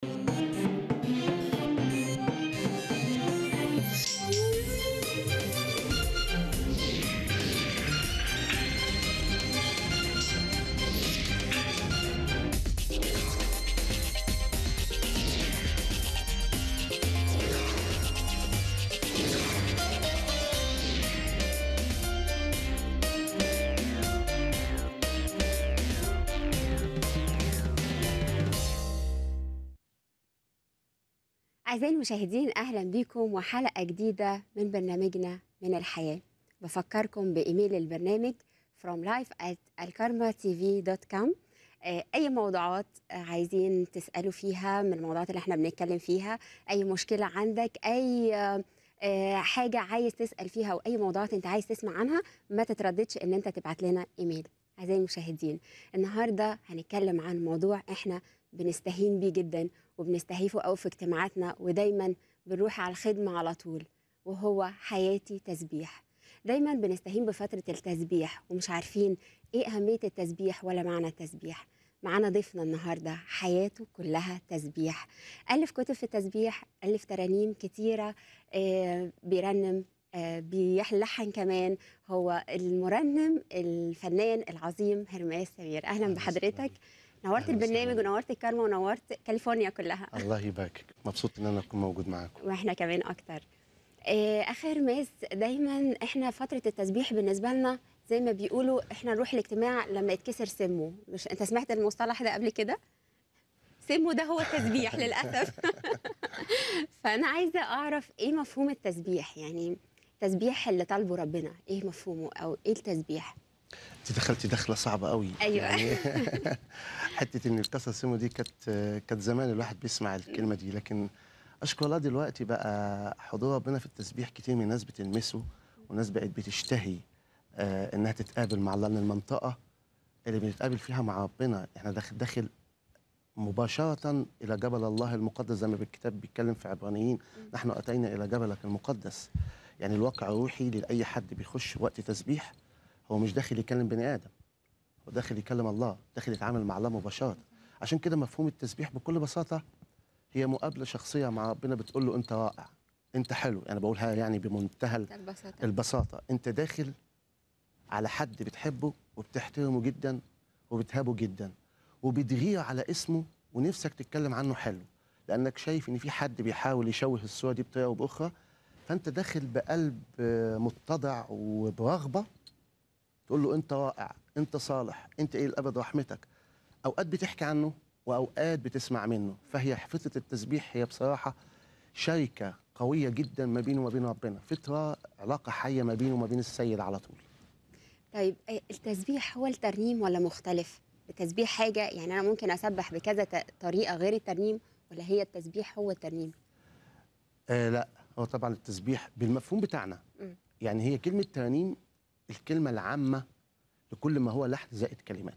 أعزائي المشاهدين أهلا بكم وحلقة جديدة من برنامجنا من الحياة بفكركم بإيميل البرنامج from life at alkarmatv.com آه، أي موضوعات آه، عايزين تسألوا فيها من الموضوعات اللي احنا بنتكلم فيها أي مشكلة عندك أي آه، آه، حاجة عايز تسأل فيها أو أي موضوعات أنت عايز تسمع عنها ما تترددش إن أنت تبعت لنا إيميل أعزائي المشاهدين النهاردة هنتكلم عن موضوع احنا بنستهين بيه جدا وبنستهيفه قوي في اجتماعاتنا ودايما بنروح على الخدمة على طول وهو حياتي تسبيح دايما بنستهين بفترة التسبيح ومش عارفين ايه أهمية التسبيح ولا معنى التسبيح معانا ضيفنا النهاردة حياته كلها تسبيح ألف كتب في التسبيح ألف ترانيم كتيرة آه، بيرنم آه، بيلحن كمان هو المرنم الفنان العظيم هرماس سمير أهلا أهلا بحضرتك وسهلا. نورت أهلا البرنامج وسهلا. ونورت الكارما ونورت كاليفورنيا كلها الله يباركك مبسوط ان انا اكون موجود معاكم واحنا كمان اكتر آه، اخر ماس دايما احنا فتره التسبيح بالنسبه لنا زي ما بيقولوا احنا نروح الاجتماع لما يتكسر سمه مش انت سمعت المصطلح ده قبل كده سمه ده هو التسبيح للاسف فانا عايزه اعرف ايه مفهوم التسبيح يعني التسبيح اللي طالبه ربنا ايه مفهومه او ايه التسبيح انت دخلتي دخله صعبه قوي أيوة. يعني حته ان القصه سمو دي كانت كانت زمان الواحد بيسمع الكلمه دي لكن اشكر الله دلوقتي بقى حضور ربنا في التسبيح كتير من الناس بتلمسه والناس بقت بتشتهي آه انها تتقابل مع الله لان المنطقه اللي بنتقابل فيها مع ربنا احنا داخل داخل مباشرة إلى جبل الله المقدس زي ما بالكتاب بيتكلم في عبرانيين نحن أتينا إلى جبلك المقدس يعني الواقع الروحي لأي حد بيخش وقت تسبيح هو مش داخل يكلم بني آدم هو داخل يكلم الله داخل يتعامل مع الله مباشرة عشان كده مفهوم التسبيح بكل بساطة هي مقابلة شخصية مع ربنا بتقول له أنت رائع أنت حلو أنا بقولها يعني بمنتهى ال- البساطه البساطة أنت داخل على حد بتحبه وبتحترمه جدا وبتهابه جدا وبتغير على اسمه ونفسك تتكلم عنه حلو لأنك شايف إن في حد بيحاول يشوه الصورة دي بطريقة أو بأخرى فأنت داخل بقلب آه، متضع وبرغبة تقول له أنت رائع أنت صالح أنت إيه الأبد رحمتك أوقات بتحكي عنه وأوقات بتسمع منه فهي فترة التسبيح هي بصراحة شركة قوية جدا ما بينه وما بين ربنا فترة علاقة حية ما بينه وما بين السيد على طول طيب آه، التسبيح هو الترنيم ولا مختلف التسبيح حاجه يعني انا ممكن اسبح بكذا ت- طريقه غير الترنيم ولا هي التسبيح هو الترنيم آه لا هو طبعا التسبيح بالمفهوم بتاعنا مم. يعني هي كلمة ترانيم الكلمة العامة لكل ما هو لحن زائد كلمات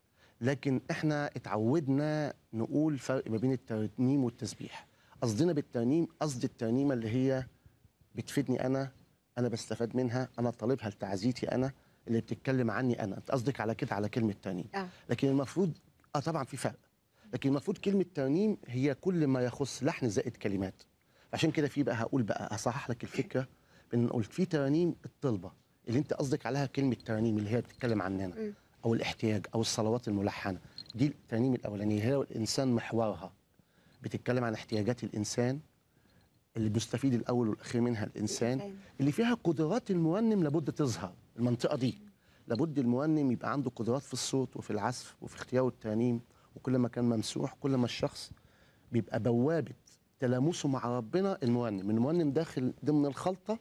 لكن احنا اتعودنا نقول فرق ما بين الترنيم والتسبيح قصدنا بالترنيم قصد الترنيمة اللي هي بتفيدني انا انا بستفاد منها انا طالبها لتعزيتي انا اللي بتتكلم عني انا انت قصدك على كده على كلمة ترنيم اه لكن المفروض اه طبعا في فرق لكن المفروض كلمه ترنيم هي كل ما يخص لحن زائد كلمات عشان كده في بقى هقول بقى هصحح لك الفكره بان قلت في ترانيم الطلبه اللي انت قصدك عليها كلمه ترانيم اللي هي بتتكلم عننا مم. او الاحتياج او الصلوات الملحنه دي الترانيم الاولانيه هي الانسان محورها بتتكلم عن احتياجات الانسان اللي بيستفيد الاول والاخير منها الانسان الإنسان. اللي فيها قدرات المرنم لابد تظهر المنطقه دي لابد المرنم يبقى عنده قدرات في الصوت وفي العزف وفي اختيار الترانيم وكل ما كان ممسوح كل ما الشخص بيبقى بوابه تلامسه مع ربنا المرنم المرنم داخل ضمن الخلطه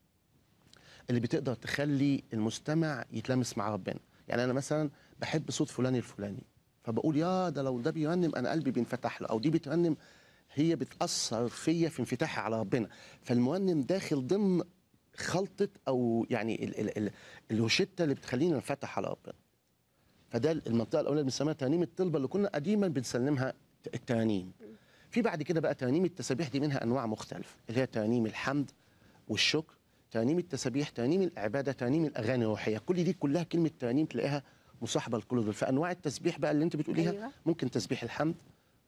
اللي بتقدر تخلي المستمع يتلامس مع ربنا يعني انا مثلا بحب صوت فلان الفلاني فبقول يا ده لو ده بيرنم انا قلبي بينفتح له او دي بترنم هي بتاثر فيا في انفتاحي على ربنا فالمرنم داخل ضمن خلطه او يعني ال ال ال الروشته اللي بتخلينا ننفتح على ربنا فده المنطقه الاولى اللي بنسميها ترانيم الطلبه اللي كنا قديما بنسلمها الترانيم في بعد كده بقى ترانيم التسابيح دي منها انواع مختلفه اللي هي ترانيم الحمد والشكر ترانيم التسابيح ترانيم العباده ترانيم الاغاني الروحيه كل دي كلها كلمه ترانيم تلاقيها مصاحبه لكل دول فانواع التسبيح بقى اللي انت بتقوليها أيوة. ممكن تسبيح الحمد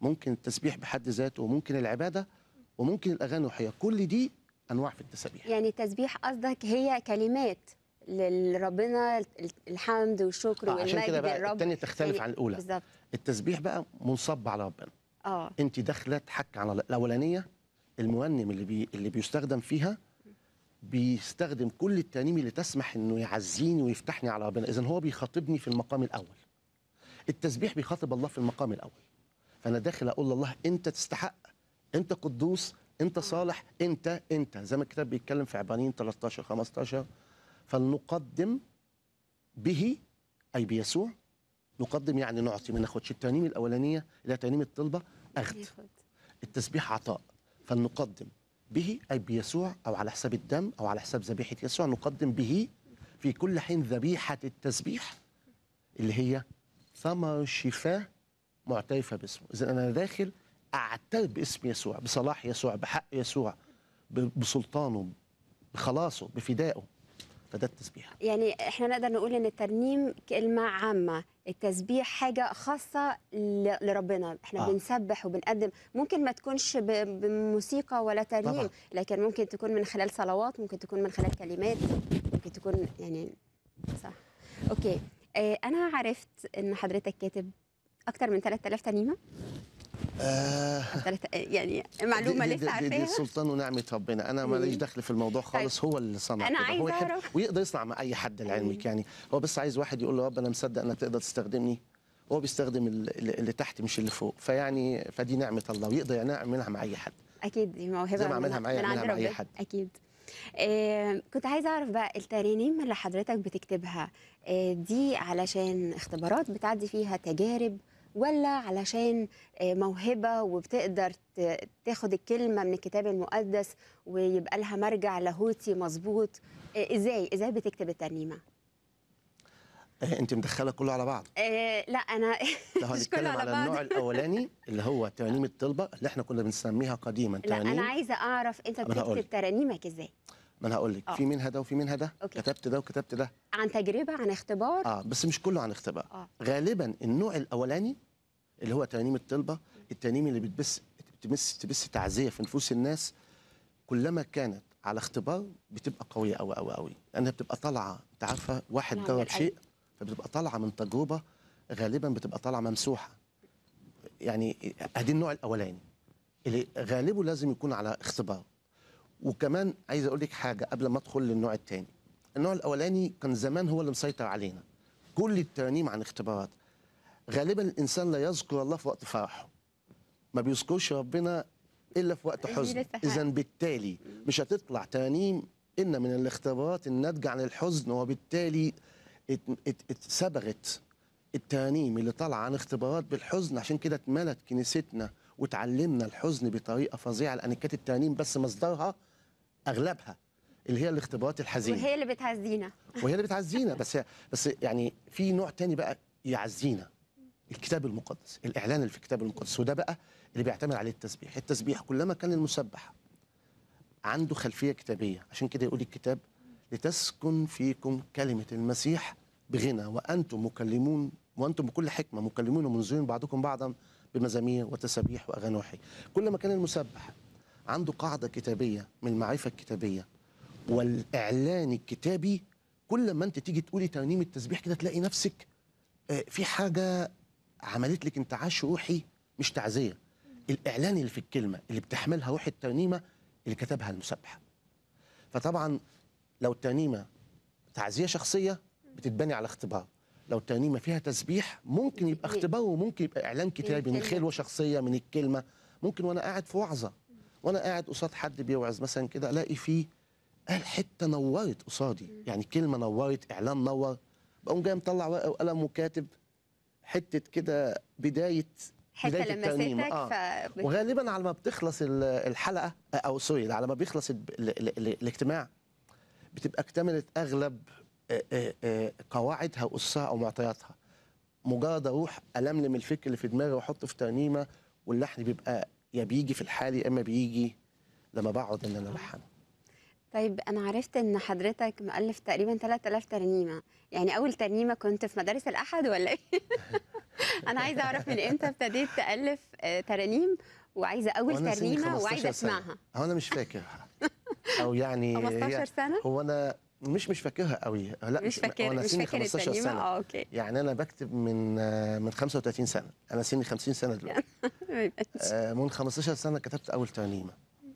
ممكن التسبيح بحد ذاته وممكن العباده وممكن الاغاني الروحيه كل دي انواع في التسابيح يعني التسبيح قصدك هي كلمات لربنا الحمد والشكر آه عشان والمجد كده بقى للرب الثانيه تختلف يعني عن الاولى بالظبط التسبيح بقى منصب على ربنا اه انت داخله تحكي على الاولانيه المرنم اللي بي اللي بيستخدم فيها بيستخدم كل الترانيم اللي تسمح انه يعزيني ويفتحني على ربنا اذا هو بيخاطبني في المقام الاول التسبيح بيخاطب الله في المقام الاول فانا داخل اقول لله انت تستحق انت قدوس انت صالح انت انت زي ما الكتاب بيتكلم في عبرانيين 13 15 فلنقدم به اي بيسوع نقدم يعني نعطي ما ناخدش الترانيم الاولانيه اللي هي ترانيم الطلبه اخذ ياخد. التسبيح عطاء فلنقدم به اي بيسوع او على حساب الدم او على حساب ذبيحه يسوع نقدم به في كل حين ذبيحه التسبيح اللي هي ثمر شفاه معترفه باسمه اذا انا داخل اعترف باسم يسوع بصلاح يسوع بحق يسوع ب- بسلطانه بخلاصه بفدائه فده التسبيح يعني احنا نقدر نقول ان الترنيم كلمه عامه التسبيح حاجه خاصه ل- لربنا احنا آه. آه. بنسبح وبنقدم ممكن ما تكونش ب- بموسيقى ولا ترنيم طبعاً. لكن ممكن تكون من خلال صلوات ممكن تكون من خلال كلمات ممكن تكون يعني صح اوكي اه انا عرفت ان حضرتك كاتب اكتر من 3000 ترنيمه آه تلات- يعني معلومه دي, دي, لسه دي, دي عارفاها سلطان ونعمه ربنا انا ماليش مم. دخل في الموضوع خالص هو اللي صنع أنا كده. عايزة هو يحب أعرف. ويقدر يصنع مع اي حد لعلمك يعني هو بس عايز واحد يقول له رب انا مصدق انك تقدر تستخدمني هو بيستخدم ال- اللي اللي تحت مش اللي فوق فيعني فدي نعمه الله ويقدر يعملها مع اي حد اكيد دي موهبه زي ما عملها من- معايا من يعملها عند مع أي ربنا. حد. اكيد آه كنت عايزه اعرف بقى الترانيم اللي حضرتك بتكتبها آه دي علشان اختبارات بتعدي فيها تجارب ولا علشان آه موهبه وبتقدر ت- تاخد الكلمه من الكتاب المقدس ويبقى لها مرجع لاهوتي مظبوط آه ازاي ازاي بتكتب الترنيمه آه انت مدخله كله على بعض آه لا انا لو مش كله هنتكلم على على بعض. النوع الاولاني اللي هو ترانيم الطلبه اللي احنا كنا بنسميها قديما لا انا ترانيم عايزه اعرف انت أنا هقول بتكتب ترانيمك ازاي ما انا هقول لك آه. في منها ده وفي منها ده أوكي. كتبت ده وكتبت ده عن تجربه عن اختبار اه بس مش كله عن اختبار اه غالبا النوع الاولاني اللي هو ترانيم الطلبه الترانيم اللي بتبث تبث تبث تعزيه في نفوس الناس كلما كانت على اختبار بتبقى قويه قوي قوي قوي لانها بتبقى طالعه انت عارفه واحد نعم، جرب بالقلب. شيء فبتبقى طالعه من تجربه غالبا بتبقى طالعه ممسوحه يعني ادي النوع الاولاني اللي غالبه لازم يكون على اختبار وكمان عايز اقول لك حاجه قبل ما ادخل للنوع الثاني النوع الاولاني كان زمان هو اللي مسيطر علينا كل الترانيم عن اختبارات غالبا الانسان لا يذكر الله في وقت فرحه ما بيذكرش ربنا الا في وقت دي حزن لسه اذا حاجة. بالتالي مش هتطلع ترانيم ان من الاختبارات الناتجه عن الحزن وبالتالي ات- ات- اتسبغت الترانيم اللي طالعه عن اختبارات بالحزن عشان كده اتملت كنيستنا وتعلمنا الحزن بطريقه فظيعه لان كانت الترانيم بس مصدرها اغلبها اللي هي الاختبارات الحزينه وهي اللي بتعزينا وهي اللي بتعزينا بس بس يعني في نوع تاني بقى يعزينا الكتاب المقدس الاعلان اللي في الكتاب المقدس وده بقى اللي بيعتمد عليه التسبيح التسبيح كلما كان المسبح عنده خلفيه كتابيه عشان كده يقول الكتاب لتسكن فيكم كلمه المسيح بغنى وانتم مكلمون وانتم بكل حكمه مكلمون ومنذرين بعضكم بعضا بمزامير وتسابيح واغاني روحيه كل ما كان المسبح عنده قاعده كتابيه من المعرفه الكتابيه والاعلان الكتابي كل ما انت تيجي تقولي ترنيم التسبيح كده تلاقي نفسك آه، في حاجه عملت لك انتعاش روحي مش تعزيه الاعلان اللي في الكلمه اللي بتحملها روح الترنيمه اللي كتبها المسبح فطبعا لو الترنيمه تعزيه شخصيه بتتبني على اختبار لو الترنيمه فيها تسبيح ممكن يبقى اختبار وممكن يبقى اعلان كتابي من الكلمة. خلوه شخصيه من الكلمه ممكن وانا قاعد في وعظه وانا قاعد قصاد حد بيوعظ مثلا كده الاقي فيه قال حته نورت قصادي يعني كلمه نورت اعلان نور بقوم جاي مطلع ورقه وقلم وكاتب حته كده بدايه حته بداية الترنيمة. لمستك آه. ف... وغالبا على ما بتخلص ال- الحلقه او سوري على ما بيخلص ال- ال- ال- ال- الاجتماع بتبقى اكتملت اغلب آه، آه، آه، قواعدها واسسها او معطياتها مجرد اروح الملم الفكر اللي في دماغي واحطه في ترنيمه واللحن بيبقى يا بيجي في الحال يا اما بيجي لما بقعد ان انا الحنه طيب انا عرفت ان حضرتك مؤلف تقريبا 3000 ترنيمه يعني اول ترنيمه كنت في مدارس الاحد ولا ايه انا عايزه اعرف من امتى ابتديت تالف آه، ترانيم وعايزه اول وأنا سني ترنيمه 15 وعايزه سنة. اسمعها هو انا مش فاكر او يعني 15 هي سنه هو انا مش مش فاكرها قوي لا مش فاكر وانا مش سني فاكر 15 الترنيمه سنه اه اوكي يعني انا بكتب من آه، من 35 سنه انا سني 50 سنه دلوقتي ما يبقاش. آه، من 15 سنه كتبت اول ترنيمه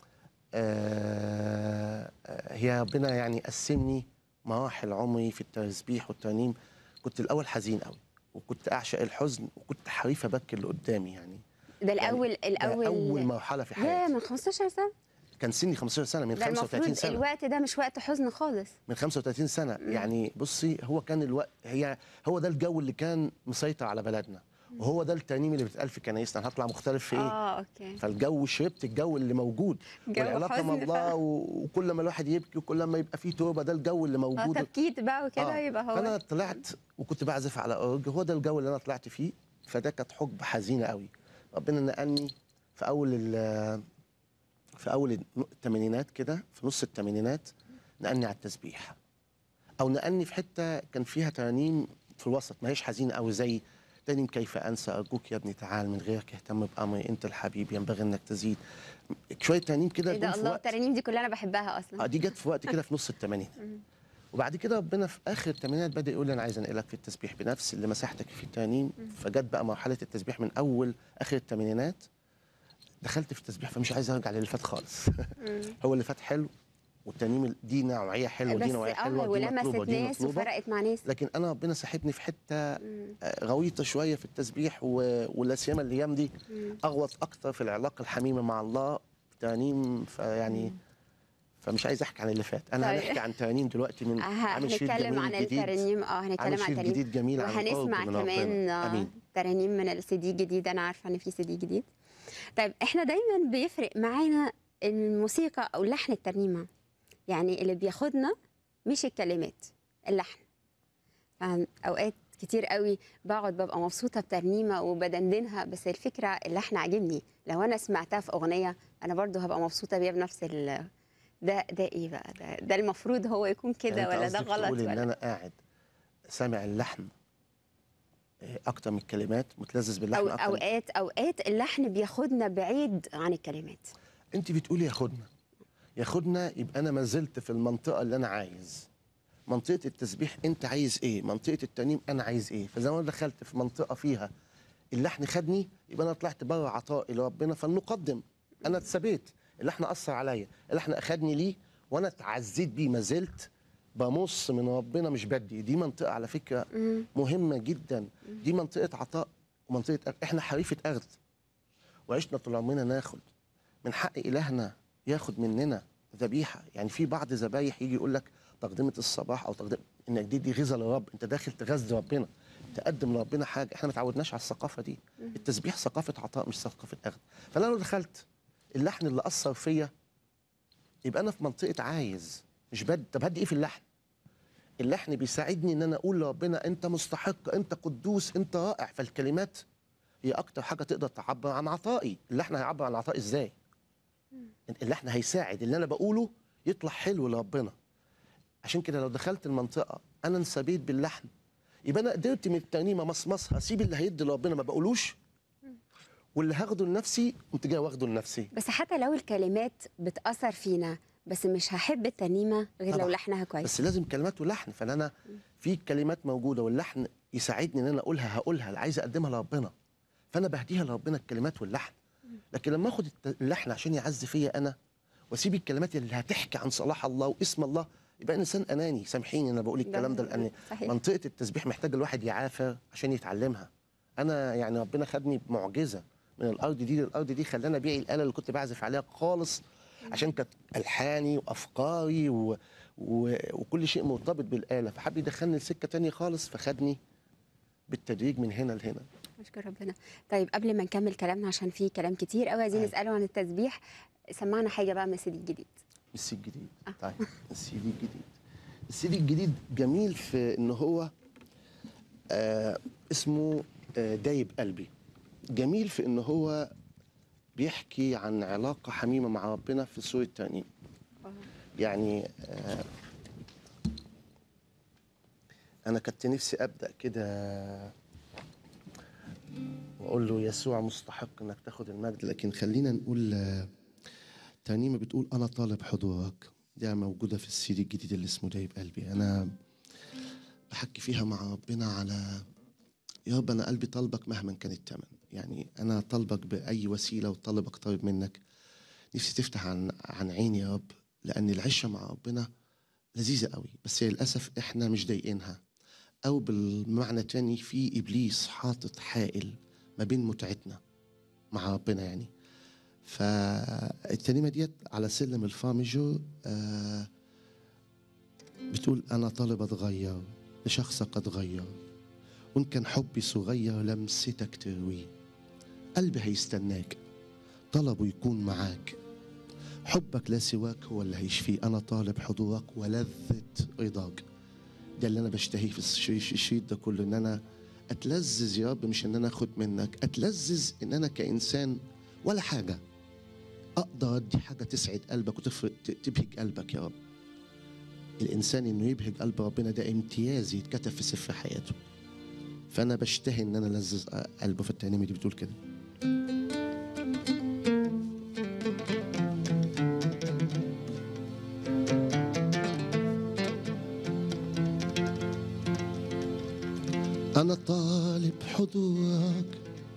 آه، آه، هي ربنا يعني قسمني مراحل عمري في التسبيح والترنيم كنت الاول حزين قوي وكنت اعشق الحزن وكنت حريف ابكي اللي قدامي يعني ده الاول ده الاول اول مرحله في يا حياتي من 15 سنه كان سني 15 سنه من ده 35 المفروض سنه الوقت ده مش وقت حزن خالص من 35 سنه يعني بصي هو كان الوقت هي هو ده الجو اللي كان مسيطر على بلدنا وهو ده الترنيم اللي بيتقال في كنايسنا هطلع مختلف في ايه اه اوكي فالجو شربت الجو اللي موجود جو والعلاقه مع حزن الله فعلا. و- وكل ما الواحد يبكي وكل ما يبقى فيه توبه ده الجو اللي اه موجود تبكيت بقى وكده آه. يبقى هو فانا طلعت وكنت بعزف على اورج هو ده الجو اللي انا طلعت فيه فده كانت حقبه حزينه قوي ربنا نقلني في اول ال- في اول الثمانينات كده في نص الثمانينات نقلني على التسبيح او نقلني في حته كان فيها ترانيم في الوسط ما هيش حزينه قوي زي ترنيم كيف انسى ارجوك يا ابني تعال من غيرك اهتم بامري انت الحبيب ينبغي انك تزيد شويه ترانيم كده ايه ده جم في الله وقت الترانيم دي كلها انا بحبها اصلا اه دي جت في وقت كده في نص الثمانينات وبعد كده ربنا في اخر الثمانينات بدا يقول لي انا عايز انقلك في التسبيح بنفس اللي مساحتك في الترانيم فجت بقى مرحله التسبيح من اول اخر الثمانينات دخلت في التسبيح فمش عايز ارجع للي فات خالص هو اللي فات حلو والترانيم دي نوعيه حلوه ودي بس نوعيه اه حلوه ودي ولمست مطلوبه ودي ناس مطلوبه وفرقت مع ناس لكن انا ربنا ساحبني في حته آه، غويطه شويه في التسبيح و- ولا سيما الايام دي اغوط اكتر في العلاقه الحميمه مع الله ترانيم فيعني فمش عايز احكي عن اللي فات انا طيب. هنحكي عن ترانيم دلوقتي من آه، عامل شريط هنتكلم جميل عن جديد الترانيم اه عامل هنتكلم عن شريط الترانيم جديد جميل عن وهنسمع القرب من كمان ربنا. آه، امين ترانيم من السي دي جديد انا عارفه ان في سي دي جديد طيب احنا دايما بيفرق معانا الموسيقى او لحن الترنيمه يعني اللي بياخدنا مش الكلمات اللحن فاهم؟ اوقات كتير قوي بقعد ببقى مبسوطه بترنيمه وبدندنها بس الفكره اللحن عاجبني لو انا سمعتها في اغنيه انا برضو هبقى مبسوطه بيها بنفس ال ده ده ايه بقى ده, ده المفروض هو يكون كده يعني أنت ولا ده قصدك غلط تقول ان ولا انا قاعد سامع اللحن آه، اكتر من الكلمات متلذذ باللحن أو اكتر اوقات اوقات اللحن بياخدنا بعيد عن الكلمات انت بتقولي ياخدنا ياخدنا يبقى انا ما زلت في المنطقه اللي انا عايز منطقه التسبيح انت عايز ايه منطقه الترنيم انا عايز ايه فزي ما انا دخلت في منطقه فيها اللحن خدني يبقى انا طلعت بره عطائي لربنا فلنقدم انا اتثبت اللحن اثر عليا اللحن اخدني ليه وانا اتعزيت بيه ما زلت بمص من ربنا مش بدي دي منطقه على فكره مهمه جدا دي منطقه عطاء ومنطقه أرض. احنا حريفه ارض وعشنا طول عمرنا ناخد من حق الهنا ياخد مننا ذبيحه يعني في بعض ذبايح يجي يقول لك تقدمه الصباح او تقدم انك دي دي غذاء للرب انت داخل تغذي ربنا تقدم لربنا حاجه احنا ما تعودناش على الثقافه دي التسبيح ثقافه عطاء مش ثقافه اخذ فانا لو دخلت اللحن اللي اثر فيا يبقى انا في منطقه عايز مش بد طب هدي ايه في اللحن اللحن بيساعدني ان انا اقول لربنا انت مستحق انت قدوس انت رائع فالكلمات هي اكتر حاجه تقدر تعبر عن عطائي اللحن هيعبر عن عطائي ازاي اللحن هيساعد اللي انا بقوله يطلع حلو لربنا عشان كده لو دخلت المنطقه انا انسبيت باللحن يبقى انا قدرت من الترنيمه مصمصها اسيب اللي هيدي لربنا ما بقولوش واللي هاخده لنفسي قمت جاي واخده لنفسي بس حتى لو الكلمات بتاثر فينا بس مش هحب الترنيمه غير لو طبعاً. لحنها كويس بس لازم كلمات ولحن فانا في كلمات موجوده واللحن يساعدني ان انا اقولها هقولها اللي عايز اقدمها لربنا فانا بهديها لربنا الكلمات واللحن لكن لما اخد الت- اللحن عشان يعز فيا انا واسيب الكلمات اللي هتحكي عن صلاح الله واسم الله يبقى أنا انسان اناني سامحيني انا بقول الكلام ده لان صحيح. منطقه التسبيح محتاج الواحد يعافر عشان يتعلمها انا يعني ربنا خدني بمعجزه من الارض دي للارض دي خلاني ابيع الاله اللي كنت بعزف عليها خالص عشان كانت الحاني وافكاري و... و... وكل شيء مرتبط بالاله فحب يدخلني لسكه تانية خالص فخدني بالتدريج من هنا لهنا اشكر ربنا طيب قبل ما نكمل كلامنا عشان في كلام كتير قوي عايزين أيوة. نساله عن التسبيح سمعنا حاجه بقى من السي دي الجديد السي الجديد آه. طيب السي دي الجديد السي دي الجديد جميل في ان هو آه اسمه آه دايب قلبي جميل في ان هو بيحكي عن علاقه حميمه مع ربنا في سوره الترنيم يعني آه انا كنت نفسي ابدا كده واقول له يسوع مستحق انك تاخد المجد لكن خلينا نقول آه، ترنيمه بتقول انا طالب حضورك دي موجوده في السيدي الجديد اللي اسمه دايب قلبي انا بحكي فيها مع ربنا على يا رب انا قلبي طالبك مهما كان الثمن يعني انا طالبك باي وسيله وطالبك طالب منك نفسي تفتح عن عن عيني يا رب لان العشره مع ربنا لذيذه قوي بس هي للاسف احنا مش ضايقينها او بالمعنى تاني في ابليس حاطط حائل ما بين متعتنا مع ربنا يعني فالترنيمه ديت على سلم الفا ميجور آه بتقول انا طالب اتغير لشخصك اتغير وان كان حبي صغير لمستك ترويه قلبي هيستناك طلبه يكون معاك حبك لا سواك هو اللي هيشفيه انا طالب حضورك ولذة رضاك ده اللي انا بشتهيه في الشريط الشريط ده كله ان انا اتلذذ يا رب مش ان انا اخد منك اتلذذ ان انا كانسان ولا حاجه اقدر ادي حاجه تسعد قلبك وتفرق تبهج قلبك يا رب الانسان انه يبهج قلب ربنا ده امتياز يتكتب في سفر حياته فانا بشتهي ان انا الذذ قلبه في الترنيمه دي بتقول كده أنا طالب حضورك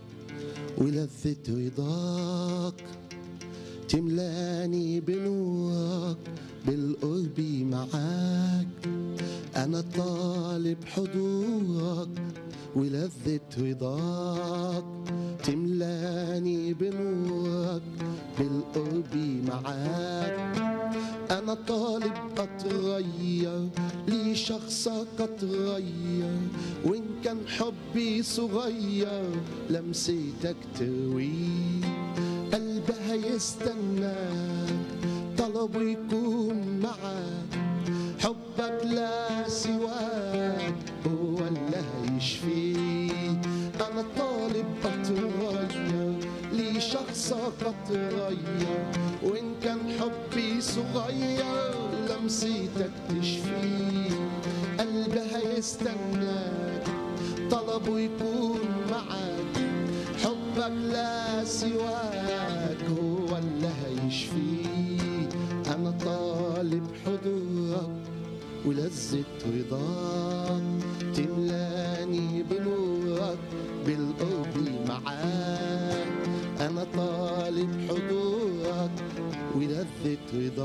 ولذة رضاك تملاني بنورك بالقرب معاك أنا طالب حضورك ولذة رضاك تملاني بنورك بالقرب معاك أنا طالب أتغير لشخصك أتغير وإن كان حبي صغير لمستك ترويه قلبي هيستناك طلبه يكون معاك حبك لا سواك هو اللي هيشفيك أنا طالب أتغير لشخصك أتغير وإن كان حبي صغير لمستك تشفيه قلبي هيستناك طلبه يكون معاك حبك لا سواك هو اللي هيشفيه أنا طالب حضورك ولذة رضاك تملاني بنورك بالقرب معاك أنا طالب حضورك ولذة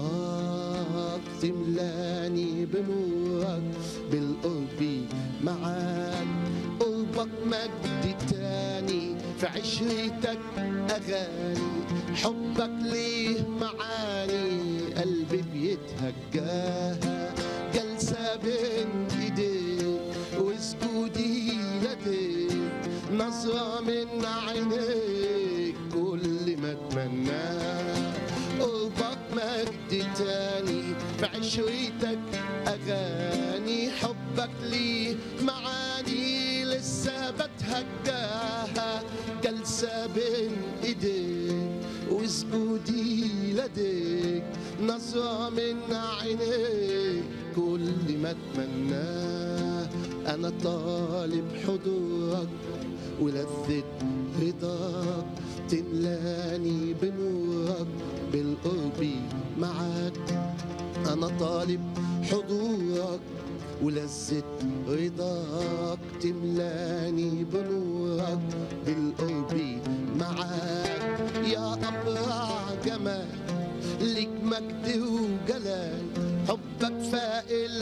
رضاك تملاني بنورك بالقرب معاك قربك مجد تاني في عشرتك أغاني حبك ليه معاني قلبي بيتهجاها جلسة بين ايديك وسجودي لديك نظرة من عينيك كل ما اتمناه قربك مجد تاني في عشرتك اغاني حبك ليه معاني لسه بتهجاها جلسة بين ايديك وسجودي لديك نظرة من عينيك كل ما اتمناه انا طالب حضورك ولذة رضاك تملاني بنورك بالقرب معاك انا طالب حضورك ولذة رضاك تملاني بنورك بالقرب معاك يا أبرع جمال لك مجد وجلال حبك فاق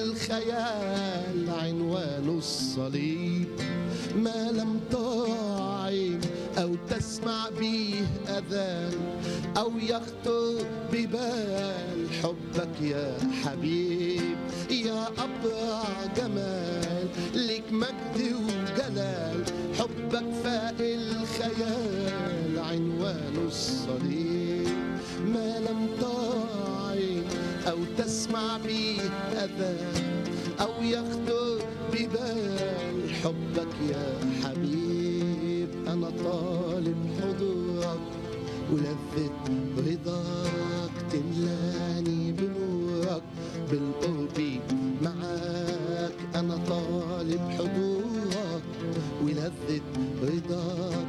الخيال عنوانه الصليب ما لم تعين أو تسمع به أذان أو يخطر ببال حبك يا حبيب يا أبرع جمال لك مجد وجلال حبك فاق الخيال عنوانه الصليب ما لم تعين أو تسمع به أذان أو يخطر ببال حبك يا حبيب أنا طالب حضورك ولذة رضاك تملاني بنورك بالقرب معاك أنا طالب حضورك ولذة رضاك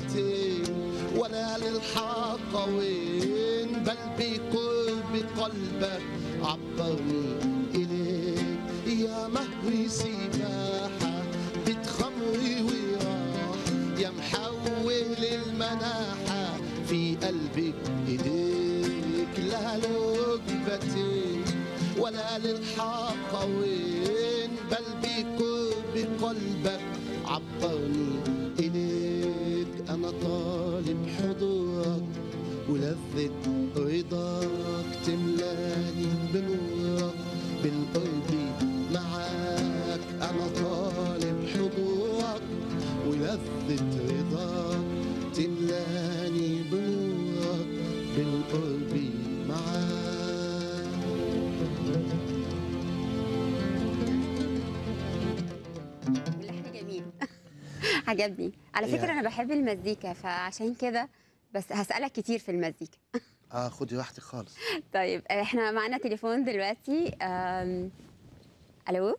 رغبتين ولا للحاقوين بل بقرب قلبك عبرني إليك يا مهري سباحة بتخمري وراح يا محول المناحة في قلبك إيديك لا لركبتين ولا للحاقوين بل بقرب قلبك عبرني إليك أنا طالب حضورك ولذة رضاك تملاني بنورك بالقرب معاك أنا طالب حضورك ولذة رضاك تملاني بنورك بالقرب معاك اللحن جميل عجبني على فكره يا. انا بحب المزيكا فعشان كده بس هسالك كتير في المزيكا اه خدي راحتك خالص طيب احنا معانا تليفون دلوقتي أم... الو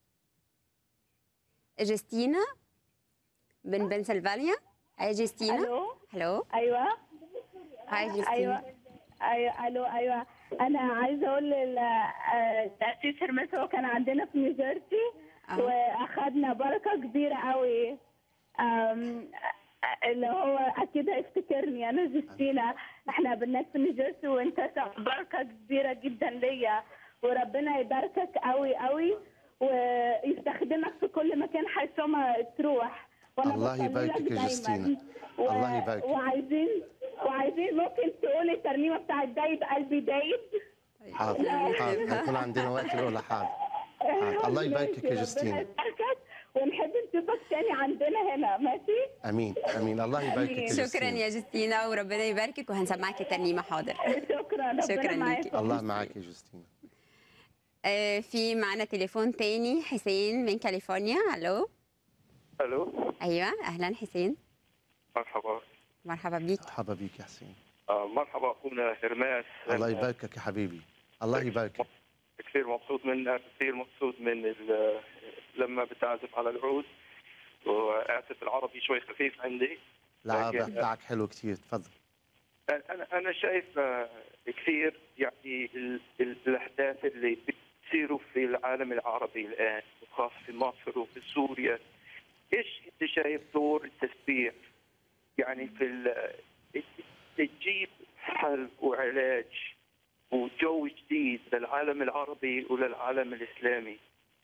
جستينا من بنسلفانيا هاي جستينا الو هلو ايوه هاي جستينا ايوه ايوه الو ايوه انا عايزه اقول لل- آه، تاسيس هرمس هو كان عندنا في نيوجيرسي آه. واخدنا بركه كبيره قوي آم، آه، اللي هو اكيد هيفتكرني انا جستينا احنا بنات في نيوجيرسي وانت بركه كبيره جدا ليا وربنا يباركك قوي قوي ويستخدمك في كل مكان حيثما تروح وانا الله بصلي يباركك لك يا دايماً. جستينا. و... الله يباركك. وعايزين وعايزين ممكن تقولي الترنيمه بتاعت دايب قلبي دايب حاضر حاضر هيكون عندنا وقت نقول حاضر حاضر. الله يباركك يا ربنا جستينا. يباركك ونحب نشوفك تاني عندنا هنا ماشي امين امين الله يباركك يا شكراً شكرا جستينا. يا جستينا وربنا يباركك وهنسمعك الترنيمه حاضر شكرا ربنا شكراً معاك. ليكي. الله معك يا جستينا آه، في معانا تليفون تاني حسين من كاليفورنيا الو الو ايوه اهلا حسين مرحبا مرحبا بيك مرحبا بيك يا حسين آه مرحبا اخونا هرماس الله أنا يباركك يا حبيبي الله يباركك كثير مبسوط منك كثير مبسوط من ال- لما بتعزف على العود واسف العربي شوي خفيف عندي العربي لكن- بتاعك حلو كتير تفضل انا انا شايف آه، كثير يعني ال- ال- الاحداث اللي بتصيروا في العالم العربي الان وخاصه في مصر وفي سوريا ايش انت شايف دور التسبيح يعني في ال- تجيب حل وعلاج وجو جديد للعالم العربي وللعالم الاسلامي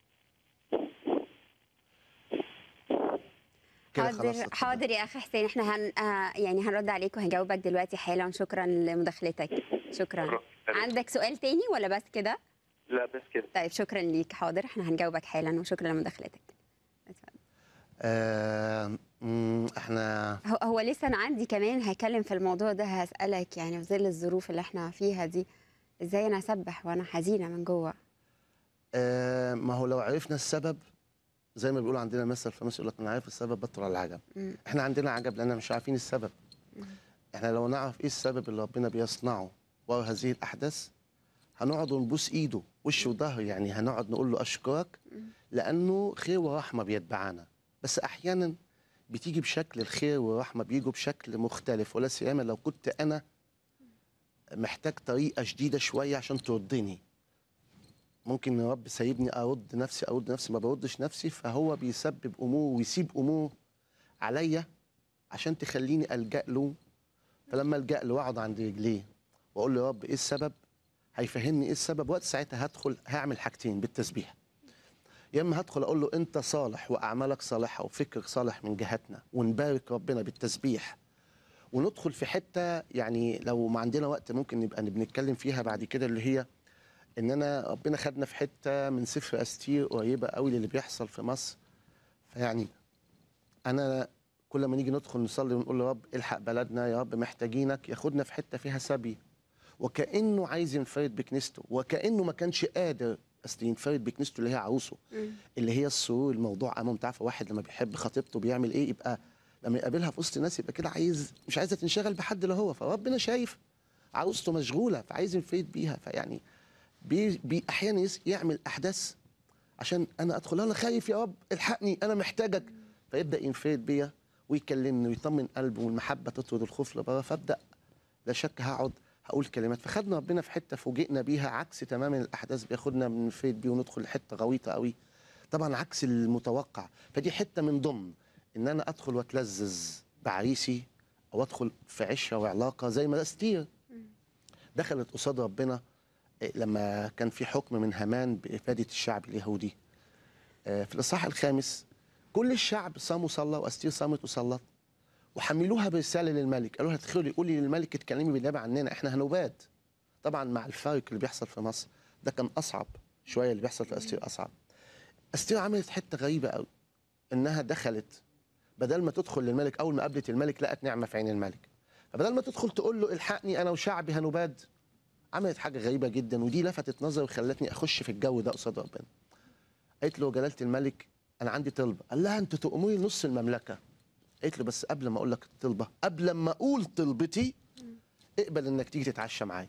كده حاضر خلاص اتفضل. حاضر يا اخي حسين احنا هن آه يعني هنرد عليك وهنجاوبك دلوقتي حالا شكرا لمداخلتك شكرا عندك سؤال تاني ولا بس كده لا بس كده طيب شكرا ليك حاضر احنا هنجاوبك حالا وشكرا لمداخلتك اتفضل. آه مم، احنا هو, هو لسه انا عندي كمان هتكلم في الموضوع ده هسالك يعني في ظل الظروف اللي احنا فيها دي ازاي انا اسبح وانا حزينه من جوه آه ما هو لو عرفنا السبب زي ما بيقولوا عندنا مثل في مصر يقول لك انا عارف السبب بطل على العجب مم. احنا عندنا عجب لان مش عارفين السبب احنا لو نعرف ايه السبب اللي ربنا بيصنعه ورا هذه الاحداث هنقعد ونبوس ايده وش وظهر يعني هنقعد نقول له اشكرك لانه خير ورحمه بيتبعنا بس احيانا بتيجي بشكل الخير والرحمه بيجوا بشكل مختلف ولا سيما لو كنت انا محتاج طريقه جديده شويه عشان تردني ممكن يا رب سايبني ارد نفسي ارد نفسي ما بردش نفسي فهو بيسبب امور ويسيب امور عليا عشان تخليني الجا له فلما الجا له واقعد عند رجليه واقول له يا رب ايه السبب هيفهمني ايه السبب وقت ساعتها هدخل هعمل حاجتين بالتسبيح يا اما هدخل اقول له انت صالح واعمالك صالحه وفكرك صالح من جهتنا ونبارك ربنا بالتسبيح وندخل في حته يعني لو ما عندنا وقت ممكن نبقى بنتكلم فيها بعد كده اللي هي ان انا ربنا خدنا في حته من سفر استير قريبه قوي للي بيحصل في مصر فيعني انا كل ما نيجي ندخل نصلي ونقول يا رب الحق بلدنا يا رب محتاجينك ياخدنا في حته فيها سبي وكانه عايز ينفرد بكنيسته وكانه ما كانش قادر اصل ينفرد بكنيسته اللي هي عروسه اللي هي السرور الموضوع امام انت عارفه واحد لما بيحب خطيبته بيعمل ايه يبقى لما يقابلها في وسط الناس يبقى كده عايز مش عايزه تنشغل بحد اللي هو فربنا شايف عروسته مشغوله فعايز ينفرد بيها فيعني بي بي احيانا يس- يعمل احداث عشان انا ادخل انا خايف يا رب الحقني انا محتاجك فيبدا ينفرد بيا ويكلمني ويطمن قلبه والمحبه تطرد الخوف لبره فابدا لا شك هقعد هقول كلمات فخدنا ربنا في حته فوجئنا بيها عكس تماما الاحداث بياخدنا من فيد بيه وندخل حته غويطه قوي طبعا عكس المتوقع فدي حته من ضمن ان انا ادخل واتلذذ بعريسي او ادخل في عشره وعلاقه زي ما استير دخلت قصاد ربنا إيه، لما كان في حكم من هامان بافاده الشعب اليهودي آه، في الاصحاح الخامس كل الشعب صام وصلى واستير صامت وصلت وحملوها برساله للملك قالوا لها ادخلي قولي للملك اتكلمي بالنبي عننا احنا هنبات طبعا مع الفارق اللي بيحصل في مصر ده كان اصعب شويه اللي بيحصل في استير اصعب استير عملت حته غريبه قوي انها دخلت بدل ما تدخل للملك اول ما قابلت الملك لقت نعمه في عين الملك فبدل ما تدخل تقول له الحقني انا وشعبي هنباد عملت حاجه غريبه جدا ودي لفتت نظري وخلتني اخش في الجو ده قصاد ربنا قالت له جلاله الملك انا عندي طلبه قال لها انت تؤمري نص المملكه قالت له بس قبل ما اقول لك الطلبه قبل ما اقول طلبتي اقبل انك تيجي تتعشى معايا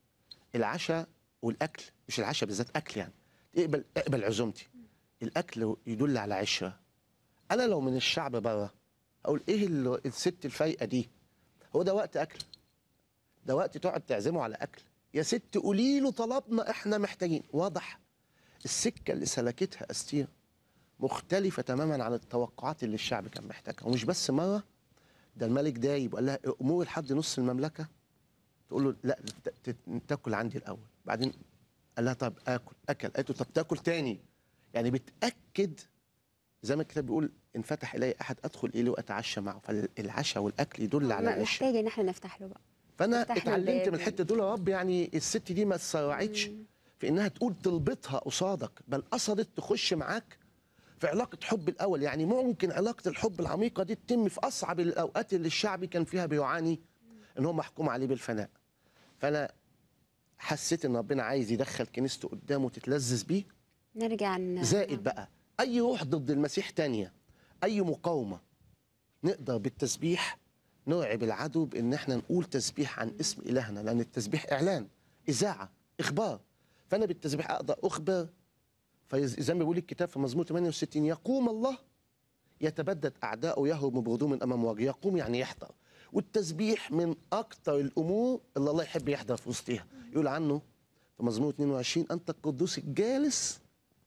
العشاء والاكل مش العشاء بالذات اكل يعني اقبل اقبل عزومتي الاكل يدل على عشره انا لو من الشعب بره اقول ايه ال- الست الفايقه دي هو ده وقت اكل ده وقت تقعد تعزمه على اكل يا ست قولي له طلبنا احنا محتاجين واضح السكه اللي سلكتها استير مختلفه تماما عن التوقعات اللي الشعب كان محتاجها ومش بس مره ده الملك دايب وقال لها امور لحد نص المملكه تقول له لا ت- ت- تاكل عندي الاول بعدين قال لها طب اكل اكل قالت له طب تاكل تاني يعني بتاكد زي ما الكتاب بيقول ان فتح الي احد ادخل اليه واتعشى معه فالعشاء والاكل يدل على العشاء محتاج ان احنا نفتح له بقى فانا نفتح له اتعلمت الباب من الحته دول يا رب يعني الست دي ما تسرعتش في انها تقول طلبتها قصادك بل قصدت تخش معاك في علاقه حب الاول يعني ممكن علاقه الحب العميقه دي تتم في اصعب الاوقات اللي الشعب كان فيها بيعاني ان هو محكوم عليه بالفناء فانا حسيت ان ربنا عايز يدخل كنيسته قدامه تتلذذ بيه نرجع ن... زائد بقى اي روح ضد المسيح تانية اي مقاومه نقدر بالتسبيح نرعب العدو بان احنا نقول تسبيح عن اسم الهنا لان التسبيح اعلان اذاعه اخبار فانا بالتسبيح اقدر اخبر فزي ما بيقول الكتاب في مزمور 68 يقوم الله يتبدد اعداؤه يهرب مبغضون من امام وجهه يقوم يعني يحضر والتسبيح من اكثر الامور اللي الله يحب يحضر في وسطها يقول عنه في مزمور 22 انت القدوس الجالس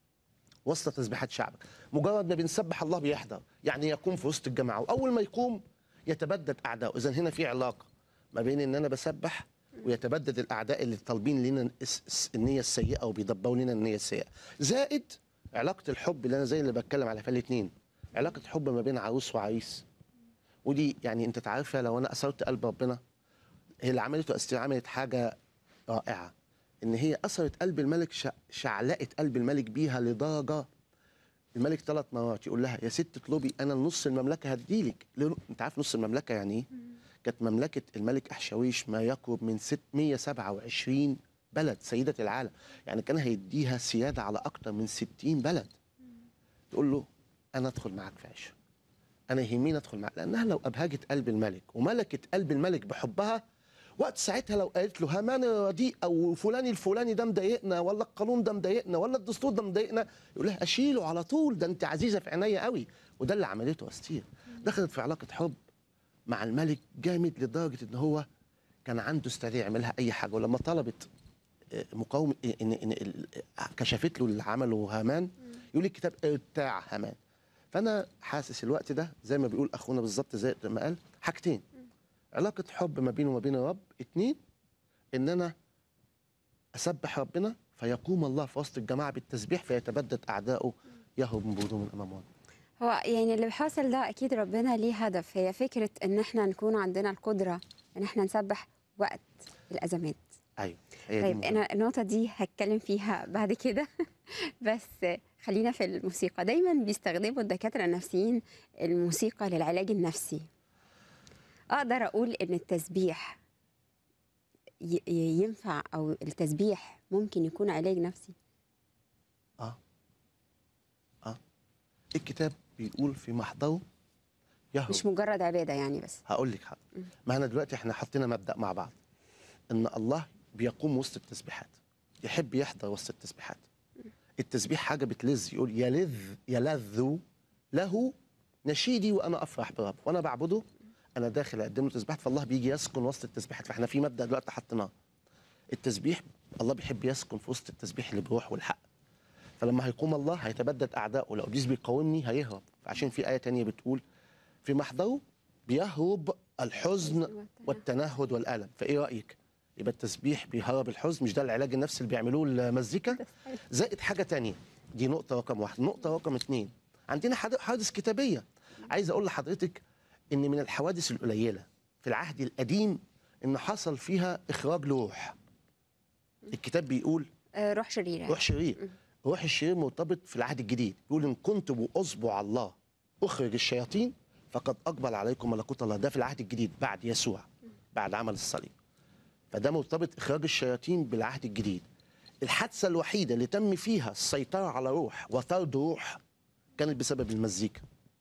وسط تسبيحات شعبك مجرد ما بنسبح الله بيحضر يعني يقوم في وسط الجماعه واول ما يقوم يتبدد اعدائه اذا هنا في علاقه ما بين ان انا بسبح ويتبدد الاعداء اللي طالبين لنا الس- الس- النيه السيئه وبيدبروا لنا النيه السيئه زائد علاقه الحب اللي انا زي اللي بتكلم عليها في الاثنين علاقه حب ما بين عروس وعريس ودي يعني انت تعرفها لو انا اثرت قلب ربنا هي اللي عملته استير عملت حاجه رائعه ان هي اثرت قلب الملك شع- شعلقت قلب الملك بيها لدرجه الملك ثلاث مرات يقول لها يا ست اطلبي انا نص المملكه هديلك لأنه- انت عارف نص المملكه يعني ايه كانت مملكه الملك احشاويش ما يقرب من 627 بلد سيده العالم يعني كان هيديها سياده على اكتر من 60 بلد تقول له انا ادخل معاك في عيشه انا يهمني ادخل معاك لانها لو ابهجت قلب الملك وملكت قلب الملك بحبها وقت ساعتها لو قالت له هامان الرديء او فلان الفلاني ده مضايقنا ولا القانون ده مضايقنا ولا الدستور ده مضايقنا يقول لها اشيله على طول ده انت عزيزه في عينيا قوي وده اللي عملته استير دخلت في علاقه حب مع الملك جامد لدرجه ان هو كان عنده استعداد يعملها اي حاجه ولما طلبت آه، مقاومه آه، ان ان ال- آه، كشفت له اللي عمله هامان يقول الكتاب آه، بتاع هامان فانا حاسس الوقت ده زي ما بيقول اخونا بالظبط زي ما قال حاجتين علاقه حب ما بينه وما بين الرب اتنين ان انا اسبح ربنا فيقوم الله في وسط الجماعه بالتسبيح فيتبدد اعدائه يهرب من بوضوم من امام وجهه هو يعني اللي حاصل ده اكيد ربنا ليه هدف هي فكره ان احنا نكون عندنا القدره ان احنا نسبح وقت الازمات ايوه هي دي طيب مهمة. انا النقطه دي هتكلم فيها بعد كده بس خلينا في الموسيقى دايما بيستخدموا الدكاتره النفسيين الموسيقى للعلاج النفسي اقدر اقول ان التسبيح ي- ي- ينفع او التسبيح ممكن يكون علاج نفسي اه اه الكتاب بيقول في محضره يهرب مش مجرد عباده يعني بس هقول لك حاجه ما احنا دلوقتي احنا حطينا مبدا مع بعض ان الله بيقوم وسط التسبيحات يحب يحضر وسط التسبيحات التسبيح حاجه بتلذ يقول يلذ يلذ له نشيدي وانا افرح برب وانا بعبده انا داخل اقدم له تسبيحات فالله بيجي يسكن وسط التسبيحات فاحنا في مبدا دلوقتي حطيناه التسبيح الله بيحب يسكن في وسط التسبيح اللي بروح والحق فلما هيقوم الله هيتبدد اعدائه لو ابليس بيقاومني هيهرب عشان في ايه تانية بتقول في محضره بيهرب الحزن والتنهد والالم فايه رايك يبقى التسبيح بيهرب الحزن مش ده العلاج النفسي اللي بيعملوه المزيكا زائد حاجه تانية دي نقطه رقم واحد نقطه رقم اتنين عندنا حد- حوادث كتابيه عايز اقول لحضرتك ان من الحوادث القليله في العهد القديم ان حصل فيها اخراج لروح الكتاب بيقول آه، روح شريره روح شرير روح الشرير مرتبط في العهد الجديد بيقول ان كنتم اصبع الله اخرج الشياطين فقد اقبل عليكم ملكوت الله ده في العهد الجديد بعد يسوع بعد عمل الصليب فده مرتبط اخراج الشياطين بالعهد الجديد الحادثه الوحيده اللي تم فيها السيطره على روح وطرد روح كانت بسبب المزيكا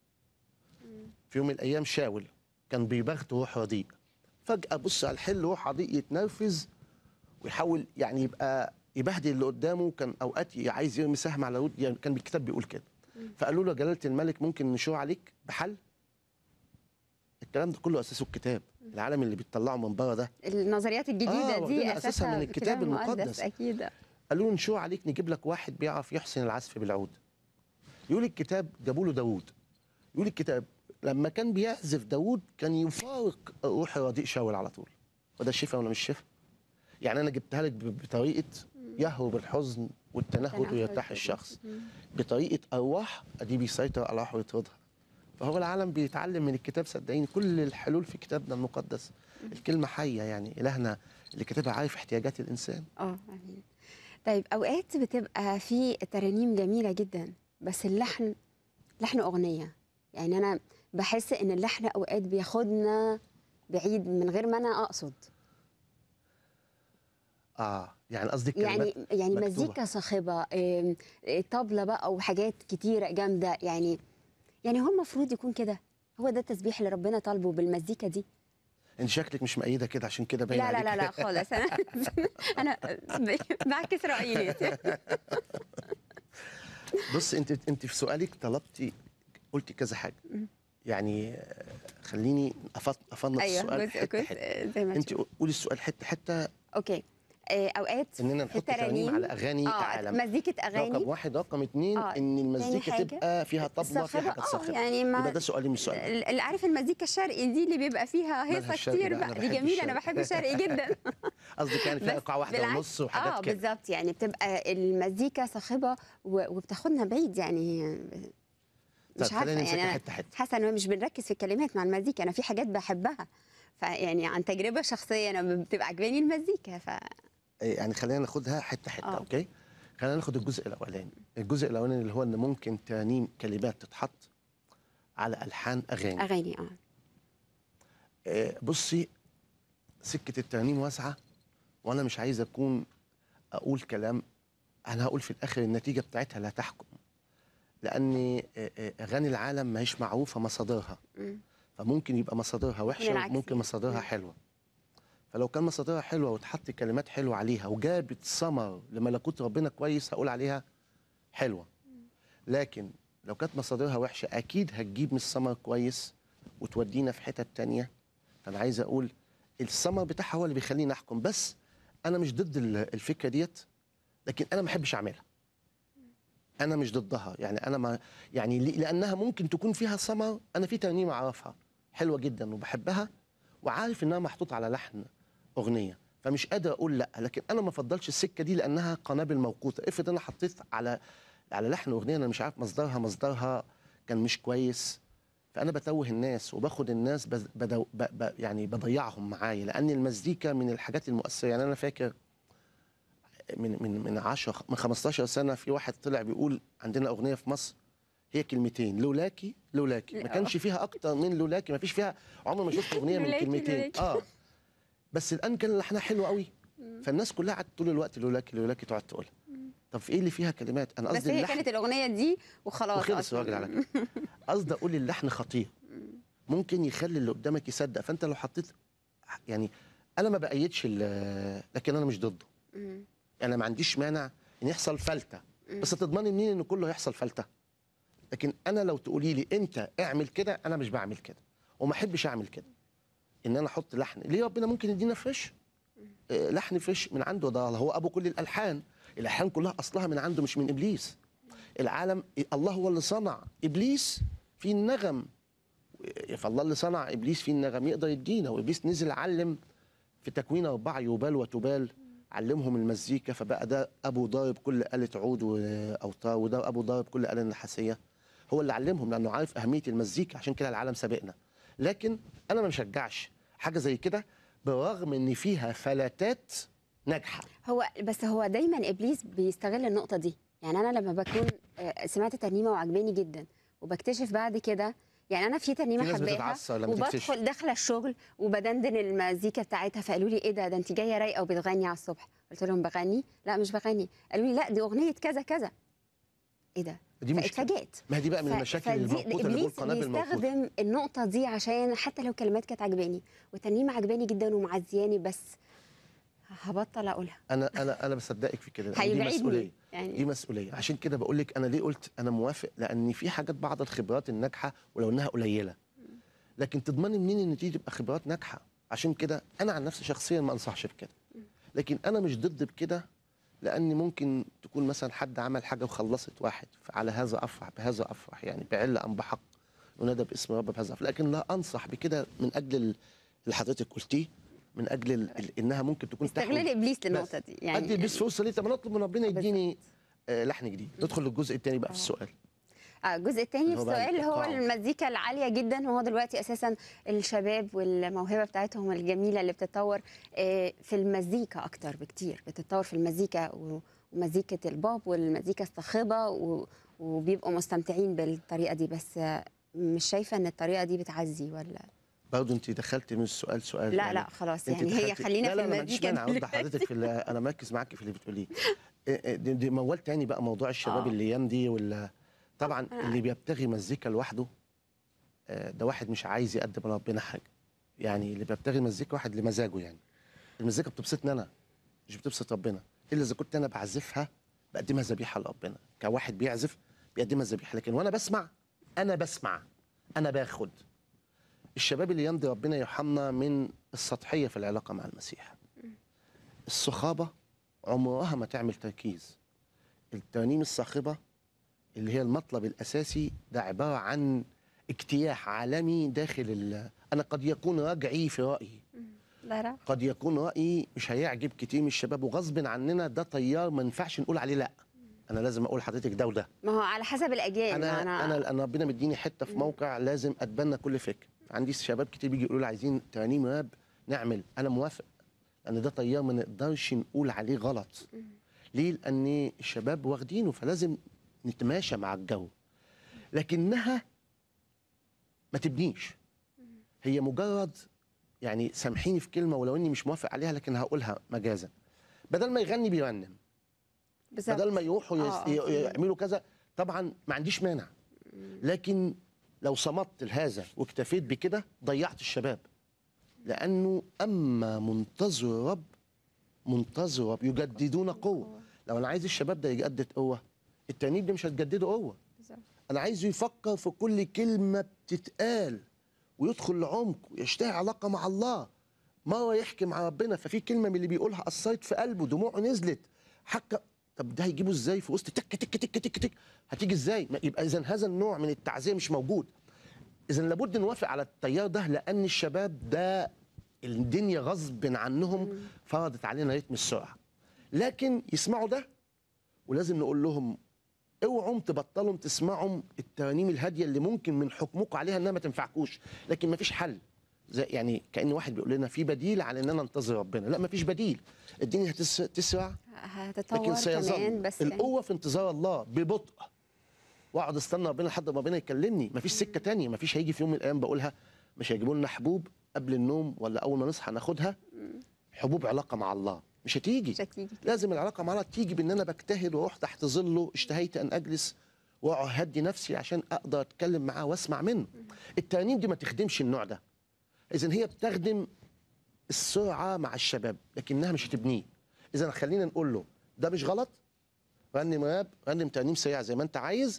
في يوم من الايام شاول كان بيبغت روح رديء فجاه بص على الحل روح رديء يتنرفز ويحاول يعني يبقى يبهدل اللي قدامه كان اوقات ي- عايز يرمي سهم على رود يعني كان بالكتاب بيقول كده فقالوا له يا جلاله الملك ممكن نشور عليك بحل الكلام ده كله اساسه الكتاب العالم اللي بيطلعه من بره ده النظريات الجديده آه، دي واخدينها أساسها اساسها من في الكتاب المقدس. اكيد قالوا له نشور عليك نجيب لك واحد بيعرف يحسن العزف بالعود يقول الكتاب جابوا له داوود يقول الكتاب لما كان بيعزف داوود كان يفارق روح رديء شاول على طول وده شفا ولا مش شفا يعني انا جبتها لك ب- بطريقه يهرب الحزن والتنهد تنهد ويرتاح وال- الشخص بطريقه ارواح ادي بيسيطر على الارواح ويطردها فهو العالم بيتعلم من الكتاب صدقيني كل الحلول في كتابنا المقدس الكلمه حيه يعني الهنا اللي كاتبها عارف احتياجات الانسان اه امين طيب اوقات بتبقى في ترانيم جميله جدا بس اللحن لحن اغنيه يعني انا بحس ان اللحن اوقات بياخدنا بعيد من غير ما انا اقصد اه يعني قصدك يعني كلمات يعني مكتوبة. مزيكا صاخبه آم، آه، طبله بقى وحاجات كتيره جامده يعني يعني هو المفروض يكون كده هو ده التسبيح اللي ربنا طالبه بالمزيكا دي انت شكلك مش مأيده كده عشان كده باين لا لا عليك لا لا خالص انا انا بعكس رايي بص انت انت في سؤالك طلبتي قلتي كذا حاجه يعني آه، خليني أفط- افنط ايوه السؤال جزء حته جزء حته زي ما انت تشوف. قولي السؤال حته حته اوكي آه، اوقات اننا في نحط ترانيم على اغاني اه عالم مزيكه رقم اغاني واحد رقم اتنين آه، ان تاني المزيكا حاجة، تبقى فيها طبله فيها صاخبة، حاجات آه، صاخبه يعني ما- يبقى ده سؤالي مش سؤال اللي عارف المزيكا الشرقي دي اللي بيبقى فيها مالها هيصه الشرقي كتير بقى؟ أنا بقى دي بحب جميله انا الشرقي. بحب الشرقي جدا قصدك يعني فيها بس ايقاع واحده بالعكس- ونص وحاجات اه كده بالظبط يعني بتبقى المزيكا صاخبه و- وبتاخدنا بعيد يعني طب مش عارفه خلينا نمسكها يعني انا حته حته حاسه ان مش بنركز في الكلمات مع المزيكا انا في حاجات بحبها فيعني عن تجربه شخصيه انا بتبقى عجباني المزيكا ف إيه، يعني خلينا ناخدها حته حته آه. اوكي خلينا ناخد الجزء الاولاني الجزء الاولاني اللي هو ان ممكن ترانيم كلمات تتحط على الحان اغاني اغاني اه آه، بصي سكه الترانيم واسعه وانا مش عايز اكون اقول كلام انا هقول في الاخر النتيجه بتاعتها لا تحكم لان آه، آه، اغاني العالم ما هيش معروفه مصادرها مم. فممكن يبقى مصادرها وحشه العكس وممكن يعني. مصادرها مم. حلوه فلو كان مصادرها حلوه وتحط كلمات حلوه عليها وجابت ثمر لملكوت ربنا كويس هقول عليها حلوه لكن لو كانت مصادرها وحشه اكيد هتجيب من الثمر كويس وتودينا في حتت تانية فانا عايز اقول الثمر بتاعها هو اللي بيخليني احكم بس انا مش ضد ال- الفكره ديت لكن انا ما بحبش اعملها انا مش ضدها يعني انا ما يعني لي- لانها ممكن تكون فيها ثمر انا في ترنيمه اعرفها حلوه جدا وبحبها وعارف انها محطوطه على لحن اغنيه فمش قادر اقول لا لكن انا ما افضلش السكه دي لانها قنابل موقوته افرض انا حطيت على على لحن اغنيه انا مش عارف مصدرها مصدرها كان مش كويس فانا بتوه الناس وباخد الناس بز- بدو ب ب يعني بضيعهم معايا لان المزيكا من الحاجات المؤثره يعني انا فاكر من من من 10 من 15 سنه في واحد طلع بيقول عندنا اغنيه في مصر هي كلمتين لولاكي لولاكي ما لا. كانش فيها اكتر من لولاكي ما فيش فيها عمري ما شفت اغنيه من لولاكي، كلمتين لولاكي. اه بس الان كان لحنها حلو قوي فالناس كلها قعدت طول الوقت لولاكي لولاكي تقعد تقولها طب في ايه اللي فيها كلمات انا بس قصدي هي اللحن كانت الاغنيه دي وخلاص وخلص أصلاً. الراجل على كده قصدي اقول اللحن خطير ممكن يخلي اللي قدامك يصدق فانت لو حطيت يعني انا ما بايدش ال- لكن انا مش ضده مم. انا ما عنديش مانع ان يحصل فلته بس تضمني منين ان كله هيحصل فلته لكن انا لو تقولي لي انت اعمل كده انا مش بعمل كده وما احبش اعمل كده ان انا احط لحن ليه ربنا ممكن يدينا فريش آه، لحن فريش من عنده ده هو ابو كل الالحان الالحان كلها اصلها من عنده مش من ابليس العالم الله هو اللي صنع ابليس في النغم فالله اللي صنع ابليس في النغم يقدر يدينا وابليس نزل علم في تكوين اربعه يبال وتبال علمهم المزيكا فبقى ده ابو ضارب كل آلة عود واوتار وده ابو ضارب كل آلة نحاسيه هو اللي علمهم لانه عارف اهميه المزيكا عشان كده العالم سابقنا لكن انا ما بشجعش حاجه زي كده برغم ان فيها فلاتات ناجحه هو بس هو دايما ابليس بيستغل النقطه دي يعني انا لما بكون آه، سمعت ترنيمه وعجباني جدا وبكتشف بعد كده يعني انا في ترنيمه في ناس حباها بتتعصب لما تكتشف. وبدخل داخله الشغل وبدندن المزيكا بتاعتها فقالوا لي ايه ده ده انت جايه رايقه وبتغني على الصبح قلت لهم بغني لا مش بغني قالوا لي لا دي اغنيه كذا كذا ايه ده دي مشكله فاتفاجئت ما هي دي بقى من ف- المشاكل فدي- الموقوته اللي جوه ابليس القنابل الموقوته بيستخدم النقطه دي عشان حتى لو كلمات كانت عجباني والترنيمه عجباني جدا ومعزياني بس هبطل اقولها انا انا انا بصدقك في كده لأن دي مسؤوليه هيبعدني دي يعني مسؤوليه عشان كده بقول لك انا ليه قلت انا موافق لان في حاجات بعض الخبرات الناجحه ولو انها قليله لكن تضمني منين ان دي تبقى خبرات ناجحه عشان كده انا عن نفسي شخصيا ما انصحش بكده لكن انا مش ضد بكده لان ممكن تكون مثلا حد عمل حاجه وخلصت واحد فعلى هذا افرح بهذا افرح يعني بعل ام بحق ينادى باسم رب بهذا أفرح. لكن لا انصح بكده من اجل ال- اللي حضرتك قلتيه من اجل ال- ال- انها ممكن تكون استغلال ابليس للنقطه دي يعني ادي البيس فرصه ليه طب انا اطلب من ربنا بالظبط. يديني آه لحن جديد ندخل للجزء الثاني بقى في السؤال آه، الجزء الثاني في اللي هو بقى السؤال هو الإيقاع. المزيكا العاليه جدا وهو دلوقتي اساسا الشباب والموهبه بتاعتهم الجميله اللي بتتطور آه، في المزيكا اكتر بكتير بتتطور في المزيكا و- ومزيكه البوب والمزيكا الصاخبه و- وبيبقوا مستمتعين بالطريقه دي بس آه، مش شايفه ان الطريقه دي بتعزي ولا برضه انت دخلت من السؤال سؤال لا يعني لا خلاص انت يعني هي دخلتي- خلينا لا في لا انا ماليش المزيكا مانع اوضح دلوقتي. حضرتك في اللي انا مركز معاكي في اللي بتقوليه إيه إيه دي, دي موال تاني بقى موضوع الشباب آه. الايام دي ولا طبعا آه. اللي بيبتغي مزيكا لوحده آه، ده واحد مش عايز يقدم لربنا حاجه يعني اللي بيبتغي مزيكا واحد لمزاجه يعني المزيكا بتبسطني انا مش بتبسط ربنا الا اذا كنت انا بعزفها بقدمها ذبيحه لربنا كواحد بيعزف بيقدمها ذبيحه لكن وانا بسمع انا بسمع انا باخد الشباب اللي يمضي ربنا يرحمنا من السطحيه في العلاقه مع المسيح الصخابه عمرها ما تعمل تركيز الترانيم الصاخبه اللي هي المطلب الاساسي ده عباره عن اجتياح عالمي داخل ال... انا قد يكون رجعي في رايي لا لا قد يكون رايي مش هيعجب كتير من الشباب وغصب عننا ده تيار ما ينفعش نقول عليه لا انا لازم اقول لحضرتك ده وده ما هو على حسب الاجيال انا ما انا انا ربنا مديني حته في موقع لازم اتبنى كل فكر عندي شباب كتير بيجي يقولوا لي عايزين ترانيم راب نعمل انا موافق لان ده تيار ما نقدرش نقول عليه غلط ليه لان الشباب واخدينه فلازم نتماشى مع الجو لكنها ما تبنيش هي مجرد يعني سامحيني في كلمه ولو اني مش موافق عليها لكن هقولها مجازا بدل ما يغني بيرنم بالظبط. بدل ما يروحوا آه، يس... آه. ي- يعملوا كذا طبعا ما عنديش مانع لكن لو صمت لهذا واكتفيت بكده ضيعت الشباب لانه اما منتظر رب منتظر رب يجددون قوه لو انا عايز الشباب ده يجدد قوه التانيين ده مش هتجدده قوه بالظبط. انا عايزه يفكر في كل كلمه بتتقال ويدخل لعمق ويشتهي علاقه مع الله مره يحكي مع ربنا ففي كلمه من اللي بيقولها اثرت في قلبه دموعه نزلت حكى طب ده هيجيبه ازاي في وسط تك تك تك تك تك هتيجي ازاي ما يبقى اذا هذا النوع من التعزيه مش موجود اذا لابد نوافق على التيار ده لان الشباب ده الدنيا غصب عنهم فرضت علينا رتم السرعه لكن يسمعوا ده ولازم نقول لهم اوعوا تبطلوا تسمعوا الترانيم الهاديه اللي ممكن من حكمكم عليها انها ما تنفعكوش لكن ما فيش حل زي يعني كان واحد بيقول لنا في بديل على اننا ننتظر ربنا لا ما فيش بديل الدنيا هتسرع هتتطور لكن كمان سيظل بس يعني القوه في انتظار الله ببطء واقعد استنى ربنا لحد ما ربنا يكلمني مفيش سكه تانية مفيش هيجي في يوم من الايام بقولها مش هيجيبوا لنا حبوب قبل النوم ولا اول ما نصحى ناخدها حبوب علاقه مع الله مش هتيجي مش هتيجي لازم العلاقه مع الله تيجي بان انا بجتهد واروح تحت ظله اشتهيت ان اجلس واهدي نفسي عشان اقدر اتكلم معاه واسمع منه الترانيم دي ما تخدمش النوع ده اذا هي بتخدم السرعه مع الشباب لكنها مش هتبنيه اذا خلينا نقول له ده مش غلط رنم راب رنم ترنيم سريع زي ما انت عايز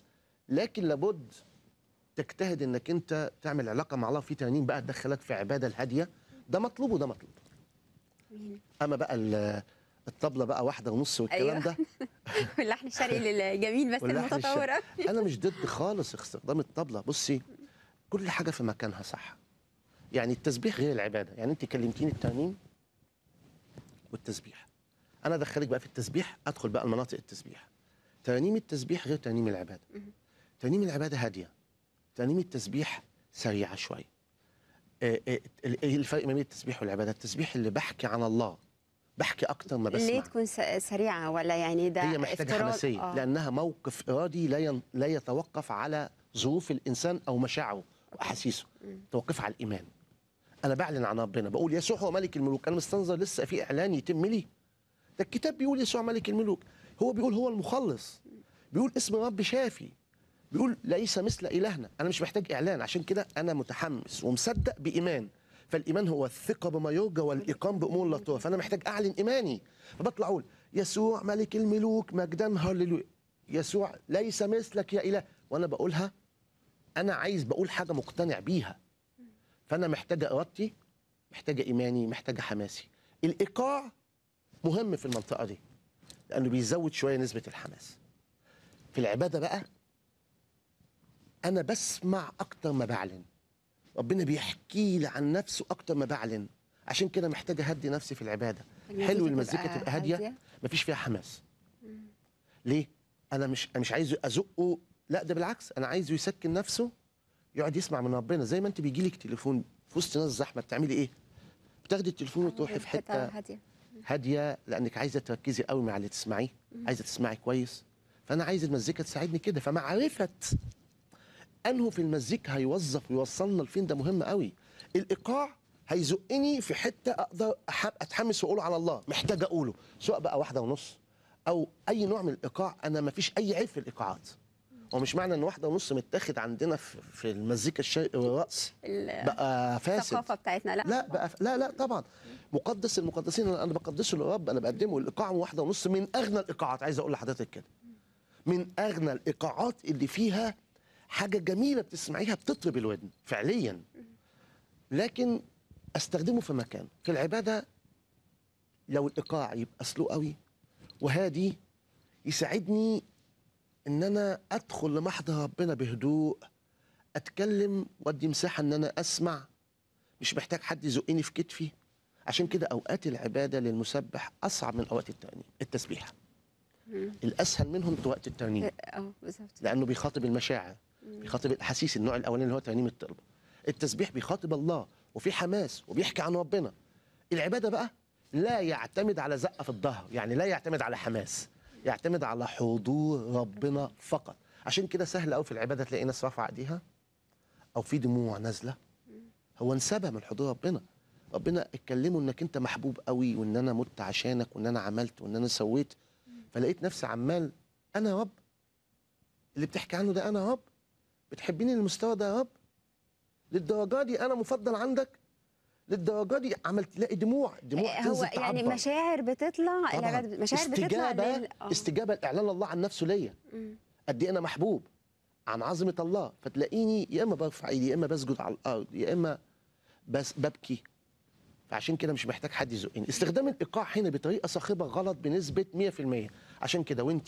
لكن لابد تجتهد انك انت تعمل علاقه مع الله في ترنيم بقى تدخلك في عباده الهاديه ده مطلوب وده مطلوب مين؟ اما بقى ال- الطبله بقى واحده ونص والكلام أيوة. ده واللحن الشرقي الجميل بس واللحن المتطور الشرقي. أوي. انا مش ضد خالص استخدام الطبله بصي كل حاجه في مكانها صح يعني التسبيح غير العباده يعني انت كلمتيني الترنيم والتسبيح انا ادخلك بقى في التسبيح ادخل بقى المناطق التسبيح ترنيم التسبيح غير ترنيم العباده ترنيم العباده هاديه ترنيم التسبيح سريعه شويه آه، آه، ايه الفرق ما بين التسبيح والعباده التسبيح اللي بحكي عن الله بحكي اكتر ما بسمع ليه تكون س- سريعه ولا يعني ده هي محتاجه افتراض؟ حماسيه آه. لانها موقف ارادي لا ين... لا يتوقف على ظروف الانسان او مشاعره واحاسيسه توقف على الايمان انا بعلن عن ربنا بقول يسوع هو ملك الملوك انا مستنظر لسه في اعلان يتم لي ده الكتاب بيقول يسوع ملك الملوك هو بيقول هو المخلص بيقول اسم رب شافي بيقول ليس مثل الهنا انا مش محتاج اعلان عشان كده انا متحمس ومصدق بايمان فالايمان هو الثقه بما يرجى والاقام بامور لا ترى فانا محتاج اعلن ايماني فبطلع اقول يسوع ملك الملوك مجدا هللويا يسوع ليس مثلك يا اله وانا بقولها انا عايز بقول حاجه مقتنع بيها فانا محتاجه ارادتي محتاجه ايماني محتاجه حماسي الايقاع مهم في المنطقه دي لانه بيزود شويه نسبه الحماس في العباده بقى انا بسمع اكتر ما بعلن ربنا بيحكي لي عن نفسه اكتر ما بعلن عشان كده محتاج اهدي نفسي في العباده حلو المزيكا تبقى هاديه مفيش فيها حماس ليه انا مش مش عايزه ازقه لا ده بالعكس انا عايزه يسكن نفسه يقعد يسمع من ربنا زي ما انت بيجي لك تليفون في وسط ناس زحمه بتعملي ايه بتاخدي التليفون وتروحي في حته هاديه هاديه لانك عايزه تركزي قوي مع اللي تسمعيه عايزه تسمعي كويس فانا عايز المزيكا تساعدني كده فمعرفه انه في المزيكا هيوظف ويوصلنا لفين ده مهم قوي الايقاع هيزقني في حته اقدر أح- اتحمس واقول على الله محتاج اقوله سواء بقى واحده ونص او اي نوع من الايقاع انا ما فيش اي عيب في الايقاعات ومش معنى ان واحده ونص متاخد عندنا في في المزيكا الشرقي والرقص بقى فاسد الثقافه بتاعتنا لا لا بقى لا لا طبعا مقدس المقدسين انا أنا بقدسه للرب انا بقدمه الايقاع واحده ونص من اغنى الايقاعات عايز اقول لحضرتك كده من اغنى الايقاعات اللي فيها حاجه جميله بتسمعيها بتطرب الودن فعليا لكن استخدمه في مكان في العباده لو الايقاع يبقى سلو قوي وهادي يساعدني ان انا ادخل لمحضر ربنا بهدوء اتكلم وادي مساحه ان انا اسمع مش محتاج حد يزقني في كتفي عشان كده اوقات العباده للمسبح اصعب من اوقات الترنيم التسبيح الاسهل منهم وقت الترنيم اه بالظبط لانه بيخاطب المشاعر بيخاطب الاحاسيس النوع الاولاني اللي هو ترنيم الطلبه التسبيح بيخاطب الله وفي حماس وبيحكي عن ربنا العباده بقى لا يعتمد على زقه في الظهر يعني لا يعتمد على حماس يعتمد على حضور ربنا فقط عشان كده سهل قوي في العباده تلاقي ناس رافعه ايديها او في دموع نازله هو انسبى من حضور ربنا ربنا اتكلموا انك انت محبوب قوي وان انا مت عشانك وان انا عملت وان انا سويت فلقيت نفسي عمال انا يا رب اللي بتحكي عنه ده انا يا رب بتحبيني للمستوى ده يا رب للدرجه دي انا مفضل عندك للدرجه دي عملت تلاقي دموع دموع هو تنزل يعني تعبر. مشاعر بتطلع طبعا العبادة مشاعر بتطلع استجابه لل... آه. استجابه لاعلان الله عن نفسه ليا مم. قد ايه انا محبوب عن عظمه الله فتلاقيني يا اما برفع ايدي يا اما بسجد على الارض يا اما بس ببكي فعشان كده مش محتاج حد يزقني استخدام الايقاع هنا بطريقه صاخبه غلط بنسبه 100% عشان كده وانت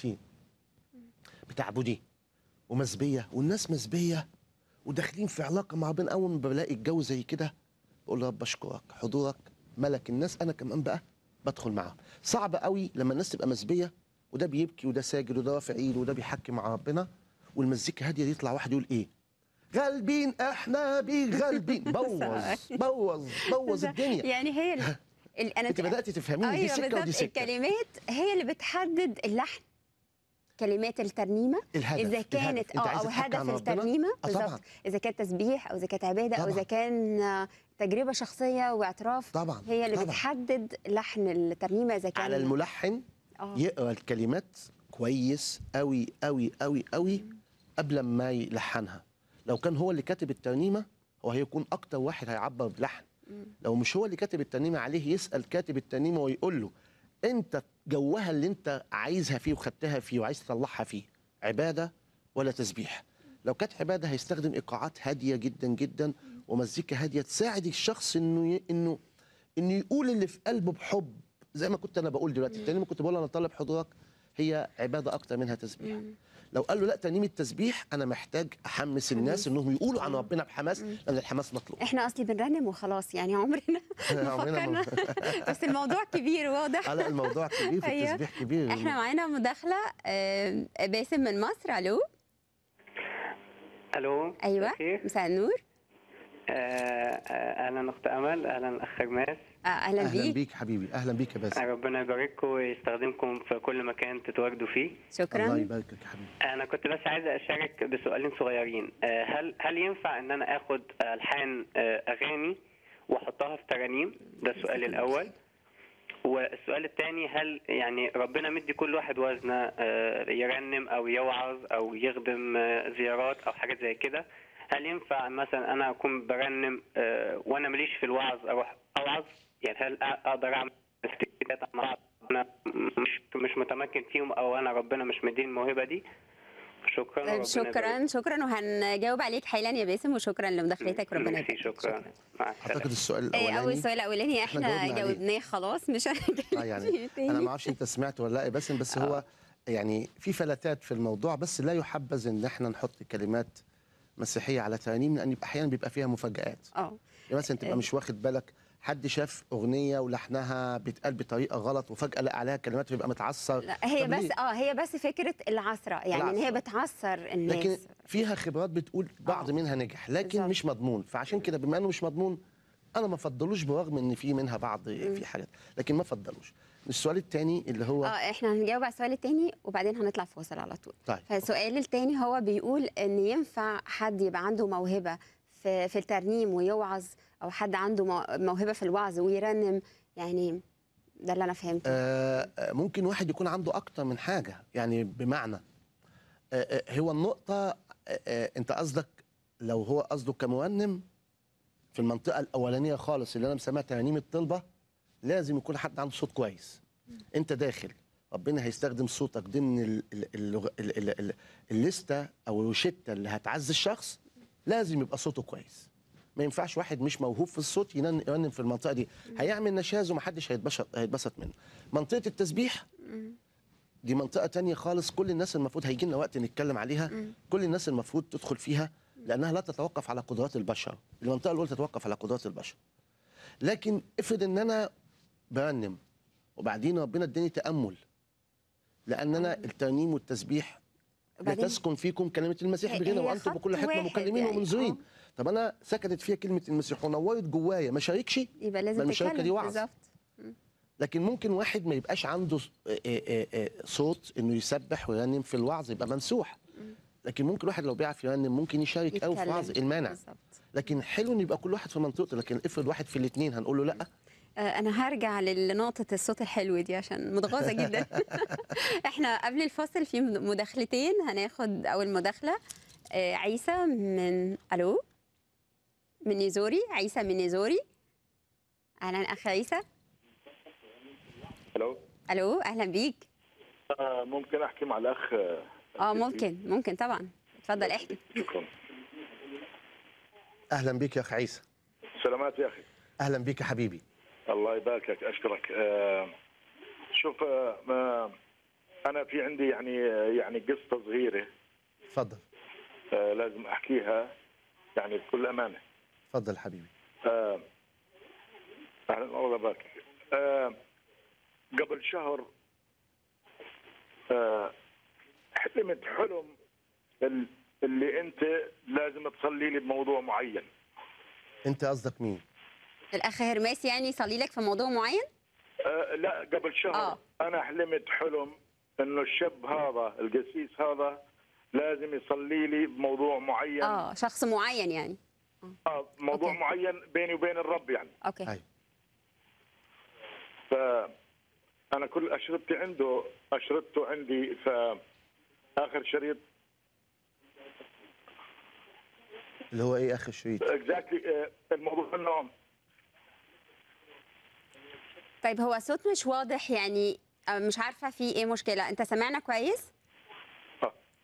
بتعبدي ومزبيه والناس مزبيه وداخلين في علاقه مع ربنا اول ما بلاقي الجو زي كده بقول يا رب اشكرك حضورك ملك الناس انا كمان بقى بدخل معاهم صعب قوي لما الناس تبقى مسبيه وده بيبكي وده ساجد وده رافع ايده وده بيحكي مع ربنا والمزيكا هاديه دي يطلع واحد يقول ايه غالبين احنا بيه غالبين بوظ بوظ بوظ الدنيا يعني هي ال... ال... انا انت بدات تفهميني دي ايوه سكه ودي بالظبط سكه الكلمات هي اللي بتحدد اللحن كلمات الترنيمه الهدف اذا كانت الهدف. انت اه عايزة او تحكي عن هدف ربنا؟ الترنيمه آه طبعا. بالظبط اذا كانت تسبيح او اذا كانت عباده او طبعا. اذا كان آه، تجربه شخصيه واعتراف طبعا هي اللي طبعا. بتحدد لحن الترنيمه اذا كان على الملحن آه. يقرا الكلمات كويس قوي قوي قوي قوي قبل ما يلحنها لو كان هو اللي كاتب الترنيمه هو هيكون اكتر واحد هيعبر بلحن لو مش هو اللي كاتب الترنيمه عليه يسال كاتب الترنيمه ويقول له انت جوها اللي انت عايزها فيه وخدتها فيه وعايز تطلعها فيه عباده ولا تسبيح لو كانت عباده هيستخدم ايقاعات هاديه جدا جدا ومزيكا هاديه تساعد الشخص انه ي... انه انه يقول اللي في قلبه بحب زي ما كنت انا بقول دلوقتي الترنيمه كنت بقول انا طالب حضورك هي عباده اكتر منها تسبيح لو قال له لا ترنيم التسبيح انا محتاج احمس الناس انهم يقولوا عن ربنا بحماس لان الحماس مطلوب احنا اصلي بنرنم وخلاص يعني عمرنا ما عمرنا ما- فكرنا بس الموضوع كبير واضح على الموضوع كبير في أيوة. التسبيح كبير احنا معانا مداخله آه، باسم من مصر الو الو ايوه بخير. مساء النور آه، آه، اهلا اخت امل اهلا اخ خماس آه، اهلا اهلا بيك بيك حبيبي اهلا بيك يا باسم ربنا يبارككم ويستخدمكم في كل مكان تتواجدوا فيه الله شكرا يباركك يا حبيبي انا كنت بس عايز اشارك بسؤالين صغيرين آه، هل هل ينفع ان انا اخد الحان آه، اغاني واحطها في ترانيم ده السؤال الاول والسؤال الثاني هل يعني ربنا مدي كل واحد وزنه آه، يرنم او يوعظ او يخدم آه، زيارات او حاجات زي كده هل ينفع مثلا انا اكون برنم آه، وانا ماليش في الوعظ اروح اوعظ يعني هل أ- اقدر اعمل اجتماعات مع بعض انا مش مش متمكن فيهم او انا ربنا مش مديني الموهبه دي شكرا وربنا يبارك. شكرا شكرا وهنجاوب عليك حالا يا باسم وشكرا لمداخلتك ربنا ميرسي، يبارك شكرا مع السلامه اعتقد السؤال إيه، الاولاني اول سؤال الاولاني إحنا احنا جاوبنا عليه. جاوبناه خلاص مش اه هنتكلم يعني فيه تاني. انا ما اعرفش انت سمعت ولا لا يا باسم بس هو يعني في فلتات في الموضوع بس لا يحبذ ان احنا نحط كلمات مسيحيه على ترانيم لان احيانا بيبقى فيها مفاجات اه يعني مثلا تبقى مش واخد بالك حد شاف اغنيه ولحنها بيتقال بطريقه غلط وفجاه لقى عليها كلمات ويبقى متعصر لا هي طب بس ليه؟ اه هي بس فكره العصره يعني ان هي العصرة. بتعصر الناس لكن فيها خبرات بتقول بعض آه. منها نجح لكن بالظبط. مش مضمون فعشان كده بما انه مش مضمون انا ما افضلوش برغم ان في منها بعض في حاجات لكن ما افضلوش السؤال الثاني اللي هو اه احنا هنجاوب على السؤال التاني وبعدين هنطلع فاصل على طول طيب فالسؤال التاني هو بيقول ان ينفع حد يبقى عنده موهبه في في الترنيم ويوعظ او حد عنده مو- موهبه في الوعظ ويرنم يعني ده اللي انا فهمته آه آه، ممكن واحد يكون عنده اكتر من حاجه يعني بمعنى آه آه، هو النقطه آه آه، انت قصدك لو هو قصده كمرنم في المنطقه الاولانيه خالص اللي انا مسميها ترانيم الطلبه لازم يكون حد عنده صوت كويس انت داخل ربنا هيستخدم صوتك ضمن ال- ال- اللغ- ال- ال- ال- الليسته او الروشته اللي هتعزي الشخص لازم يبقى صوته كويس ما ينفعش واحد مش موهوب في الصوت ينن- يرنم في المنطقه دي هيعمل نشاز ومحدش هيتبسط هيتبسط منه منطقه التسبيح دي منطقه تانية خالص كل الناس المفروض هيجي لنا وقت نتكلم عليها كل الناس المفروض تدخل فيها لانها لا تتوقف على قدرات البشر المنطقه الاولى تتوقف على قدرات البشر لكن افرض ان انا برنم وبعدين ربنا اداني تامل لان انا الترنيم والتسبيح وبعدين- لتسكن فيكم كلمه المسيح هي- بغنى هي وانتم خط بكل حكمه واحد مكلمين يعني، ومنذرين آه. طب انا سكتت فيها كلمه المسيح ونورت جوايا ما شاركش يبقى ما لازم المشاركة تتكلم دي وعظ. بالظبط لكن ممكن واحد ما يبقاش عنده ص- آه، آه، آه، صوت انه يسبح ويرنم في الوعظ يبقى ممسوح لكن ممكن واحد لو بيعرف يرنم ممكن يشارك قوي في يتكلم. الوعظ المانع بالظبط لكن حلو ان يبقى كل واحد في منطقته لكن افرض واحد في الاثنين هنقول له لا آه، انا هرجع لنقطه الصوت الحلو دي عشان متغاظه جدا احنا قبل الفاصل في مداخلتين هناخد اول مداخله آه، عيسى من الو من نيزوري عيسى من نيزوري اهلا اخ عيسى الو الو اهلا بيك آه، ممكن احكي مع الاخ آه، اه ممكن ممكن طبعا اتفضل احكي شكرا اهلا بيك يا اخ عيسى سلامات يا اخي اهلا بيك يا حبيبي الله يباركك اشكرك آه، شوف آه، ما- انا في عندي يعني آه، يعني قصه صغيره اتفضل آه، لازم احكيها يعني بكل امانه اتفضل حبيبي آه، اهلا الله يباركك آه، قبل شهر آه، حلمت حلم ال- اللي انت لازم تصلي لي بموضوع معين انت قصدك مين الاخ هرماس يعني يصلي لك في موضوع معين آه لا قبل شهر آه. آه. انا حلمت حلم انه الشاب هذا القسيس هذا لازم يصلي لي بموضوع معين اه شخص معين يعني آه موضوع أوكي. معين بيني وبين الرب يعني اوكي أيوة. ف انا كل اشرطتي عنده اشرطته عندي ف اخر شريط اللي هو ايه اخر شريط اكزاكتلي الموضوع انه طيب هو الصوت مش واضح يعني آه، مش عارفه في ايه مشكله انت سامعنا كويس آه.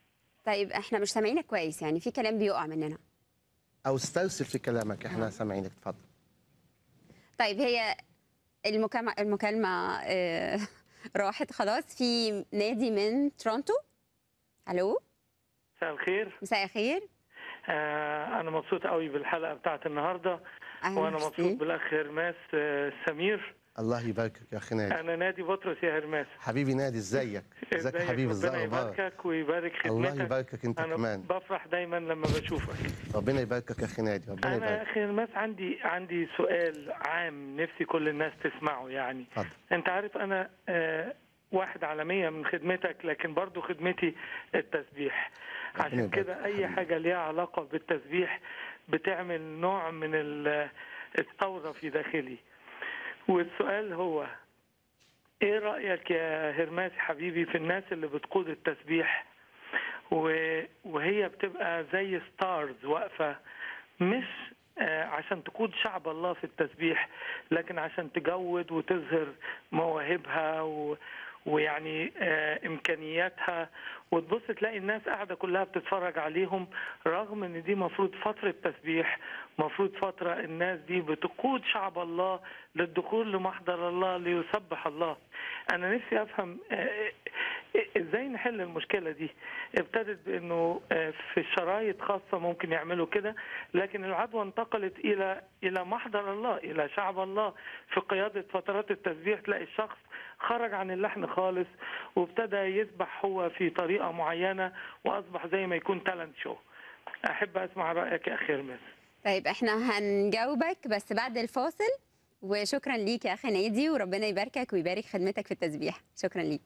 طيب احنا مش سامعينك كويس يعني في كلام بيقع مننا او استرسل في كلامك احنا سامعينك اتفضل طيب هي المكالمة المكالمة آه، راحت خلاص في نادي من تورونتو الو مساء الخير مساء الخير آه انا مبسوط قوي بالحلقه بتاعت النهارده أهلا وانا ميرسي. مبسوط بالاخ هرماس آه سمير الله يباركك يا اخي نادي انا نادي بطرس يا هرماس حبيبي نادي ازيك ازيك يا حبيبي ربنا ازاي اخبارك يباركك ويبارك الله خدمتك يباركك انت انا كمان بفرح دايما لما بشوفك ربنا يباركك يا اخي نادي ربنا انا يا يبارك اخي هرماس عندي عندي سؤال عام نفسي كل الناس تسمعه يعني اتفضل انت عارف انا آه واحد على مية من خدمتك لكن برضو خدمتي التسبيح ربنا عشان يبارك كده يا اي حبيبي. حاجة ليها علاقة بالتسبيح بتعمل نوع من ال- الثورة في داخلي والسؤال هو ايه رأيك يا هرماس حبيبي في الناس اللي بتقود التسبيح و- وهي بتبقى زي ستارز واقفة مش آه، عشان تقود شعب الله في التسبيح لكن عشان تجود وتظهر مواهبها و... ويعني آه، امكانياتها وتبص تلاقي الناس قاعده كلها بتتفرج عليهم رغم ان دي مفروض فتره تسبيح مفروض فتره الناس دي بتقود شعب الله للدخول لمحضر الله ليسبح الله انا نفسي افهم آه، آه، ازاي نحل المشكله دي ابتدت بانه آه، في الشرايط خاصه ممكن يعملوا كده لكن العدوى انتقلت الى الى محضر الله الى شعب الله في قياده فترات التسبيح تلاقي الشخص خرج عن اللحن خالص وابتدى يسبح هو في طريقه معينه واصبح زي ما يكون تالنت شو احب اسمع رايك يا اخي هرمس طيب احنا هنجاوبك بس بعد الفاصل وشكرا ليك يا اخي نادي وربنا يباركك ويبارك خدمتك في التسبيح شكرا ليك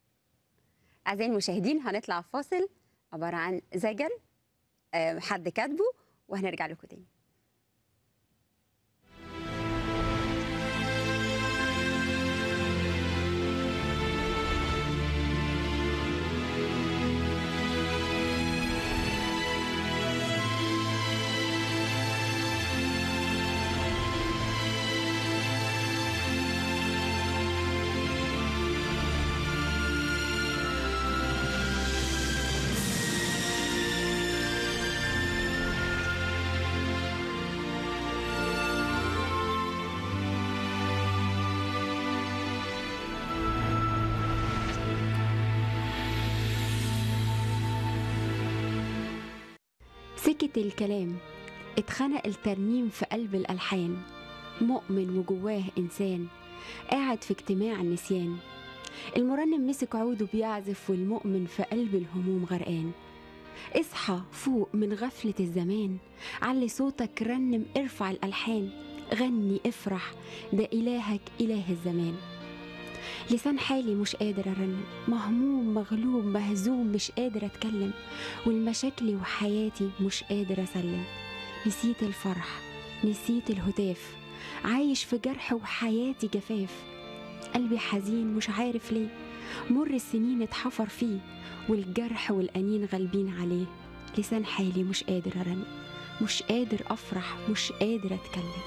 اعزائي المشاهدين هنطلع فاصل عباره عن زجل آه، حد كاتبه وهنرجع لكم تاني سكت الكلام اتخنق الترنيم في قلب الألحان مؤمن وجواه إنسان قاعد في اجتماع النسيان المرنم مسك عوده بيعزف والمؤمن في قلب الهموم غرقان اصحى فوق من غفلة الزمان علي صوتك رنم ارفع الألحان غني افرح ده إلهك إله الزمان لسان حالي مش قادر أرنم مهموم مغلوب مهزوم مش قادر أتكلم والمشاكلي وحياتي مش قادر أسلم نسيت الفرح نسيت الهتاف عايش في جرح وحياتي جفاف قلبي حزين مش عارف ليه مر السنين اتحفر فيه والجرح والأنين غالبين عليه لسان حالي مش قادر أرن مش قادر أفرح مش قادر أتكلم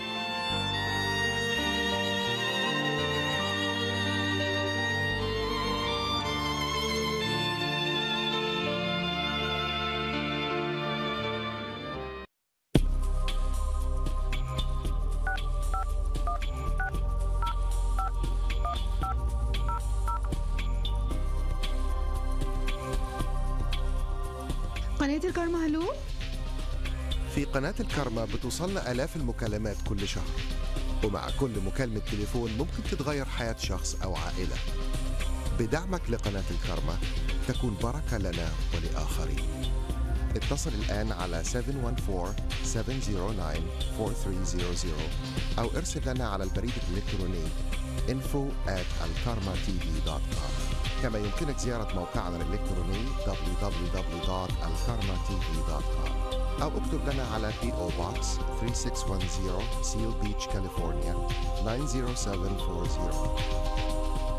قناة الكارما هلو في قناة الكارما بتوصلنا آلاف المكالمات كل شهر ومع كل مكالمة تليفون ممكن تتغير حياة شخص أو عائلة بدعمك لقناة الكارما تكون بركة لنا ولآخرين اتصل الآن على 714-709-4300 أو ارسل لنا على البريد الإلكتروني info at alkarmatv.com كما يمكنك زيارة موقعنا الإلكتروني www.alkarmatv.com أو اكتب لنا على PO Box 3610 Seal Beach, California 90740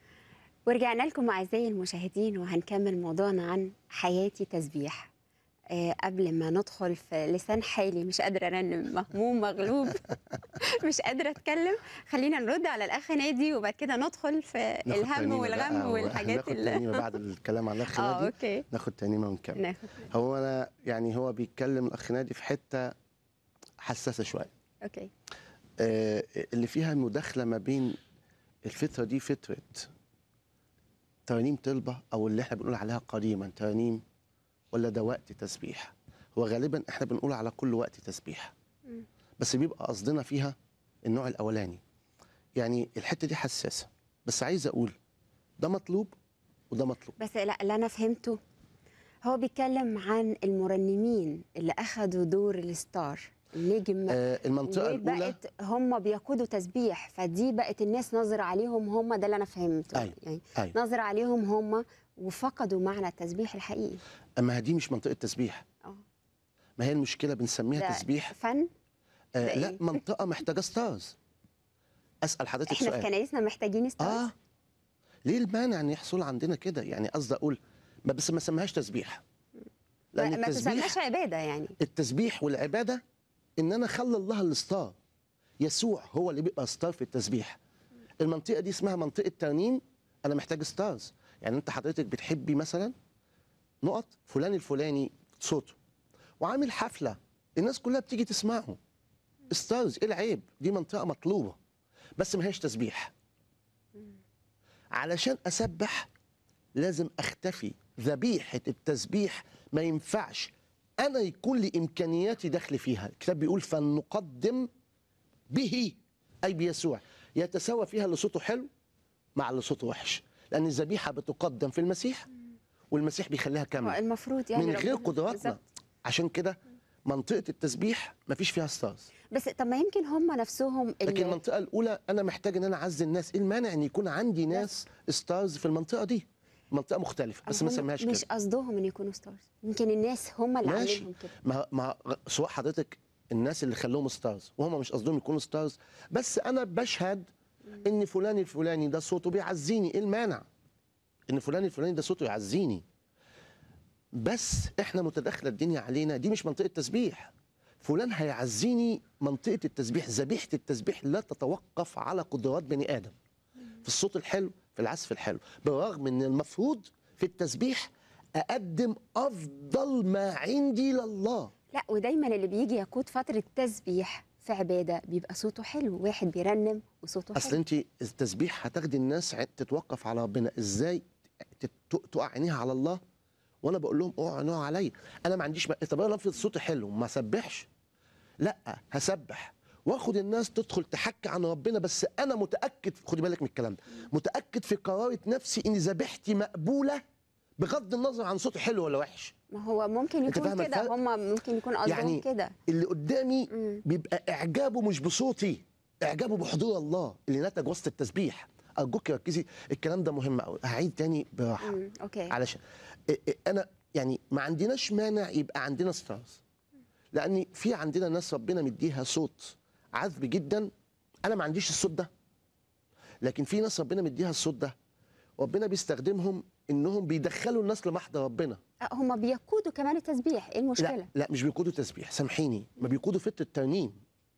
ورجعنا لكم أعزائي المشاهدين وهنكمل موضوعنا عن حياتي تسبيح آه، قبل ما ندخل في لسان حالي مش قادره ارنم مهموم مغلوب مش قادره اتكلم خلينا نرد على الاخ نادي وبعد كده ندخل في ناخد الهم ترنيمة والغم بقى، والحاجات ناخد اللي ترنيمة بعد الكلام عن الاخ اه نادي اوكي ناخد ترنيمه ونكمل ناخد هو انا يعني هو بيتكلم الاخ نادي في حته حساسه شويه اوكي آه، اللي فيها مداخله ما بين الفتره دي فتره ترانيم طلبه او اللي احنا بنقول عليها قديما ترانيم ولا ده وقت تسبيح هو غالبا احنا بنقول على كل وقت تسبيح مم. بس بيبقى قصدنا فيها النوع الاولاني يعني الحته دي حساسه بس عايز اقول ده مطلوب وده مطلوب بس لا اللي انا فهمته هو بيتكلم عن المرنمين اللي اخذوا دور الستار النجم آه المنطقه الاولى وبقت هم بيقودوا تسبيح فدي بقت الناس نظرة عليهم هم ده اللي انا فهمته أيوة، يعني أيوة. نظرة عليهم هم وفقدوا معنى التسبيح الحقيقي اما دي مش منطقه تسبيح اه ما هي المشكله بنسميها ده تسبيح فن آه ده لا إيه؟ منطقه محتاجه ستارز اسال حضرتك احنا في سؤال كنايسنا محتاجين ستارز اه ليه المانع ان يحصل عندنا كده يعني قصدي اقول ما بس ما سميهاش تسبيح ما, لان ما تسماش التسبيح عبادة يعني التسبيح والعباده ان انا اخلي الله الستار يسوع هو اللي بيبقى ستار في التسبيح المنطقه دي اسمها منطقه ترنيم انا محتاج ستارز يعني انت حضرتك بتحبي مثلا نقط فلان الفلاني صوته وعامل حفله الناس كلها بتيجي تسمعه ستارز ايه العيب دي منطقه مطلوبه بس ما هيش تسبيح علشان اسبح لازم اختفي ذبيحه التسبيح ما ينفعش انا يكون لي امكانياتي دخل فيها الكتاب بيقول فلنقدم به اي بيسوع يتساوى فيها اللي صوته حلو مع اللي صوته وحش لان الذبيحه بتقدم في المسيح والمسيح بيخليها هو كامله المفروض يعني من غير ربنا- قدراتنا بالظبط. عشان كده منطقه التسبيح ما فيش فيها ستارز بس طب ما يمكن هم نفسهم لكن اللي المنطقه الاولى انا محتاج ان انا اعزي الناس ايه المانع ان يكون عندي ناس ستارز في المنطقه دي منطقه مختلفه بس ما هم سميهاش مش كده قصدهم ان يكونوا ستارز يمكن الناس هم اللي ماشي. عاملينهم كده ما ما سواء حضرتك الناس اللي خلوهم ستارز وهم مش قصدهم يكونوا ستارز بس انا بشهد ان فلان الفلاني ده صوته بيعزيني ايه المانع ان فلان الفلاني ده صوته يعزيني بس احنا متداخله الدنيا علينا دي مش منطقه تسبيح فلان هيعزيني منطقه التسبيح ذبيحه التسبيح لا تتوقف على قدرات بني ادم في الصوت الحلو في العزف الحلو بالرغم ان المفروض في التسبيح اقدم افضل ما عندي لله لا ودايما اللي بيجي يقود فتره تسبيح في عباده بيبقى صوته حلو واحد بيرنم وصوته اصل حلو انت التسبيح هتاخدي الناس ع- تتوقف على ربنا ازاي تت- تقع عينيها على الله وانا بقول لهم اوعوا عينيها عليا انا ما عنديش م... طب انا افرض صوتي حلو ما اسبحش لا هسبح واخد الناس تدخل تحكي عن ربنا بس انا متاكد خدي بالك من الكلام ده متاكد في قراره نفسي ان ذبيحتي مقبوله بغض النظر عن صوتي حلو ولا وحش ما هو ممكن أنت يكون فاهمة كده الفرق؟ هم ممكن يكون قصدهم يعني كده اللي قدامي مم. بيبقى اعجابه مش بصوتي اعجابه بحضور الله اللي نتج وسط التسبيح ارجوك ركزي الكلام ده مهم قوي هعيد تاني براحه مم. اوكي علشان إ- إ- انا يعني ما عندناش مانع يبقى عندنا ستارز لان في عندنا ناس ربنا مديها صوت عذب جدا انا ما عنديش الصوت ده لكن في ناس ربنا مديها الصوت ده ربنا بيستخدمهم انهم بيدخلوا الناس لمحضر ربنا هم بيقودوا كمان التسبيح ايه المشكله لا لا مش بيقودوا تسبيح سامحيني ما بيقودوا فتره ترنيم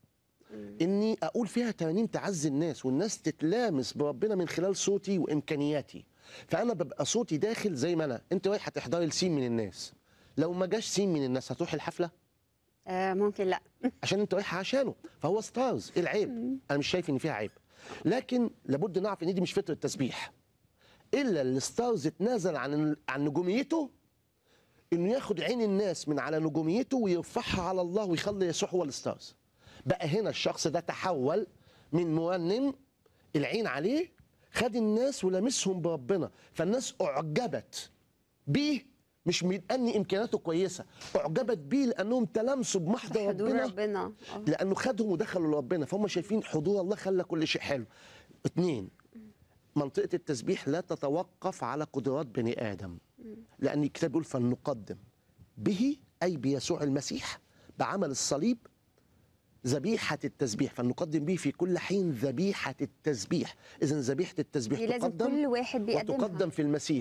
اني اقول فيها ترانيم تعزي الناس والناس تتلامس بربنا من خلال صوتي وامكانياتي فانا ببقى صوتي داخل زي ما انا انت رايحه تحضري لسين من الناس لو ما جاش سين من الناس هتروحي الحفله آه ممكن لا عشان انت رايحه عشانه فهو ستارز ايه العيب انا مش شايف ان فيها عيب لكن لابد نعرف ان دي مش فتره تسبيح الا الستارز اتنازل عن عن نجوميته انه ياخد عين الناس من على نجوميته ويرفعها على الله ويخلي يسوع هو الستارز بقى هنا الشخص ده تحول من مرنم العين عليه خد الناس ولمسهم بربنا فالناس اعجبت بيه مش من ان امكانياته كويسه اعجبت بيه لانهم تلامسوا بمحضر حضور ربنا ربنا آه. لانه خدهم ودخلوا لربنا فهم شايفين حضور الله خلى كل شيء حلو اتنين منطقه التسبيح لا تتوقف على قدرات بني ادم لان الكتاب بيقول فلنقدم به اي بيسوع المسيح بعمل الصليب ذبيحة التسبيح فلنقدم به في كل حين ذبيحة التسبيح إذا ذبيحة التسبيح دي لازم تقدم كل واحد بيقدمها وتقدم في المسيح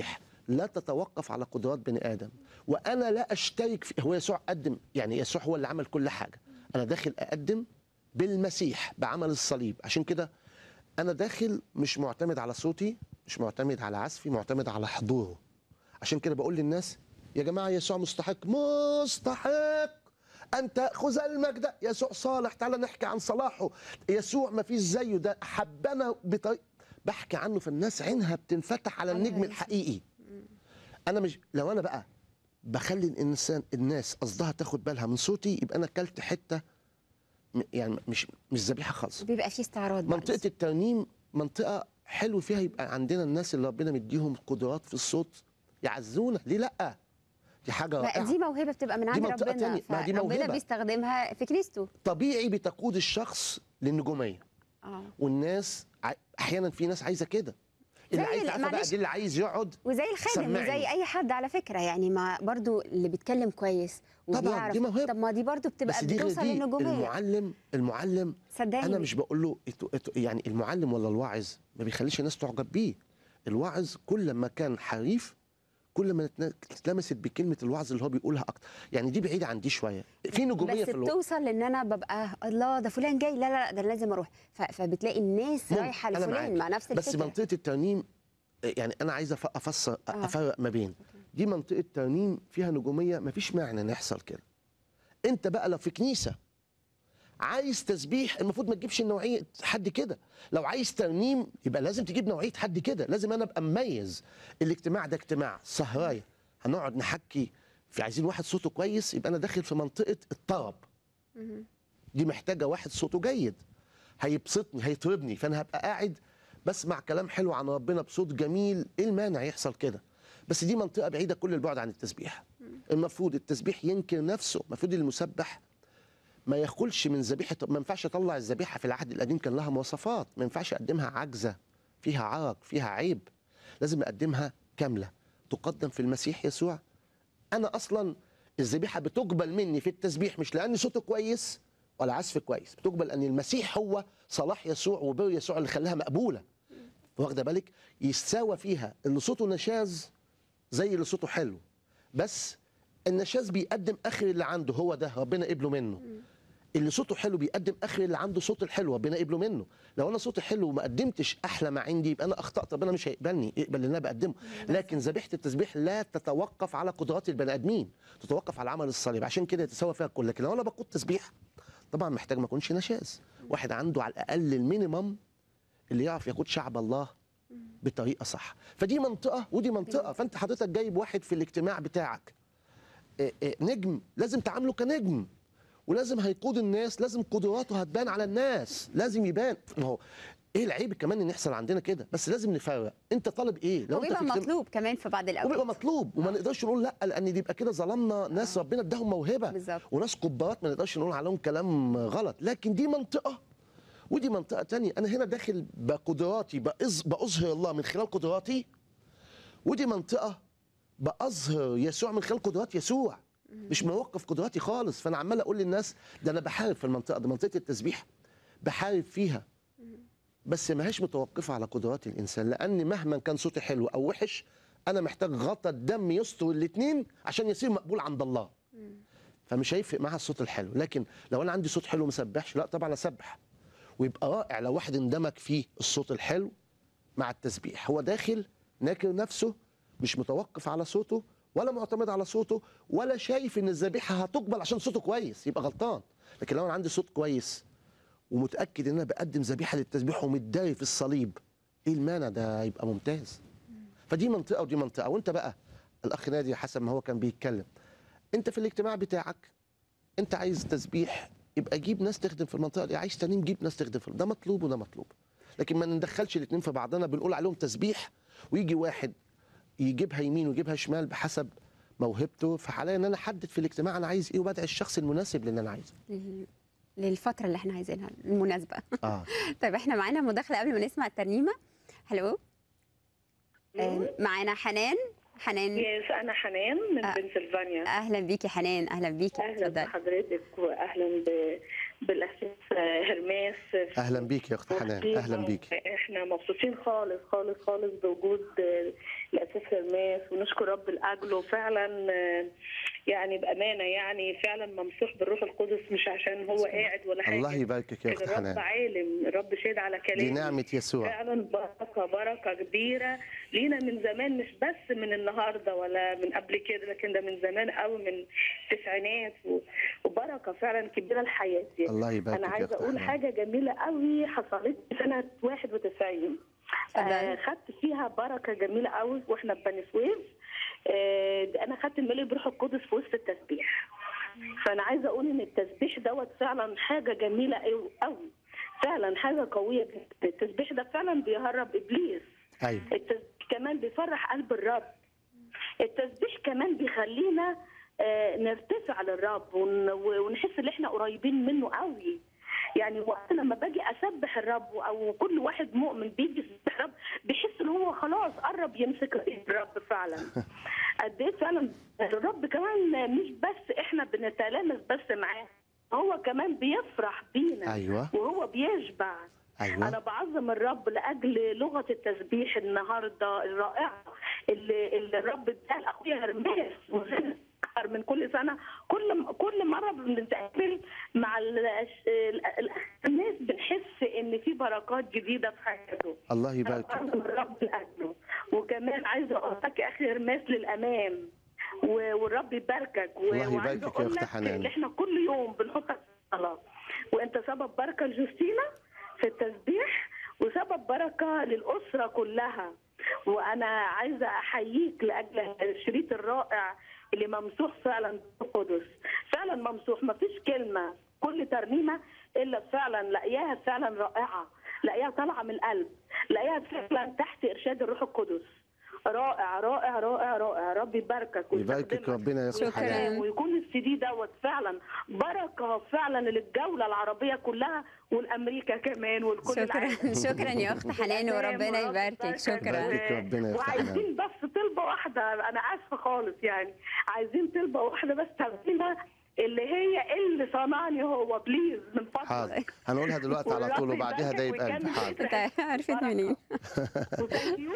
لا تتوقف على قدرات بني ادم وانا لا اشترك في هو يسوع قدم يعني يسوع هو اللي عمل كل حاجه انا داخل اقدم بالمسيح بعمل الصليب عشان كده انا داخل مش معتمد على صوتي مش معتمد على عزفي معتمد على حضوره عشان كده بقول للناس يا جماعه يسوع مستحق مستحق ان تاخذ المجد يسوع صالح تعالى نحكي عن صلاحه يسوع ما فيش زيه ده حبنا بطريق بحكي عنه فالناس عينها بتنفتح على النجم أيوة. الحقيقي انا مش لو انا بقى بخلي الانسان الناس قصدها تاخد بالها من صوتي يبقى انا اكلت حته م- يعني مش مش ذبيحه خالصه بيبقى فيه استعراض بعد. منطقه الترنيم منطقه حلو فيها يبقى عندنا الناس اللي ربنا مديهم قدرات في الصوت يعزونا ليه لا دي حاجه ما رائعه دي موهبه بتبقى من عند منطقة ربنا تانية. ما دي فربنا موهبة. بيستخدمها في كنيسته طبيعي بتقود الشخص للنجوميه اه والناس ع- احيانا في ناس عايزه كده اللي زي عايز ال- عارفه بقى معلش. دي اللي عايز يقعد وزي الخادم سمعني. وزي اي حد على فكره يعني ما برضو اللي بيتكلم كويس طبعاً، وبيعرف دي موهبة. طب ما دي برضو بتبقى بس دي غير بتوصل دي للنجوميه المعلم المعلم صدقني انا مش بقول له إتو إتو يعني المعلم ولا الواعظ ما بيخليش الناس تعجب بيه الواعظ كل ما كان حريف كل ما اتنا- اتلمست بكلمه الوعظ اللي هو بيقولها اكتر يعني دي بعيده عن دي شويه في نجوميه بس في الوعظ بتوصل لان انا ببقى الله ده فلان جاي لا لا لا ده أنا لازم اروح ف- فبتلاقي الناس ممكن، رايحه أنا معاك. لفلان مع نفس بس الفكره منطقه الترنيم يعني انا عايز أف- افسر آه. افرق ما بين دي منطقه ترنيم فيها نجوميه ما فيش معنى ان يحصل كده انت بقى لو في كنيسه عايز تسبيح المفروض ما تجيبش نوعيه حد كده لو عايز ترنيم يبقى لازم تجيب نوعيه حد كده لازم انا ابقى مميز الاجتماع ده اجتماع سهرايه هنقعد نحكي في عايزين واحد صوته كويس يبقى انا داخل في منطقه الطرب دي محتاجه واحد صوته جيد هيبسطني هيطربني فانا هبقى قاعد بسمع كلام حلو عن ربنا بصوت جميل ايه المانع يحصل كده بس دي منطقه بعيده كل البعد عن التسبيح المفروض التسبيح ينكر نفسه المفروض المسبح ما ياكلش من ذبيحه ما ينفعش اطلع الذبيحه في العهد القديم كان لها مواصفات ما ينفعش اقدمها عجزه فيها عرق فيها عيب لازم اقدمها كامله تقدم في المسيح يسوع انا اصلا الذبيحه بتقبل مني في التسبيح مش لان صوته كويس ولا عزف كويس بتقبل ان المسيح هو صلاح يسوع وبر يسوع اللي خلاها مقبوله واخده بالك يستوى فيها اللي صوته نشاز زي اللي صوته حلو بس النشاز بيقدم اخر اللي عنده هو ده ربنا قبله منه اللي صوته حلو بيقدم اخر اللي عنده صوت الحلو ربنا قبله منه لو انا صوتي حلو وما قدمتش احلى ما عندي يبقى انا اخطات ربنا مش هيقبلني يقبل اللي انا بقدمه لكن ذبيحه التسبيح لا تتوقف على قدرات البني ادمين تتوقف على عمل الصليب عشان كده يتساوى فيها الكل لكن لو انا بقود تسبيح طبعا محتاج ما اكونش نشاز واحد عنده على الاقل المينيمم اللي يعرف يقود شعب الله بطريقه صح فدي منطقه ودي منطقه فانت حضرتك جايب واحد في الاجتماع بتاعك إيه إيه نجم لازم تعامله كنجم ولازم هيقود الناس لازم قدراته هتبان على الناس لازم يبان ما هو ايه العيب كمان ان يحصل عندنا كده بس لازم نفرق انت طالب ايه لو انت وبيبقى في اجتماع- مطلوب كمان في بعض الاوقات وبيبقى مطلوب وما نقدرش نقول لا لان دي يبقى كده ظلمنا ناس ربنا اداهم موهبه بالظبط. وناس كبارات ما نقدرش نقول عليهم كلام غلط لكن دي منطقه ودي منطقه تانية انا هنا داخل بقدراتي بأظ... باظهر الله من خلال قدراتي ودي منطقه باظهر يسوع من خلال قدرات يسوع مش موقف قدراتي خالص فانا عمال اقول للناس ده انا بحارب في المنطقه دي منطقه التسبيح بحارب فيها بس ما هيش متوقفه على قدرات الانسان لان مهما كان صوتي حلو او وحش انا محتاج غطا الدم يستر الاثنين عشان يصير مقبول عند الله فمش هيفرق معاها الصوت الحلو لكن لو انا عندي صوت حلو ما سبحش لا طبعا اسبح ويبقى رائع لو واحد اندمج فيه الصوت الحلو مع التسبيح هو داخل ناكر نفسه مش متوقف على صوته ولا معتمد على صوته ولا شايف ان الذبيحه هتقبل عشان صوته كويس يبقى غلطان لكن لو انا عندي صوت كويس ومتاكد ان انا بقدم ذبيحه للتسبيح ومتداري في الصليب ايه المانع ده يبقى ممتاز فدي منطقه ودي منطقه وانت بقى الاخ نادي حسب ما هو كان بيتكلم انت في الاجتماع بتاعك انت عايز تسبيح يبقى جيب ناس تخدم في المنطقه دي عايز تانيين جيب ناس تخدم في ده مطلوب وده مطلوب لكن ما ندخلش الاثنين في بعضنا بنقول عليهم تسبيح ويجي واحد يجيبها يمين ويجيبها شمال بحسب موهبته فحاليا ان انا احدد في الاجتماع انا عايز ايه وبدعي الشخص المناسب للي انا عايزه لل- للفتره اللي احنا عايزينها المناسبه اه طيب احنا معانا مداخله قبل ما نسمع الترنيمه هلو آه، معانا حنان حنان يس انا حنان من آه. بنسلفانيا اهلا بيكي حنان اهلا بيكي اهلا اتفضلي بحضرتك واهلا ب... بالاساس هرماس اهلا بيك يا اخت حنان اهلا بيك احنا مبسوطين خالص خالص خالص بوجود الاساس هرماس ونشكر رب لاجله فعلا يعني بامانه يعني فعلا ممسوح بالروح القدس مش عشان هو قاعد ولا حاجه الله يباركك يا اخت الرب حنان عالم الرب شهد على دي كلامه نعمه يسوع فعلا بركه بركه كبيره لينا من زمان مش بس من النهارده ولا من قبل كده لكن ده من زمان قوي من التسعينات و- وبركه فعلا كبيره لحياتي الله يباركك انا يا عايزه اخت اقول حنان حاجه جميله قوي حصلت لي سنه 91 آه خدت فيها بركه جميله قوي واحنا في بني سويف آه انا خدت الملء بروح القدس في وسط التسبيح فانا عايزه اقول ان التسبيح دوت فعلا حاجه جميله قوي قوي فعلا حاجه قويه جدا التسبيح ده فعلا بيهرب ابليس ايوه التسبيح كمان بيفرح قلب الرب التسبيح كمان بيخلينا آه، نرتفع للرب ون- ونحس ان احنا قريبين منه قوي يعني وقت لما باجي اسبح الرب او كل واحد مؤمن بيجي يسبح الرب بيحس ان هو خلاص قرب يمسك ايد الرب فعلا قد ايه فعلا الرب كمان مش بس احنا بنتلامس بس معاه هو كمان بيفرح بينا ايوه وهو بيشبع ايوه انا بعظم الرب لاجل لغه التسبيح النهارده الرائعه اللي, اللي الرب اداها لاخويا هرماس وزي أكتر من كل سنه كل كل مره بنتقابل مع ال- ال- ال- الناس بنحس ان في بركات جديده في حياته الله انا يباركك بعظم الرب لاجله وكمان عايزه اقول لك يا اخي هرماس للامام و- والرب يباركك و- الله وعايزه يباركك يا اقول أخت لك حنان. ان احنا كل يوم بنحطك في الصلاه وانت سبب بركه لجوستينا في التسبيح وسبب بركه للاسره كلها وانا عايزه احييك لاجل الشريط الرائع اللي ممسوح فعلا بالقدس فعلا ممسوح ما فيش كلمه كل ترنيمه الا فعلا لاقياها فعلا رائعه لاقيها طالعه من القلب لاقيها فعلا تحت ارشاد الروح القدس رائع رائع رائع رائع ربي يباركك يباركك ويستخدمك ربنا يا اخت حنان شكرا ويكون السي دي دوت فعلا بركه فعلا للجوله العربيه كلها والامريكا كمان والكل شكرا العالم. شكرا يا اخت حنان وربنا ورب يباركك شكرا يباركك ربنا يا اخت حنان وعايزين بس طلبه واحده انا اسفه خالص يعني عايزين طلبه واحده بس ترتيبها اللي هي اللي صنعني هو بليز من فضلك حاضر هنقولها دلوقتي على طول والرب وبعدها ده يباركك يبقى قلبي ويكمل حاضر انت عرفت منين وتنكيو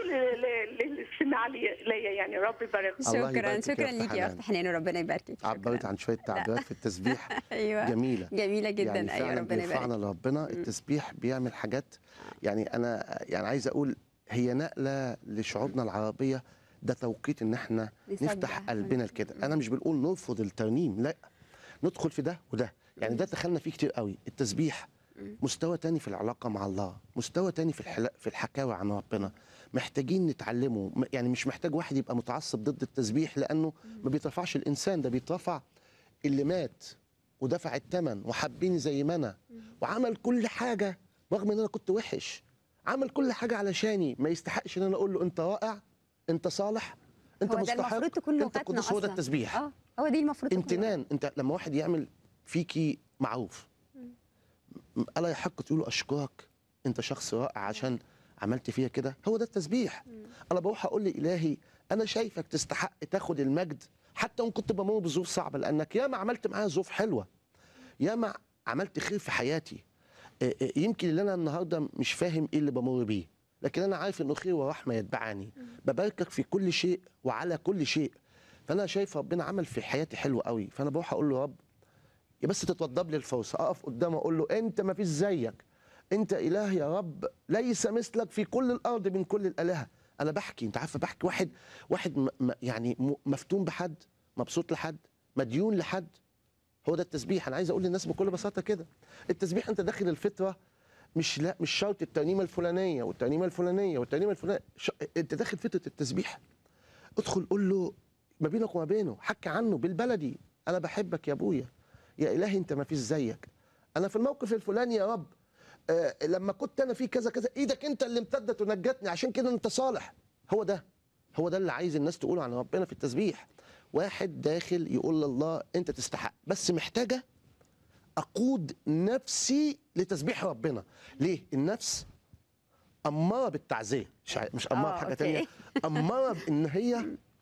للاستماع لي- ليا يعني رب يبارك الله شكرا يباركك يا شكرا أخت ليك يا حنان. اخت حنان وربنا يباركك عبرت شكراً. عن شويه تعبيرات في التسبيح ايوه جميله جميله جدا يعني ايوه فعلا ربنا بيرفعنا يبارك لربنا التسبيح بيعمل حاجات يعني انا يعني عايز اقول هي نقله لشعوبنا العربيه ده توقيت ان احنا نسبح. نفتح قلبنا لكده انا مش بنقول نرفض الترنيم لا ندخل في ده وده يعني ده دخلنا فيه كتير قوي التسبيح مستوى تاني في العلاقه مع الله مستوى تاني في الحلا في الحكاوي عن ربنا محتاجين نتعلمه م- يعني مش محتاج واحد يبقى متعصب ضد التسبيح لانه ما بيترفعش الانسان ده بيترفع اللي مات ودفع الثمن وحبني زي ما انا وعمل كل حاجه رغم ان انا كنت وحش عمل كل حاجه علشاني ما يستحقش ان انا اقول له انت رائع انت صالح انت هو ده مستحق المفروض تكون انت لغتنا قدوس هو ده اصلا التسبيح اه هو دي المفروض تكون امتنان انت لما واحد يعمل فيكي معروف م- الا يحق تقول له اشكرك انت شخص رائع عشان عملت فيا كده هو ده التسبيح انا بروح اقول لالهي انا شايفك تستحق تاخد المجد حتى وان كنت بمر بظروف صعبه لانك ياما عملت معايا ظروف حلوه ياما عملت خير في حياتي اه، اه، يمكن اللي انا النهارده مش فاهم ايه اللي بمر بيه لكن انا عارف انه خير ورحمه يتبعني بباركك في كل شيء وعلى كل شيء فانا شايف ربنا عمل في حياتي حلو قوي فانا بروح اقول له يا رب يا بس تتوضب لي الفرصه اقف قدامه اقول له انت ما فيش زيك انت اله يا رب ليس مثلك في كل الارض من كل الالهه انا بحكي انت عارفه بحكي واحد واحد م م يعني م- مفتون بحد مبسوط لحد مديون لحد هو ده التسبيح انا عايز اقول للناس بكل بساطه كده التسبيح انت داخل الفطره مش لا مش شرط الترنيمه الفلانيه والترنيمه الفلانيه والترنيمه الفلانيه ش... انت داخل فتره التسبيح ادخل قول له ما بينك وما بينه حكي عنه بالبلدي انا بحبك يا ابويا يا الهي انت ما فيش زيك انا في الموقف الفلاني يا رب آه لما كنت انا في كذا كذا ايدك انت اللي امتدت ونجتني عشان كده انت صالح هو ده هو ده اللي عايز الناس تقوله عن ربنا في التسبيح واحد داخل يقول لله انت تستحق بس محتاجه اقود نفسي لتسبيح ربنا ليه النفس اماره بالتعزيه مش عاي- مش اماره آه، بحاجه أوكي. تانية اماره بان هي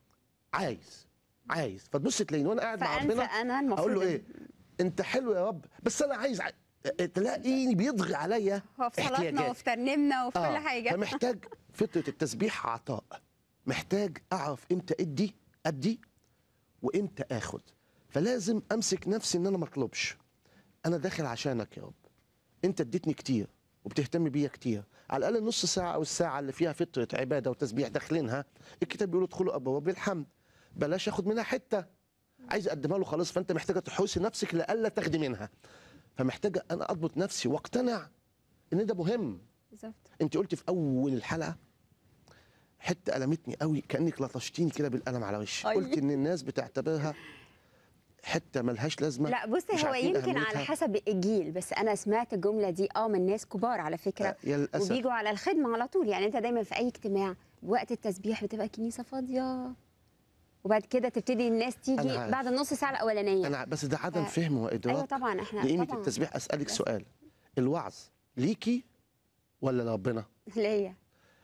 عايز عايز فتبص تلاقيني وانا قاعد مع فانسى ربنا انا المفروض اقول له ايه انت حلو يا رب بس انا عايز ع... آه، تلاقيني بيضغي عليا هو في صلاتنا احتياجاتي. وفي ترنيمنا وفي كل آه، حاجه فمحتاج فطره التسبيح عطاء محتاج اعرف امتى ادي ادي وامتى اخد فلازم امسك نفسي ان انا ما اطلبش انا داخل عشانك يا رب انت اديتني كتير وبتهتم بيا كتير على الاقل نص ساعه او الساعه اللي فيها فطره عباده وتسبيح داخلينها الكتاب بيقول ادخلوا ابواب الحمد بلاش اخد منها حته عايز اقدمها له خلاص فانت محتاجه تحوسي نفسك لالا تاخدي منها فمحتاجه انا اضبط نفسي واقتنع ان ده مهم بالظبط انت قلت في اول الحلقه حته المتني قوي كانك لطشتيني كده بالقلم على وشي أي. قلت ان الناس بتعتبرها حته ملهاش لازمه لا بص مش هو عارفين يمكن أهميتها. على حسب الجيل بس انا سمعت الجمله دي اه من ناس كبار على فكره آه، يا للاسف وبيجوا على الخدمه على طول يعني انت دايما في اي اجتماع وقت التسبيح بتبقى كنيسه فاضيه وبعد كده تبتدي الناس تيجي أنا عارف. بعد النص ساعه الاولانيه انا بس ده عدم ف- فهم وادراك ايوه طبعا احنا لقيمه طبعا التسبيح اسالك بس- سؤال الوعظ ليكي ولا لربنا ليا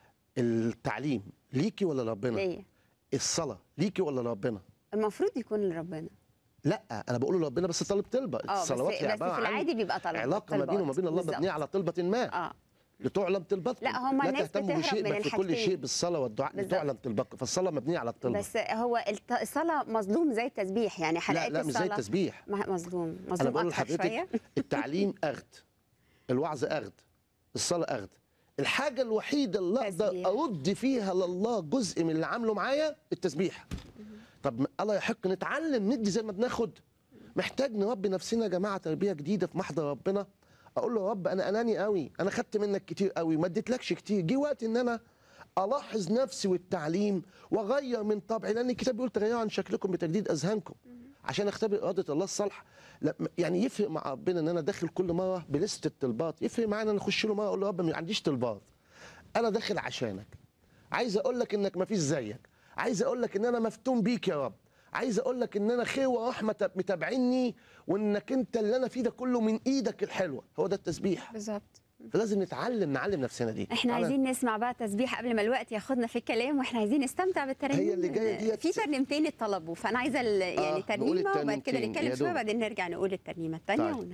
التعليم ليكي ولا لربنا ليا الصلاه ليكي ولا لربنا المفروض يكون لربنا لا انا بقول لربنا بس طالب طلبه اه بس, الصلوات هي بس عباره في عن العادي بيبقى طلب علاقه ما بينه وما بين الله بالظبط. مبنيه على طلبه ما اه لتعلم طلبتكم لا، هما لا الناس تهتموا بتهرب بشيء من بل في كل الحاجتين. شيء بالصلاه والدعاء بالظبط. لتعلم طلبتكم فالصلاه مبنيه على الطلبه بس هو الت- الصلاه مظلوم زي التسبيح يعني لا حلقات لا مش زي الصلاه التسبيح ما- مظلوم انا مظلوم بقول اكتر شويه لحضرتك التعليم اخد الوعظ اخد الصلاه اخد الحاجه الوحيده اللي اقدر تسبيح. ارد فيها لله جزء من اللي عامله معايا التسبيح طب ما- الله يحق نتعلم ندي زي ما بناخد محتاج نربي نفسنا يا جماعه تربيه جديده في محضر ربنا اقول له يا رب انا اناني قوي انا خدت منك كتير قوي ما اديتلكش كتير جه وقت ان انا الاحظ نفسي والتعليم واغير من طبعي لان الكتاب بيقول تغيروا عن شكلكم بتجديد اذهانكم عشان اختبر اراده الله الصالحه لا م- يعني يفرق مع ربنا ان انا داخل كل مره بلسته طلبات يفرق معايا ان انا اخش له مره اقول له يا رب ما عنديش طلبات انا داخل عشانك عايز اقول لك انك ما فيش زيك عايز اقول لك ان انا مفتون بيك يا رب عايز اقول لك ان انا خير ورحمه تب- متابعيني وانك انت اللي انا فيه ده كله من ايدك الحلوه هو ده التسبيح بالظبط فلازم نتعلم نعلم نفسنا دي احنا أنا- عايزين نسمع بقى تسبيح قبل ما الوقت ياخدنا في الكلام واحنا عايزين نستمتع بالترنيم هي اللي جاية ديت- في ترنيمتين اتطلبوا فانا عايزه ال- يعني نقول ترنيمه وبعد كده الترنيمتين، نتكلم يا شويه دوب. بعدين نرجع نقول الترنيمه الثانيه طيب. ون...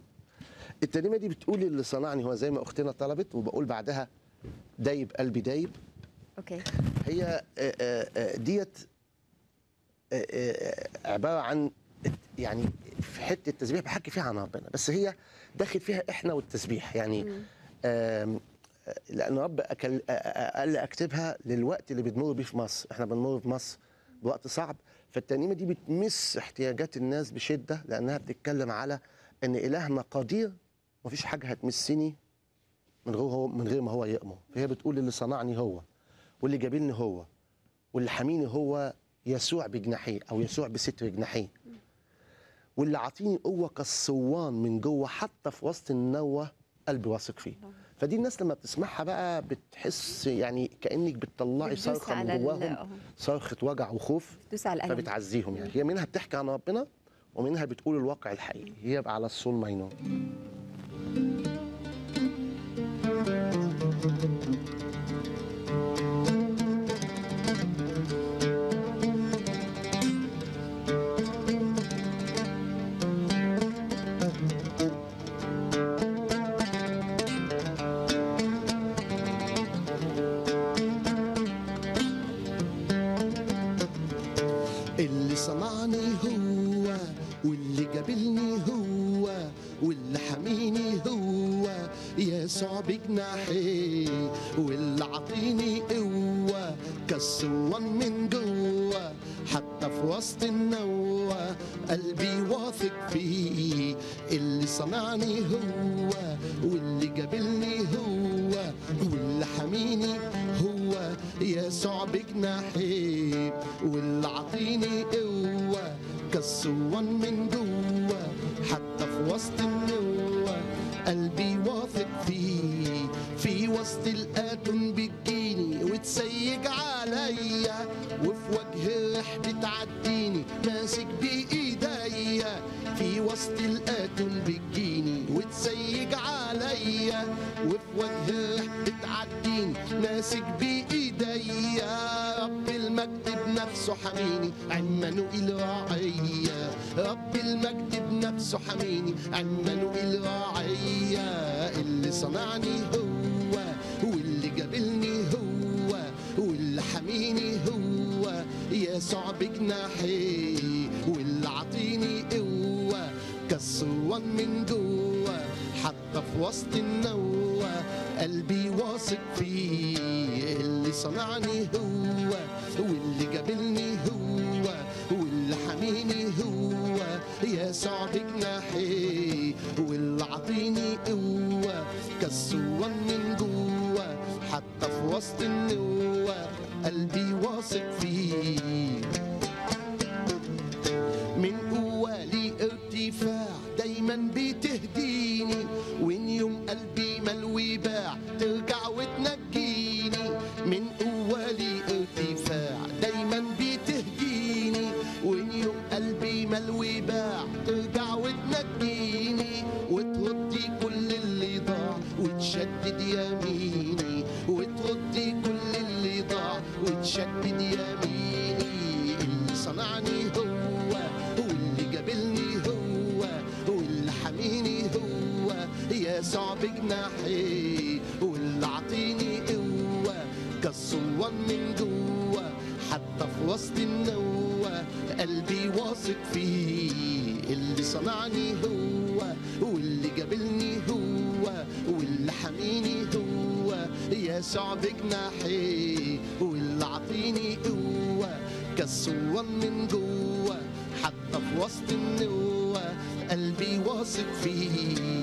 الترنيمه دي بتقول اللي صنعني هو زي ما اختنا طلبت وبقول بعدها دايب قلبي دايب اوكي هي آه، آه، آه، ديت آه، آه، عباره عن يعني في حته التسبيح بحكي فيها عن ربنا بس هي داخل فيها احنا والتسبيح يعني آم، آه، لان رب أكل- آه، آه، قال لي اكتبها للوقت اللي بنمر بيه في مصر احنا بنمر في مصر بوقت صعب فالترنيمه دي بتمس احتياجات الناس بشده لانها بتتكلم على ان الهنا قدير مفيش حاجه هتمسني من غير هو من غير ما هو يأمر فهي بتقول اللي صنعني هو واللي جابلني هو واللي حاميني هو يسوع بجناحيه او يسوع بستر جناحيه واللي عاطيني قوه كالصوان من جوه حتى في وسط النوه قلبي واثق فيه فدي الناس لما بتسمعها بقى بتحس يعني كانك بتطلعي بتدوس صرخه على من ال- جواهم آه. صرخه وجع وخوف دوس على القلم فبتعزيهم يعني هي منها بتحكي عن ربنا ومنها بتقول الواقع الحقيقي هي على الصول مينون اللي صنعني هو واللي جابلني هو واللي حميني هو يسوع بجناحيه واللي عطيني قوة كالصوان من جوه حتى في وسط النوة قلبي واثق فيه اللي صنعني هو واللي جابلني هو واللي حميني هو يسوع بجناحيه واللي عطيني قوة كالصوان من جوه حتى في وسط النوة قلبي واثق فيه في وسط الآتون بتجيني وتسيج عليا وفي وجه الريح بتعديني ماسك بإيديا في وسط الآتون بتجيني وتسيج عليا وفي وجه الريح بتعديني ماسك بإيديا رب المجد بنفسه حميني عمانوئيل راعية رب المجد بنفسه نفسه حميني عمانوئيل راعية اللي صنعني هو واللي جابلني هو واللي حميني هو يسوع بجناحي واللي عطيني قوة كالصوان من جوه حتى في وسط النوة قلبي واثق فيه اللي صنعني هو واللي جابلني هو واللي حميني هو يسوع بجناحي واللي عطيني قوة كالصوان من جوه حتى في وسط النوة قلبي واثق فيه من قوة لي ارتفاع دايما بتهديني وين يوم قلبي ملوي باع ترجع وتنجيني من قوة لي ارتفاع دايما بتهديني وين يوم قلبي ملوي باع ترجع وتنجيني وتردي كل اللي ضاع وتشدد يميني وتردي كل اللي ضاع وتشدد يميني اللي صنعني هو واللي جابلني هو واللي حميني هو يسوع بجناحي واللي عطيني قوة كالصوان من جوه حتى في وسط النوة قلبي واثق فيه اللي صنعني هو واللي جابلني هو واللي حميني هو يسوع بجناحي واللي عطيني قوة كالصوان من جوه حتى في وسط النوة قلبي واثق فيه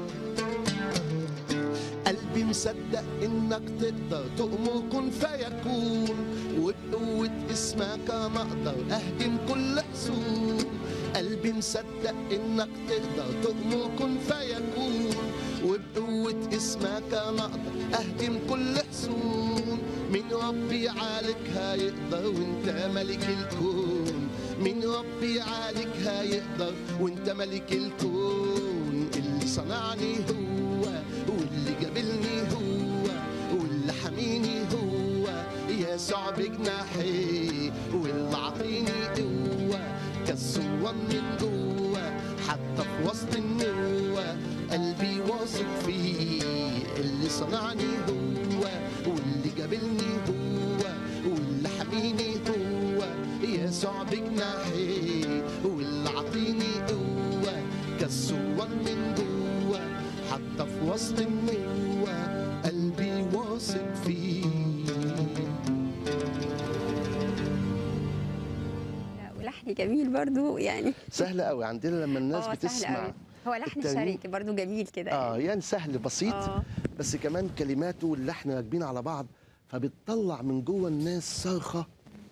قلبي مصدق انك تقدر تأمر كن فيكون وبقوة اسمك انا اقدر اهدم كل حصون قلبي مصدق انك تقدر تأمر كن فيكون وبقوة اسمك انا اقدر اهدم كل حصون من ربي عالك هيقدر وانت ملك الكون من ربي عالك هيقدر وانت ملك الكون اللي صنعني هو واللي جابلني هو واللي حميني هو يسوع بجناحي واللي عطيني قوة كالصوان من جوه حتى في وسط النوة قلبي واثق فيه اللي صنعني هو واللي جابلني هو واللي حميني هو يسوع بجناحي واللي عطيني قوة كالصوان من جوه حتى في وسط النوة قلبي واثق فيه ولحن جميل برضو يعني سهل قوي عندنا لما الناس آه، سهل بتسمع قوي. هو لحن الترنيم- شرقي برضو جميل كده اه يعني سهل بسيط آه. بس كمان كلماته واللحن راكبين على بعض فبتطلع من جوه الناس صرخه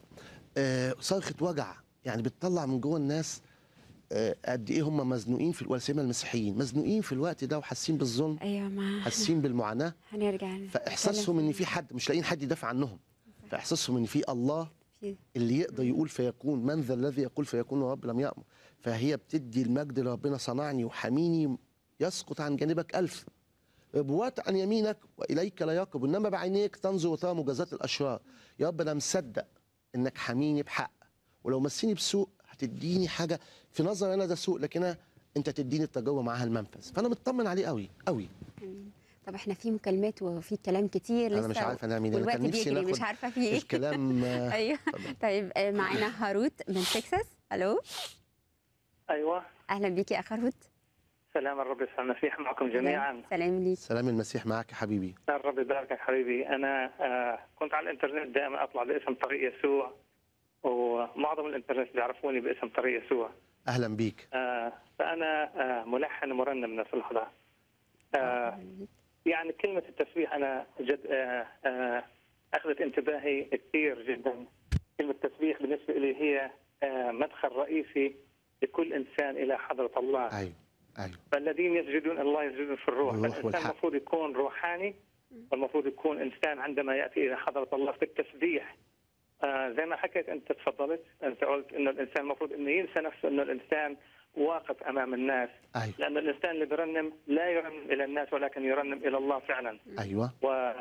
آه صرخه وجع يعني بتطلع من جوه الناس آه قد ايه هم مزنوقين في ولا سيما المسيحيين مزنوقين في الوقت ده وحاسين بالظلم ايوه ما حاسين بالمعاناه هنرجع فاحساسهم ان في حد مش لاقيين حد يدافع عنهم فاحساسهم ان في الله في- اللي يقدر يقول فيكون من ذا الذي يقول فيكون ورب لم يأمر فهي بتدي المجد لربنا صنعني وحميني يسقط عن جانبك ألف ربوات عن يمينك وإليك لا يقرب إنما بعينيك تنظر وترى مجازات الأشرار يا رب أنا مصدق إنك حميني بحق ولو مسيني بسوء هتديني حاجة في نظر أنا ده سوء لكن أنا أنت تديني التجربة معاها المنفذ فأنا مطمن عليه قوي قوي طب احنا في مكالمات وفي كلام كتير لسه أنا مش عارف أنعمل إيه أنا والوقت كان نفسي بيجري ناخد مش عارفه في ايه الكلام آه، ايوه طيب آه، معانا هاروت من تكساس الو ايوه اهلا بيكي يا اخ هاروت سلام الرب يسوع المسيح معكم جميعا سلام ليك سلام المسيح معك يا حبيبي الرب يباركك حبيبي انا آه، كنت على الانترنت دائما اطلع باسم طريق يسوع ومعظم الانترنت بيعرفوني باسم طريق يسوع أهلا بيك آه، فانا آه، ملحن ومرنم نفس اللحظه آه، يعني كلمه التسبيح انا جد آه، آه، اخذت انتباهي كثير جدا كلمه التسبيح بالنسبه لي هي آه، مدخل رئيسي لكل انسان الى حضره الله أيوه أيوه فالذين يسجدون الله يسجدون في الروح بالروح فالإنسان والحق. المفروض يكون روحاني والمفروض يكون إنسان عندما يأتي إلى حضرة الله في التسبيح آه زي ما حكيت أنت تفضلت أنت قلت أنه الإنسان المفروض أنه ينسى نفسه أنه الإنسان واقف أمام الناس أيوه لأن الإنسان اللي بيرنم لا يرنم إلى الناس ولكن يرنم إلى الله فعلا أيوه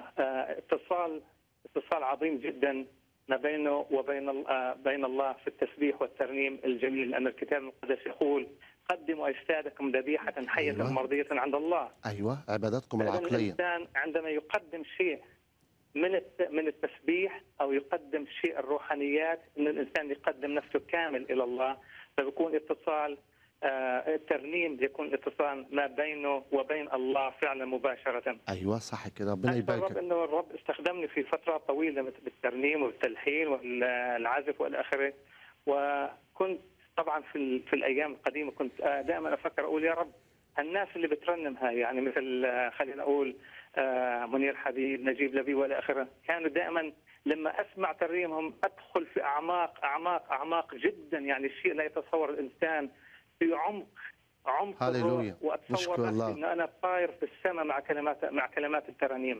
واتصال اتصال عظيم جدا ما بينه وبين ال- آه، بين الله في التسبيح والترنيم الجميل لأن الكتاب المقدس يقول قدموا اجسادكم ذبيحه حيه أيوة. مرضيه عند الله ايوه عباداتكم فإذا العقليه الانسان عندما يقدم شيء من الت- من التسبيح او يقدم شيء الروحانيات ان الانسان يقدم نفسه كامل الى الله فبيكون اتصال آه، الترنيم يكون اتصال ما بينه وبين الله فعلا مباشره ايوه صح كده ربنا أشكر الرب يباركك انه الرب استخدمني في فتره طويله مثل بالترنيم والتلحين والعزف والى اخره وكنت طبعا في ال- في الايام القديمه كنت آه، دائما افكر اقول يا رب الناس اللي بترنم هاي يعني مثل آه، خلينا اقول آه، منير حبيب نجيب لبيب والى اخره كانوا دائما لما اسمع ترنيمهم ادخل في اعماق اعماق اعماق جدا يعني الشيء لا يتصور الانسان في عمق عمق هللويا. الروح واتصور نشكر الله. نفسي ان انا طاير في السماء مع كلمات مع كلمات الترانيم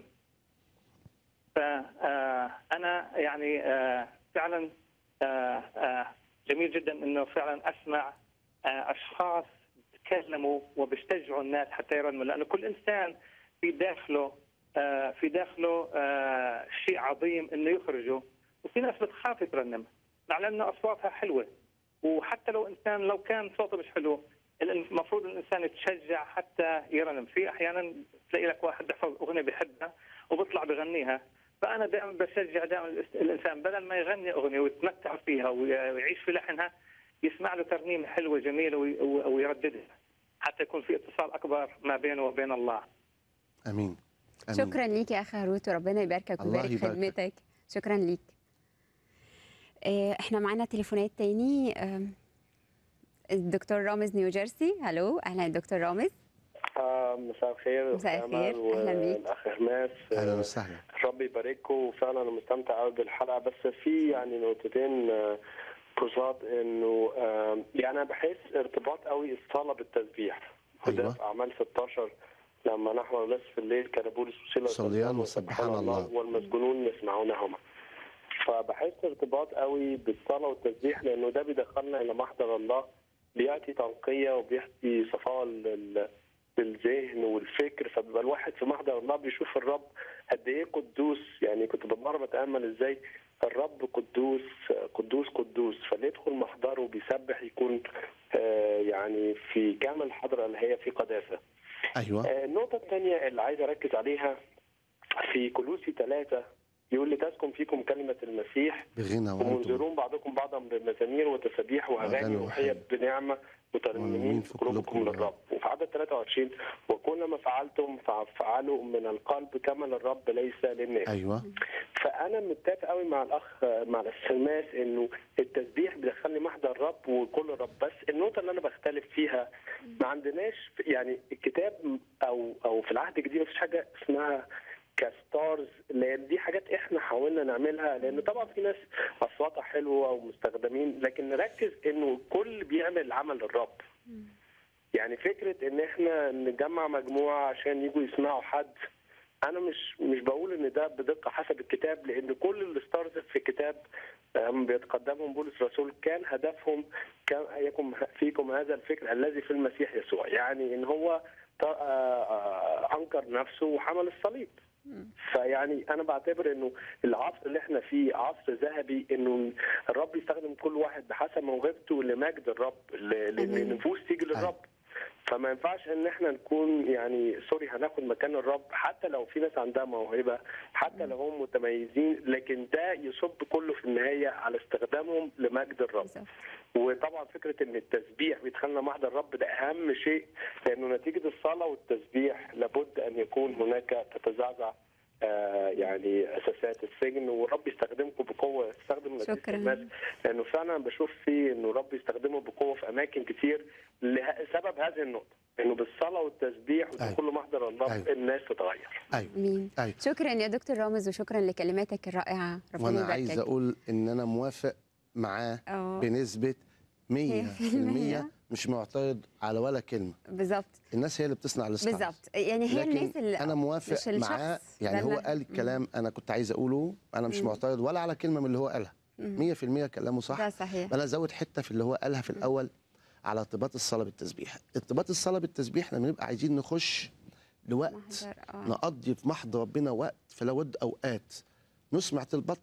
فأنا يعني آه، فعلا آه، آه، جميل جدا انه فعلا اسمع آه، اشخاص بيتكلموا وبيشجعوا الناس حتى يرنموا لانه كل انسان في داخله آه، في داخله آه، شيء عظيم انه يخرجه وفي ناس بتخاف ترنم مع ان اصواتها حلوه وحتى لو انسان لو كان صوته مش حلو المفروض الانسان يتشجع حتى يرنم في احيانا تلاقي لك واحد بيحفظ اغنيه بيحبها وبيطلع بغنيها فانا دائما بشجع دائما الاس- الانسان بدل ما يغني اغنيه ويتمتع فيها وي- ويعيش في لحنها يسمع له ترنيمه حلوه جميله وي- ويرددها حتى يكون في اتصال اكبر ما بينه وبين الله امين امين شكرا ليك يا اخ هاروت وربنا يباركك الله ويبارك يباركك. خدمتك شكرا ليك آه، احنا معانا تليفونات تاني آم، الدكتور رامز نيوجيرسي هلو اهلا يا دكتور رامز آه، مساء الخير مساء أستاذ الخير، أمل أهلا بيك. والاخ هرماس اهلا آه، وسهلا ربي يبارككم وفعلا انا مستمتع قوي بالحلقه بس في يعني نقطتين آه، بساط انه آه، يعني انا بحس ارتباط قوي الصلاه بالتسبيح وده أيوة. في اعمال 16 لما نحن نصف الليل كان بولس وسيلة صليان وسبحان الله. والمسجونون يسمعونهما فبحس ارتباط قوي بالصلاه والتسبيح لانه ده بيدخلنا الى محضر الله بيعطي تنقيه وبيعطي صفاء لل- للذهن والفكر فبيبقى الواحد في محضر الله بيشوف الرب قد ايه قدوس يعني كنت بمره بتامل ازاي الرب قدوس قدوس قدوس فاللي يدخل محضره بيسبح يكون آه، يعني في كامل حضره اللي هي في قداسه ايوه آه، النقطة الثانية اللي عايز أركز عليها في كلوسي ثلاثة يقول لتسكن فيكم كلمة المسيح بغنى وانتم ومنذرون بعضكم بعضا بمزامير وتسابيح وأغاني وأغاني روحية روحية. بنعمة مترنمين في قلوبكم للرب وفي عدد 23 وكل ما فعلتم فافعلوا من القلب كما للرب ليس للناس ايوه فانا متفق قوي مع الاخ مع السلماس انه التسبيح بيدخلني محضر الرب وكل الرب بس النقطه اللي انا بختلف فيها ما عندناش يعني الكتاب او او في العهد الجديد مفيش حاجه اسمها كستارز لان دي حاجات احنا حاولنا نعملها لان طبعا في ناس اصواتها حلوه ومستخدمين لكن نركز انه الكل بيعمل عمل للرب يعني فكره ان احنا نجمع مجموعه عشان يجوا يسمعوا حد انا مش مش بقول ان ده بدقه حسب الكتاب لان كل الستارز في الكتاب آم، بيتقدمهم بولس الرسول كان هدفهم كان يكن فيكم هذا الفكر الذي في المسيح يسوع يعني ان هو ط- آه، آه، انكر نفسه وحمل الصليب فيعني انا بعتبر انه العصر اللي احنا فيه عصر ذهبي انه الرب يستخدم كل واحد بحسب موهبته لمجد الرب ل- لان أمين. النفوس تيجي للرب فما ينفعش ان احنا نكون يعني سوري هناخد مكان الرب حتى لو في ناس عندها موهبه حتى لو هم متميزين لكن ده يصب كله في النهايه على استخدامهم لمجد الرب بالظبط. وطبعا فكره ان التسبيح بيدخلنا محضر الرب ده اهم شيء لانه نتيجه الصلاه والتسبيح لابد ان يكون هناك تتزعزع آه يعني اساسات السجن والرب يستخدمكم بقوه يستخدم نتيجة شكراً. الناس لانه فعلا بشوف فيه انه الرب يستخدمه بقوه في اماكن كتير لسبب هذه النقطه انه بالصلاه والتسبيح ودخول محضر الله أيوة. الناس تتغير ايوه امين ايوه شكرا يا دكتور رامز وشكرا لكلماتك الرائعه ربنا وانا يباركك. عايز اقول ان انا موافق معاه اه بنسبه 100% مش معترض على ولا كلمه بالظبط الناس هي اللي بتصنع الستارز بالظبط يعني هي لكن الناس اللي انا مش موافق الشخص معاه ده يعني هو اللي- قال الكلام انا كنت عايز اقوله انا مش مم. معترض ولا على كلمه من اللي هو قالها 100% كلامه صح ده صحيح انا ازود حته في اللي هو قالها في الاول على ارتباط الصلاه بالتسبيح ارتباط الصلاه بالتسبيح لما نبقى عايزين نخش لوقت محضر اه نقضي في محضر ربنا وقت فلا ود اوقات نسمع طلباتنا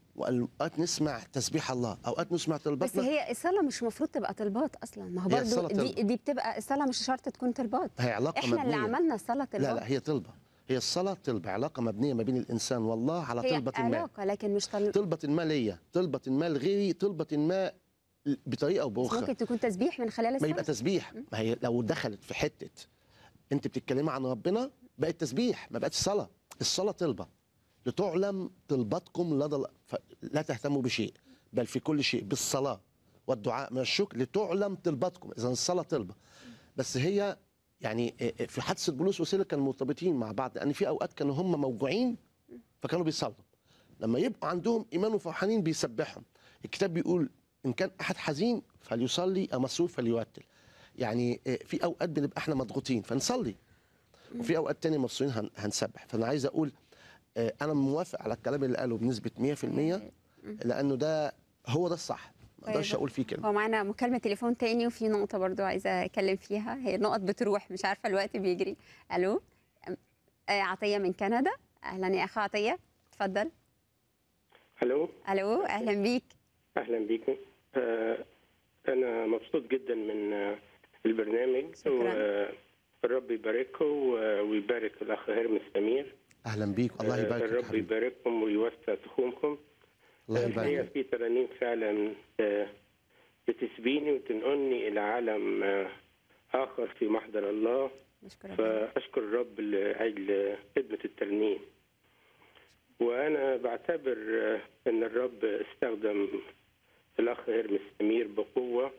واوقات نسمع تسبيح الله اوقات نسمع بس طلباتنا هي الصلاه مش المفروض تبقى طلبات اصلا ما هو هي برضو الصلاة دي, طلبة. دي بتبقى الصلاه مش شرط تكون طلبات هي علاقه احنا اللي مبنية. عملنا الصلاه طلبات لا لا هي طلبه هي الصلاه طلبه علاقه مبنيه ما بين الانسان والله على هي طلبه ما علاقه لكن مش طل... طلبه ما ليا طلبه ما لغيري طلبه ما بطريقه او بس باخرى ممكن تكون تسبيح من خلال ما الصلاه يبقى تسبيح ما هي لو دخلت في حته انت بتتكلمي عن ربنا بقت تسبيح ما بقتش صلاه الصلاه طلبه لتعلم طلباتكم لدى ال- ف- لا تهتموا بشيء بل في كل شيء بالصلاه والدعاء من الشكر لتعلم طلباتكم اذا الصلاه طلبه بس هي يعني اه، اه، في حادثه بولس وسيله كانوا مرتبطين مع بعض لان في اوقات كانوا هم موجوعين فكانوا بيصلوا لما يبقوا عندهم ايمان وفرحانين بيسبحهم الكتاب بيقول ان كان احد حزين فليصلي او مسرور فليوتل يعني اه، في اوقات بنبقى احنا مضغوطين فنصلي وفي اوقات تانية مبسوطين هن- هنسبح فانا عايز اقول آه، انا موافق على الكلام اللي قاله بنسبه 100% لانه ده هو ده الصح ما اقدرش طيب. اقول فيه كلمه هو معانا مكالمة تليفون تاني وفي نقطة برضو عايزة أتكلم فيها هي النقط بتروح مش عارفة الوقت بيجري ألو أم- آه، عطية من كندا أهلا يا أخ عطية اتفضل الو ألو أهلا بيك اهلا بيكم آه انا مبسوط جدا من آه البرنامج شكراً. والرب يبارككم و- ويبارك الاخ هرمس سمير اهلا بيك الله آه، يبارك فيك الرب حبيبي يبارككم ويوسع تخومكم الله الحقيقه يبارك في ترانيم فعلا آه، بتسبيني وتنقلني الى عالم آه، اخر في محضر الله نشكرك فاشكر الرب لاجل خدمه الترنيم وانا بعتبر آه، ان الرب استخدم الاخ هرمس سمير بقوه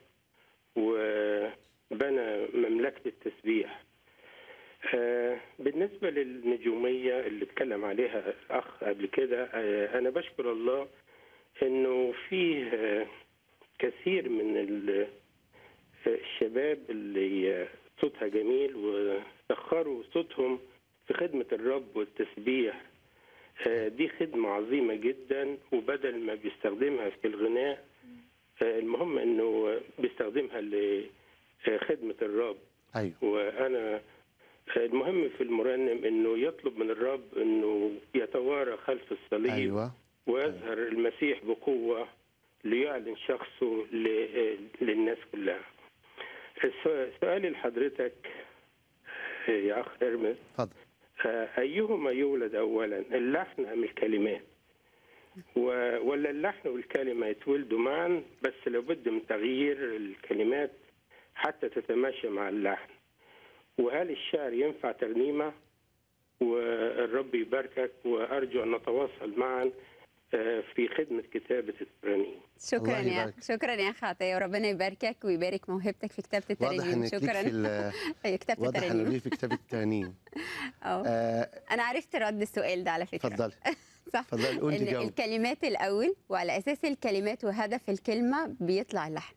وبنى مملكه التسبيح آه، بالنسبه للنجوميه اللي اتكلم عليها الاخ قبل كده آه، انا بشكر الله انه فيه آه، كثير من ال- الشباب اللي صوتها جميل وسخروا صوتهم في خدمة الرب والتسبيح آه، دي خدمة عظيمة جدا وبدل ما بيستخدمها في الغناء آه، المهم انه بيستخدمها لخدمة الرب ايوه وانا المهم في المرنم انه يطلب من الرب انه يتوارى خلف الصليب ايوه ويظهر المسيح بقوة ليعلن شخصه ل- للناس كلها السؤ- سؤالي لحضرتك يا أخ هرمس اتفضل آه، أيهما يولد أولا اللحن أم الكلمات و- ولا اللحن والكلمة يتولدوا معا بس لابد من تغيير الكلمات حتى تتماشى مع اللحن وهل الشعر ينفع ترنيمة والرب يباركك وأرجو أن نتواصل معا آه، في خدمة كتابة الترانيم شكرا الله يا يبارك. شكرا يا أخ عطية وربنا يباركك ويبارك موهبتك في كتابة واضح الترانيم انك ليك شكرا في ال- أيوة كتابة واضح انه الترانيم ليه في كتاب الترانيم اه آه، أنا عرفت رد السؤال ده على فكرة اتفضلي صح اتفضلي قولي إن جاوب الكلمات الأول وعلى أساس الكلمات وهدف الكلمة بيطلع اللحن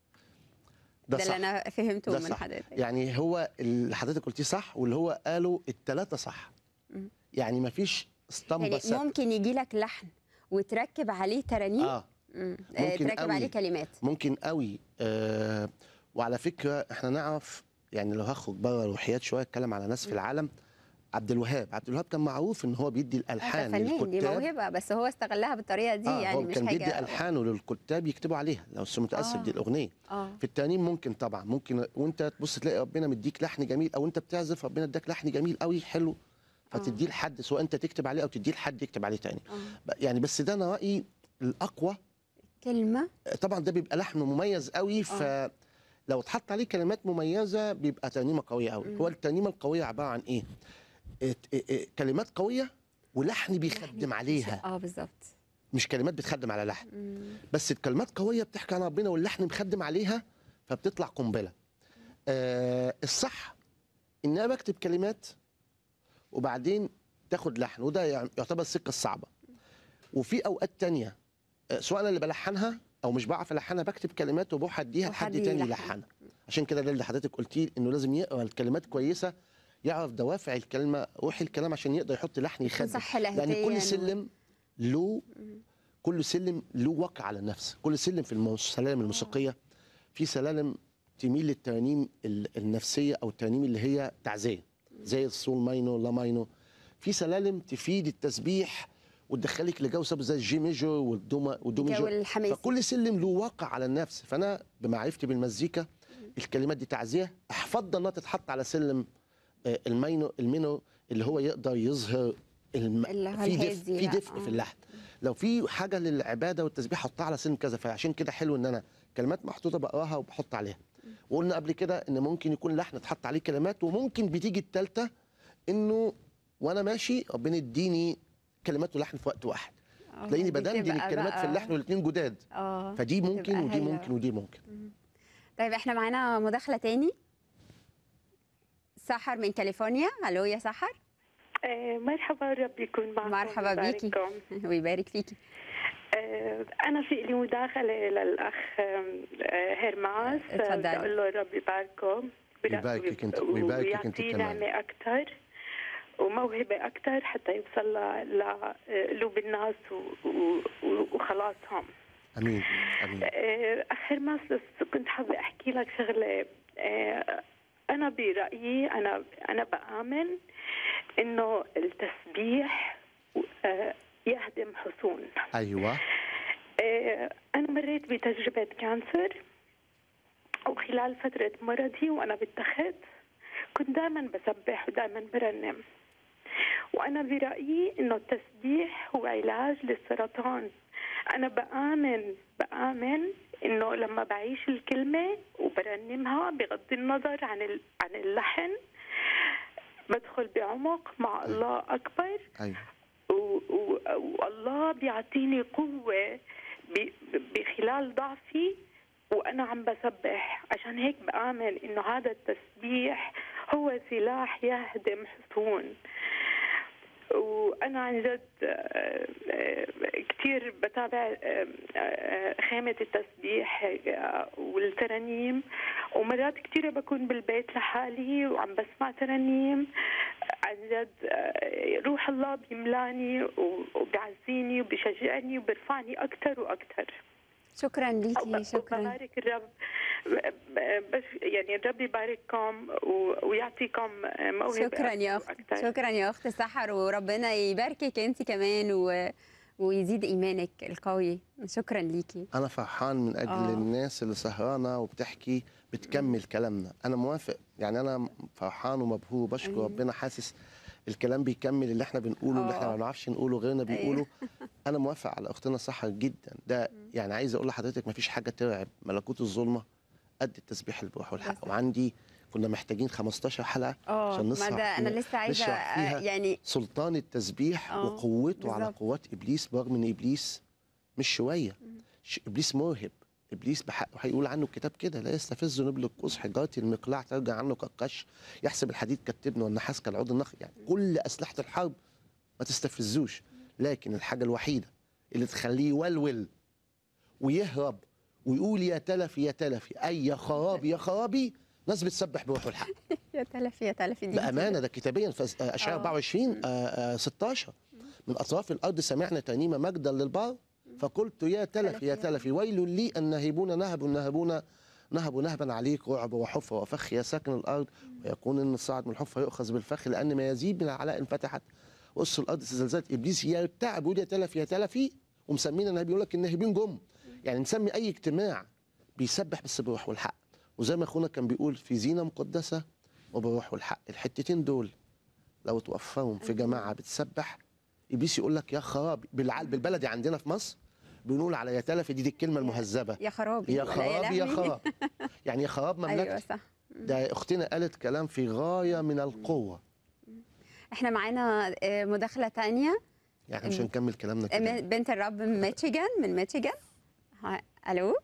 ده ده صح اللي أنا فهمته ده من صح. حضرتك يعني هو اللي حضرتك قلتيه صح واللي هو قاله الثلاثه صح مم. يعني ما فيش اسطمبه يعني ثابتة. ممكن يجي لك لحن وتركب عليه ترانيم اه مم. آه، ممكن تركب قوي. عليه كلمات ممكن قوي آه وعلى فكره احنا نعرف يعني لو هخرج بره الروحيات شويه اتكلم على ناس في العالم عبد الوهاب عبد الوهاب كان معروف ان هو بيدي آه، ده الالحان فنان دي للكتاب موهبة بس هو استغلها بالطريقة دي آه يعني هو مش كان بيدي حاجة الحانه للكتاب يكتبوا عليها لو أنت متاسف آه. دي الاغنيه اه في الترنيم ممكن طبعا ممكن وانت تبص تلاقي ربنا مديك لحن جميل او انت بتعزف ربنا اداك لحن جميل قوي حلو فتديه لحد سواء انت تكتب عليه او تديه لحد يكتب عليه تاني اه ب- يعني بس ده انا رايي الاقوى كلمة طبعا ده بيبقى لحن مميز قوي ف لو اتحط عليه كلمات مميزه بيبقى ترنيمه قويه قوي هو الترنيمه القويه عباره عن ايه ات- ا- ا- كلمات قويه ولحن بيخدم عليها اه بالظبط مش كلمات بتخدم على لحن مم. بس الكلمات قويه بتحكي عن ربنا واللحن مخدم عليها فبتطلع قنبله آه الصح ان انا بكتب كلمات وبعدين تاخد لحن وده يعني يعتبر السكه الصعبه وفي اوقات تانية آه، سواء انا اللي بلحنها او مش بعرف الحنها بكتب كلمات وبروح اديها وحد لحد تاني يلحن. يلحنها عشان كده ده اللي حضرتك قلتيه انه لازم يقرا الكلمات كويسه يعرف دوافع الكلمه روح الكلام عشان يقدر يحط لحن يخدم صح لان لهجيا كل سلم له كل سلم له وقع على النفس كل سلم في المو- السلالم الموسيقيه في سلالم تميل للترانيم ال- النفسيه او الترانيم اللي هي تعزيه زي السول ماينو لا ماينو في سلالم تفيد التسبيح وتدخلك لجو سب زي الجي ميجور والدو والدو الجو ميجور الحماسي. فكل سلم له واقع على النفس فانا بمعرفتي بالمزيكا الكلمات دي تعزيه افضل انها تتحط على سلم آه، المينو المينو اللي هو يقدر يظهر الم... اللي هو في دفء الهادي في بقى، دفء آه. في اللحن لو في حاجه للعباده والتسبيح حطها على سلم كذا فعشان كده حلو ان انا كلمات محطوطه بقراها وبحط عليها وقلنا قبل كده ان ممكن يكون لحن اتحط عليه كلمات وممكن بتيجي الثالثه انه وانا ماشي ربنا يديني كلمات ولحن في وقت واحد آه، تلاقيني دي بدندن بتبقى الكلمات في بقى- اللحن والاثنين جداد اه فدي ممكن بتبقى ودي حلوة. ممكن ودي ممكن طيب احنا معانا مداخله تاني سحر من كاليفورنيا الو يا سحر آه، مرحبا رب يكون معكم مرحبا بيكي ويبارككم. ويبارك فيكي آه، أنا في لي مداخلة للأخ آم، آه، هرماس آه، اتفضلي. بدي أقول له رب يباركه ويباركك انت ويباركك انت ويعطيه كمان نعمة أكثر وموهبة أكثر حتى يوصل ل- لقلوب الناس و- و- و- وخلاصهم امين امين آه، أخ هرماس بس كنت حابة أحكي لك شغلة آه، أنا برأيي أنا أنا بآمن إنه التسبيح آه، يهدم حصون ايوه آه، أنا مريت بتجربة كانسر وخلال فترة مرضي وأنا بالتخت كنت دائما بسبح ودائما برنم وأنا برأيي إنه التسبيح هو علاج للسرطان أنا بآمن بآمن إنه لما بعيش الكلمة وبرنمها بغض النظر عن ال- عن اللحن بدخل بعمق مع الله أكبر ايوه و- و- والله بيعطيني قوة ب- بخلال ضعفي وأنا عم بسبح عشان هيك بآمن إنه هذا التسبيح هو سلاح يهدم حصون وأنا عن جد آه، آه، كتير بتابع آه، آه، خيمة التسبيح آه، والترانيم ومرات كتيرة بكون بالبيت لحالي وعم بسمع ترانيم عن جد آه، روح الله بيملاني و- وبيعزيني وبيشجعني وبيرفعني أكثر وأكثر شكرا ليكي شكرا بارك الرب بس يعني الرب يبارككم و- ويعطيكم موهبة شكرا يا أكثر اخت وأكثر. شكرا يا اخت سحر وربنا يباركك انت كمان و... ويزيد ايمانك القوي شكرا ليكي انا فرحان من اجل آه. آه. الناس اللي سهرانه وبتحكي بتكمل كلامنا انا موافق يعني انا فرحان ومبهور وبشكر أيوة. ربنا حاسس الكلام بيكمل اللي احنا بنقوله اللي احنا آه. ما بنعرفش نقوله غيرنا أيوة. بيقوله انا موافق على اختنا سحر جدا ده يعني عايز اقول لحضرتك ما فيش حاجه ترعب ملكوت الظلمه قد التسبيح البروح والحق وعندي كنا محتاجين 15 حلقه اه عشان ما نشرح ده انا لسه عايزه نشرح فيها آه، يعني سلطان التسبيح آه، وقوته على بالظبط. قوات ابليس برغم ان ابليس مش شويه ش- ابليس موهب ابليس بحق هيقول عنه الكتاب كده لا يستفز نبل القوس حجاره المقلاع ترجع عنه كالقش يحسب الحديد كالتبن والنحاس كالعود النخل يعني كل اسلحه الحرب ما تستفزوش لكن الحاجه الوحيده اللي تخليه يولول ويهرب ويقول يا تلفي يا تلفي اي يا خرابي يا خرابي ناس بتسبح بروح الحق يا تلفي يا تلفي دي بامانه ده كتابيا في اشعياء آه. 24 آه، آه، 16 من اطراف الارض سمعنا ترنيمه مجدا للبار فقلت يا تلفي يا تلفي ويل لي ان نهبون نهب نهبون نهب نهبا عليك رعب وحفره وفخ يا ساكن الارض ويكون ان الصاعد من الحفره يؤخذ بالفخ لان ما يزيد من العلاء انفتحت وقص الارض زلزلت ابليس يرتعب ويقول يا تلفي يا تلفي ومسمينا النبي يقول لك الناهبين جم يعني نسمي اي اجتماع بيسبح بس بروح والحق وزي ما اخونا كان بيقول في زينه مقدسه وبروح والحق الحتتين دول لو توفرهم في جماعه بتسبح ابليس يقول لك يا خرابي بالعال بالبلدي عندنا في مصر بنقول على يا تلفي دي, دي الكلمه المهذبه يا خرابي يا ولا خرابي يا لهوي. خراب يعني يا خراب مملكتي ايوه صح ده اختنا قالت كلام في غايه من القوه احنا معانا آه، مداخله تانية يعني مش هنكمل كلامنا كده من- بنت الرب من ميشيغان من ميشيغان ها- الو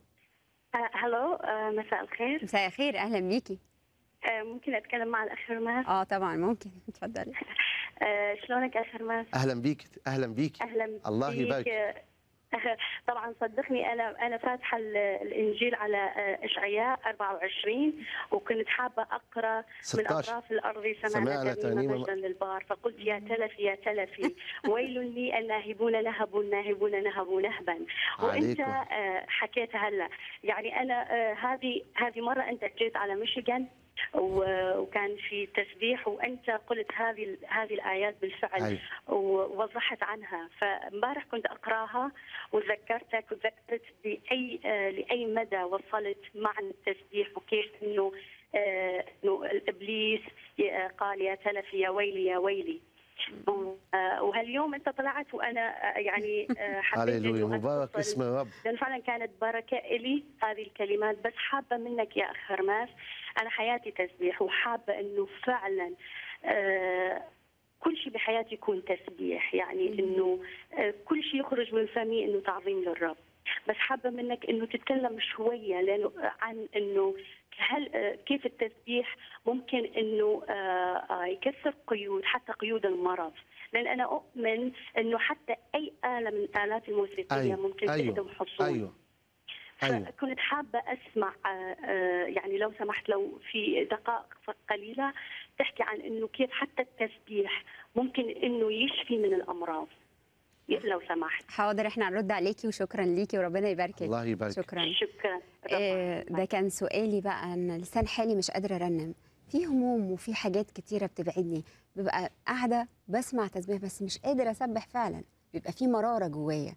هلو آه، مساء الخير مساء الخير اهلا بيكي آه، ممكن اتكلم مع الاخ رماس اه طبعا ممكن اتفضلي آه، شلونك اخ رماس اهلا بيك اهلا بيك اهلا الله بيك. يبارك آه، طبعا صدقني انا انا فاتحه ال- الانجيل على آه، اشعياء 24 وكنت حابه اقرا من 16. اطراف الارض سمعنا سمعنا ترنيمة. ترنيمه مجدا للبار فقلت يا تلفي يا تلفي ويل لي الناهبون نهبوا الناهبون نهبوا نهبا وانت عليكم. آه، حكيت هلا يعني انا آه، هذه هذه مره انت جيت على ميشيغان و- وكان في تسبيح وانت قلت هذه هذه الايات بالفعل أيوة. ووضحت عنها فامبارح كنت اقراها وذكرتك وذكرت باي آه، لاي مدى وصلت معنى التسبيح وكيف انه آه، انه الابليس ي- آه، قال يا تلفي يا ويلي يا ويلي و- آه، وهاليوم انت طلعت وانا آه، يعني آه، حبيت هللويا إنه مبارك أتصل اسم الرب لأن فعلا كانت بركة إلي هذه الكلمات بس حابة منك يا أخ هرماس أنا حياتي تسبيح وحابة إنه فعلا آه كل شيء بحياتي يكون تسبيح يعني إنه آه كل شيء يخرج من فمي إنه تعظيم للرب بس حابة منك إنه تتكلم شوية لأنه عن إنه هل آه، كيف التسبيح ممكن انه آه، آه، يكسر قيود حتى قيود المرض لان انا اؤمن انه حتى اي اله من الالات الموسيقيه أيوة، ممكن أيوة، تهدم حصون ايوه ايوه فكنت حابة أسمع آه، آه، يعني لو سمحت لو في دقائق قليلة تحكي عن إنه كيف حتى التسبيح ممكن إنه يشفي من الأمراض ي- لو سمحت حاضر احنا هنرد عليكي وشكرا ليكي وربنا يباركك الله يبارك شكرا شكرا آه، ده كان سؤالي بقى ان لسان حالي مش قادره ارنم في هموم وفي حاجات كتيره بتبعدني ببقى قاعده بسمع تسبيح بس مش قادره اسبح فعلا بيبقى في مراره جوايا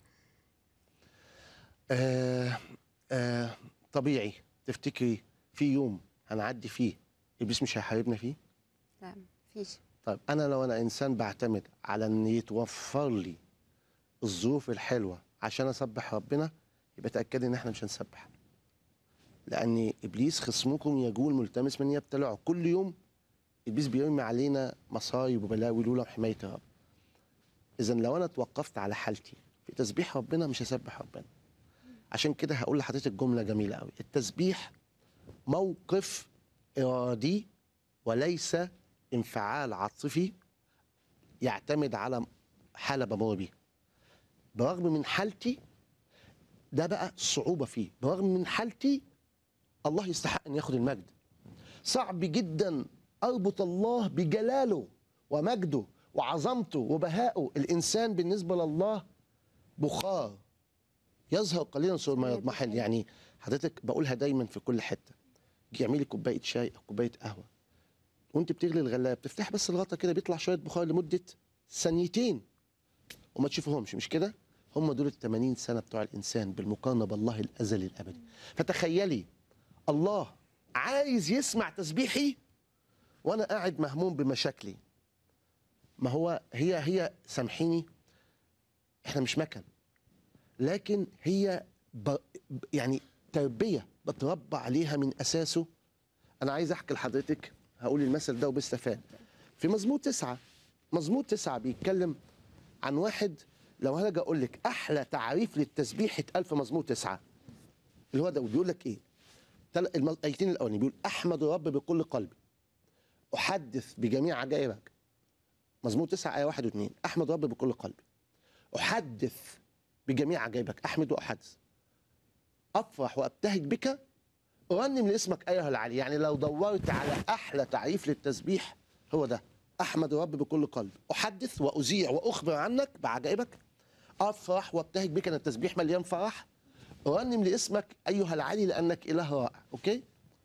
آه آه طبيعي تفتكري في يوم هنعدي فيه ابليس مش هيحاربنا فيه لا مفيش طيب انا لو انا انسان بعتمد على ان يتوفر لي الظروف الحلوه عشان اسبح ربنا يبقى تاكد ان احنا مش هنسبح لان ابليس خصمكم يجول ملتمس من يبتلعه كل يوم ابليس بيرمي علينا مصايب وبلاوي لولا حمايه الرب اذا لو انا توقفت على حالتي في تسبيح ربنا مش هسبح ربنا عشان كده هقول لحضرتك جمله جميله قوي التسبيح موقف ارادي وليس انفعال عاطفي يعتمد على حاله بمر بيها برغم من حالتي ده بقى الصعوبه فيه برغم من حالتي الله يستحق ان ياخد المجد صعب جدا اربط الله بجلاله ومجده وعظمته وبهائه الانسان بالنسبه لله بخار يظهر قليلا ثم ما يضمحل يعني حضرتك بقولها دايما في كل حته جي اعملي كوبايه شاي او كوبايه قهوه وانت بتغلي الغلايه بتفتح بس الغطا كده بيطلع شويه بخار لمده ثانيتين وما تشوفهمش مش كده هم دول ال 80 سنه بتوع الانسان بالمقارنه بالله الازلي الابدي فتخيلي الله عايز يسمع تسبيحي وانا قاعد مهموم بمشاكلي ما هو هي هي سامحيني احنا مش مكن لكن هي ب يعني تربيه بتربى عليها من اساسه انا عايز احكي لحضرتك هقول المثل ده وبستفاد في مزمور تسعة مزمور تسعة بيتكلم عن واحد لو هاجي اقول لك احلى تعريف للتسبيح اتقال في مزمور تسعة اللي هو ده بيقول لك ايه تل- الم- الايتين الاولانيين بيقول احمد الرب بكل قلبي احدث بجميع عجائبك مزمور تسعة آية واحد واثنين أحمد رب بكل قلبي أحدث بجميع عجائبك أحمد وأحدث أفرح وأبتهج بك أرنم لاسمك أيها العلي يعني لو دورت على أحلى تعريف للتسبيح هو ده أحمد رب بكل قلبي أحدث وأذيع وأخبر عنك بعجائبك أفرح وأبتهج بك أن التسبيح مليان فرح أرنم لاسمك أيها العلي لأنك إله رائع أوكي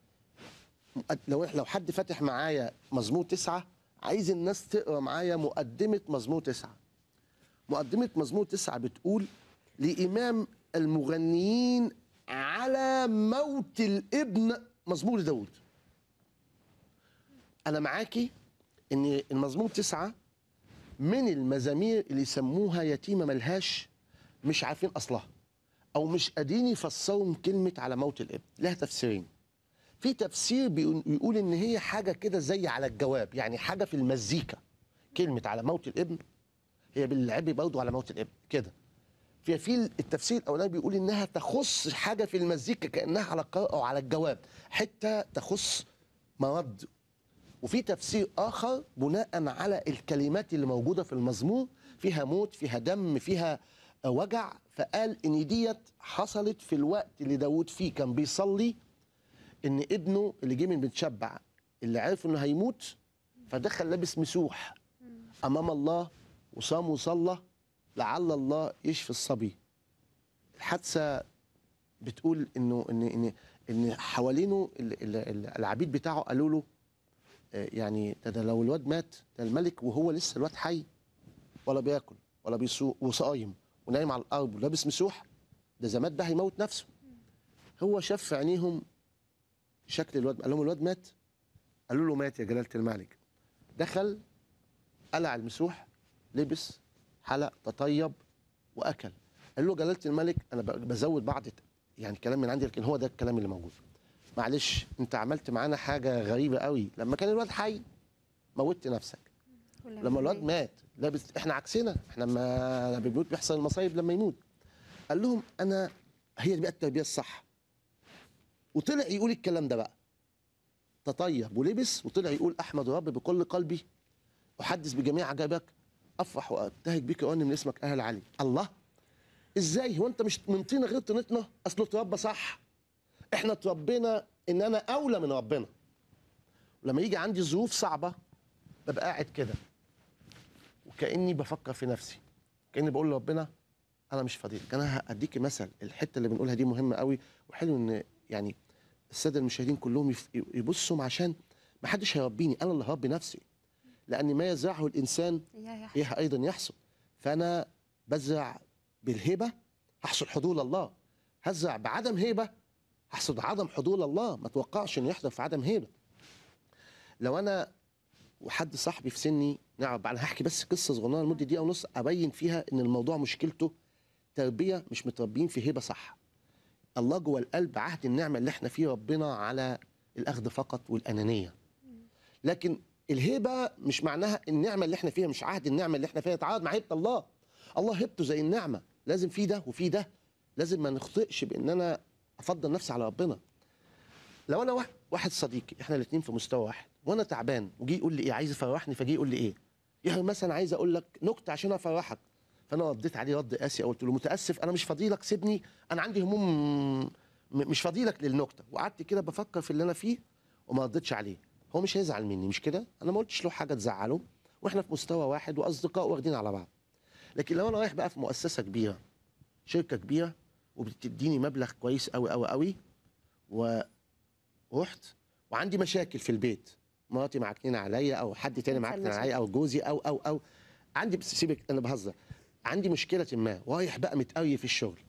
لو لو حد فاتح معايا مزمور تسعة عايز الناس تقرا معايا مقدمة مزمور تسعة مقدمة مزمور تسعة بتقول لإمام المغنيين على موت الابن مزمور داود أنا معاكي إن المزمور تسعة من المزامير اللي يسموها يتيمة ملهاش مش عارفين أصلها أو مش قادرين يفسروا كلمة على موت الابن لها تفسيرين في تفسير بيقول بيقول ان هي حاجه كده زي على الجواب يعني حاجه في المزيكا كلمه على موت الابن هي بالعبي برضه على موت الابن كده في في التفسير الاولاني بيقول انها تخص حاجه في المزيكا كانها على القراءه او على الجواب حته تخص مرض وفي تفسير اخر بناء على الكلمات اللي موجوده في المزمور فيها موت فيها دم فيها وجع فقال ان ديت حصلت في الوقت اللي داود فيه كان بيصلي ان ابنه اللي جه من بتشبع اللي عرف انه هيموت فدخل لابس مسوح امام الله وصام وصلى لعل الله يشفي الصبي الحادثه بتقول انه ان ان ان حوالينه ال- ال- ال- العبيد بتاعه قالوا له آه، يعني ده, ده لو الواد مات ده الملك وهو لسه الواد حي ولا بياكل ولا بيسوق وصايم ونايم على الارض ولابس مسوح ده اذا مات ده هيموت نفسه هو شاف في عينيهم شكل الواد قال لهم الواد مات قالوا له مات يا جلاله الملك دخل قلع المسوح لبس حلق تطيب واكل قال له جلاله الملك انا ب- بزود بعض يعني كلام من عندي لكن هو ده الكلام اللي موجود معلش انت عملت معانا حاجه غريبه قوي لما كان الواد حي موتت نفسك لما الواد مات لابس احنا عكسنا احنا لما لما بيموت بيحصل المصايب لما يموت قال لهم انا هي دي بقى التربيه الصح وطلع يقول الكلام ده بقى تطيب ولبس وطلع يقول احمد رب بكل قلبي احدث بجميع عجائبك افرح وابتهج بك واني من اسمك اهل علي الله ازاي هو انت مش من طينه غير طينتنا اصله اتربى صح احنا اتربينا ان انا اولى من ربنا ولما يجي عندي ظروف صعبه ببقى قاعد كده وكاني بفكر في نفسي كاني بقول لربنا انا مش فاضيلك انا هديكي مثل الحته اللي بنقولها دي مهمه قوي وحلو ان يعني الساده المشاهدين كلهم يف- يبصوا عشان ما حدش هيربيني انا اللي هربي نفسي لان ما يزرعه الانسان ايه ايضا يحصل فانا بزرع بالهبه هحصل حضور الله هزرع بعدم هيبه هحصل عدم حضور الله ما توقعش انه يحصل في عدم هيبه لو انا وحد صاحبي في سني نعرف انا هحكي بس قصه صغيره لمده دقيقه ونص ابين فيها ان الموضوع مشكلته تربيه مش متربيين في هبه صح الله جوه القلب عهد النعمه اللي احنا فيه ربنا على الاخذ فقط والانانيه لكن الهبه مش معناها النعمه اللي احنا فيها مش عهد النعمه اللي احنا فيها تعارض مع هبه الله الله هبته زي النعمه لازم في ده وفي ده لازم ما نخطئش بان انا افضل نفسي على ربنا لو انا واحد, واحد صديقي احنا الاثنين في مستوى واحد وانا تعبان وجي يقول لي ايه عايز يفرحني فجي يقول لي ايه يعني مثلا عايز اقول لك نكته عشان افرحك فانا رديت عليه رد قاسي قلت له متاسف انا مش فاضيلك سيبني انا عندي هموم م- مش فاضيلك للنكته وقعدت كده بفكر في اللي انا فيه وما ردتش عليه هو مش هيزعل مني مش كده انا ما قلتش له حاجه تزعله واحنا في مستوى واحد واصدقاء واخدين على بعض لكن لو انا رايح بقى في مؤسسه كبيره شركه كبيره وبتديني مبلغ كويس قوي قوي قوي ورحت وعندي مشاكل في البيت مراتي معكنين عليا او حد تاني معكنين المشاكل. عليا او جوزي او او او عندي بس سيبك انا بهزر عندي مشكله ما رايح بقى متقوي في الشغل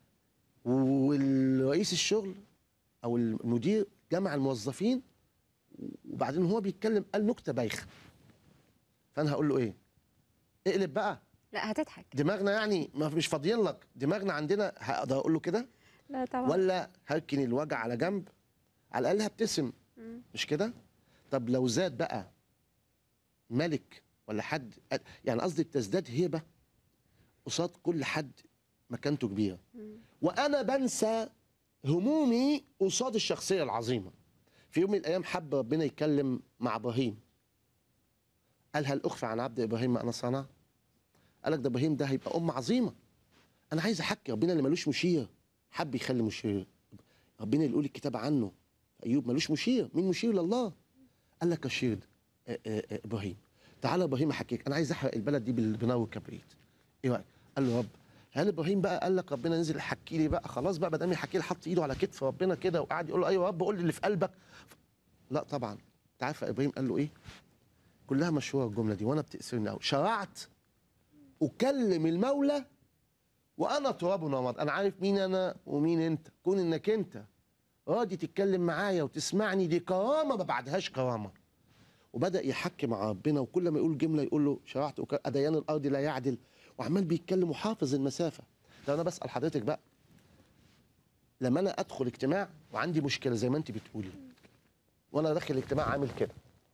والرئيس الشغل او المدير جمع الموظفين وبعدين هو بيتكلم قال نكته بايخه فانا هقول له ايه اقلب بقى لا هتضحك دماغنا يعني ما مش فاضيين لك دماغنا عندنا هقدر اقول له كده لا طبعا ولا هركن الوجع على جنب على الاقل هبتسم مم. مش كده طب لو زاد بقى ملك ولا حد يعني قصدي بتزداد هيبه قصاد كل حد مكانته كبيره وانا بنسى همومي قصاد الشخصيه العظيمه في يوم من الايام حب ربنا يتكلم مع ابراهيم قال هل اخفى عن عبد ابراهيم ما انا صنع قال لك ده ابراهيم ده هيبقى ام عظيمه انا عايز احكي ربنا اللي ملوش مشير حب يخلي مشير ربنا اللي يقول الكتاب عنه ايوب ملوش مشير مين مشير لله قال لك اشير آه، آه، آه، ابراهيم تعالى ابراهيم احكيك انا عايز احرق البلد دي بال- بنار والكبريت ايه رايك قال له رب هل ابراهيم بقى قال لك ربنا نزل يحكي لي بقى خلاص بقى ما دام يحكي لي حط ايده على كتف ربنا كده وقعد يقول له ايوه يا رب قول لي اللي في قلبك لا طبعا انت عارف ابراهيم قال له ايه كلها مشهوره الجمله دي وانا بتاثرني قوي شرعت اكلم المولى وانا تراب ونمط انا عارف مين انا ومين انت كون انك انت راضي تتكلم معايا وتسمعني دي كرامه ما بعدهاش كرامه وبدا يحكي مع ربنا وكل ما يقول جمله يقول له شرعت أك- اديان الارض لا يعدل وعمال بيتكلم وحافظ المسافه طب انا بسال حضرتك بقى لما انا ادخل اجتماع وعندي مشكله زي ما انت بتقولي وانا داخل الاجتماع عامل كده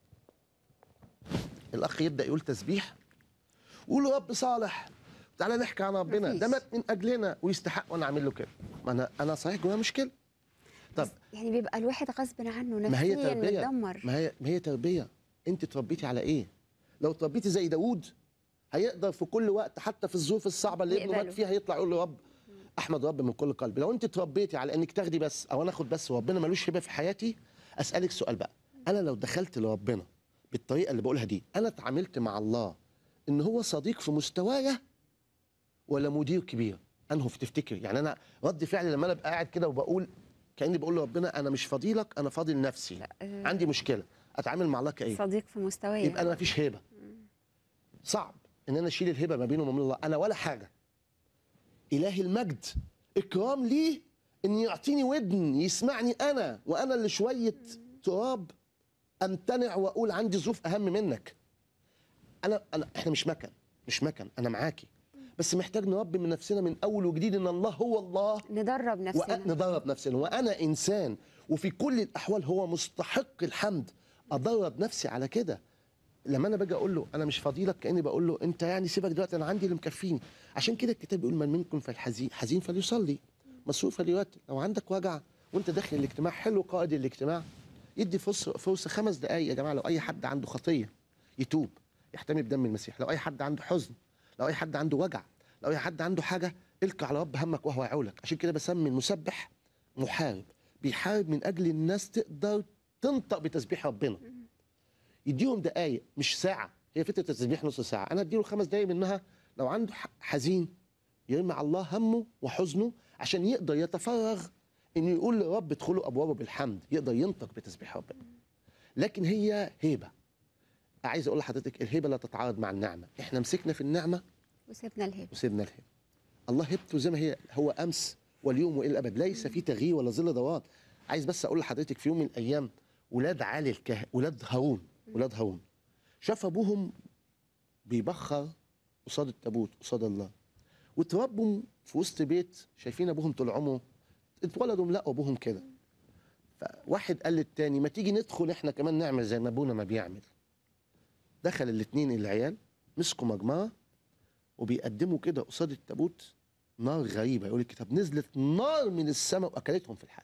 الاخ يبدا يقول تسبيح ويقول رب صالح تعالى نحكي عن ربنا ده مات من اجلنا ويستحق وانا اعمل له كده ما انا انا صحيح جوايا مشكله طب يعني بيبقى الواحد غصب عنه ما هي نفسيا تربيه متدمر ما هي ما هي تربيه انت تربيتي على ايه لو تربيتي زي داوود هيقدر في كل وقت حتى في الظروف الصعبه اللي ابنه مات يقبله. فيها يطلع يقول له رب احمد رب من كل قلبي لو انت تربيتي على انك تاخدي بس او انا اخد بس وربنا ملوش هبه في حياتي اسالك سؤال بقى انا لو دخلت لربنا بالطريقه اللي بقولها دي انا اتعاملت مع الله ان هو صديق في مستوايا ولا مدير كبير انه تفتكر يعني انا رد فعلي لما انا ابقى قاعد كده وبقول كاني بقول لربنا انا مش فاضيلك انا فاضل نفسي آه. عندي مشكله اتعامل مع الله كايه صديق في مستواي يبقى انا مفيش هيبه صعب ان انا اشيل الهبه ما بينه وما بين الله انا ولا حاجه اله المجد اكرام ليه ان يعطيني ودن يسمعني انا وانا اللي شويه تراب امتنع واقول عندي ظروف اهم منك انا انا احنا مش مكن مش مكن انا معاكي بس محتاج نربي من نفسنا من اول وجديد ان الله هو الله ندرب نفسنا ندرب نفسنا وانا انسان وفي كل الاحوال هو مستحق الحمد ادرب نفسي على كده لما انا باجي اقول له انا مش فضيلك كاني بقول له انت يعني سيبك دلوقتي انا عندي اللي مكفيني عشان كده الكتاب بيقول من منكم فالحزين حزين فليصلي مسروق فليرتل لو عندك وجع وانت داخل الاجتماع حلو قائد الاجتماع يدي فرصه فرصه خمس دقائق يا جماعه لو اي حد عنده خطيه يتوب يحتمي بدم المسيح لو اي حد عنده حزن لو اي حد عنده وجع لو اي حد عنده حاجه القى على رب همك وهو يعولك عشان كده بسمي المسبح محارب بيحارب من اجل الناس تقدر تنطق بتسبيح ربنا يديهم دقايق مش ساعه هي فتره التسبيح نص ساعه انا اديله خمس دقايق منها لو عنده ح- حزين يرمي على الله همه وحزنه عشان يقدر يتفرغ انه يقول لرب ادخلوا ابوابه بالحمد يقدر ينطق بتسبيح ربنا لكن هي هيبه عايز اقول لحضرتك الهيبه لا تتعارض مع النعمه احنا مسكنا في النعمه وسيبنا الهبه وسيبنا الهبه الله هبته زي ما هي هو امس واليوم والى الابد ليس في تغيير ولا ظل دوران عايز بس اقول لحضرتك في يوم من الايام ولاد علي الكه ولاد هارون ولاد هارون شاف ابوهم بيبخر قصاد التابوت قصاد الله وتربوا في وسط بيت شايفين ابوهم طول عمره اتولدوا لقوا ابوهم كده فواحد قال للتاني ما تيجي ندخل احنا كمان نعمل زي ما ابونا ما بيعمل دخل الاتنين العيال مسكوا مجمره وبيقدموا كده قصاد التابوت نار غريبه يقول الكتاب نزلت نار من السماء واكلتهم في الحال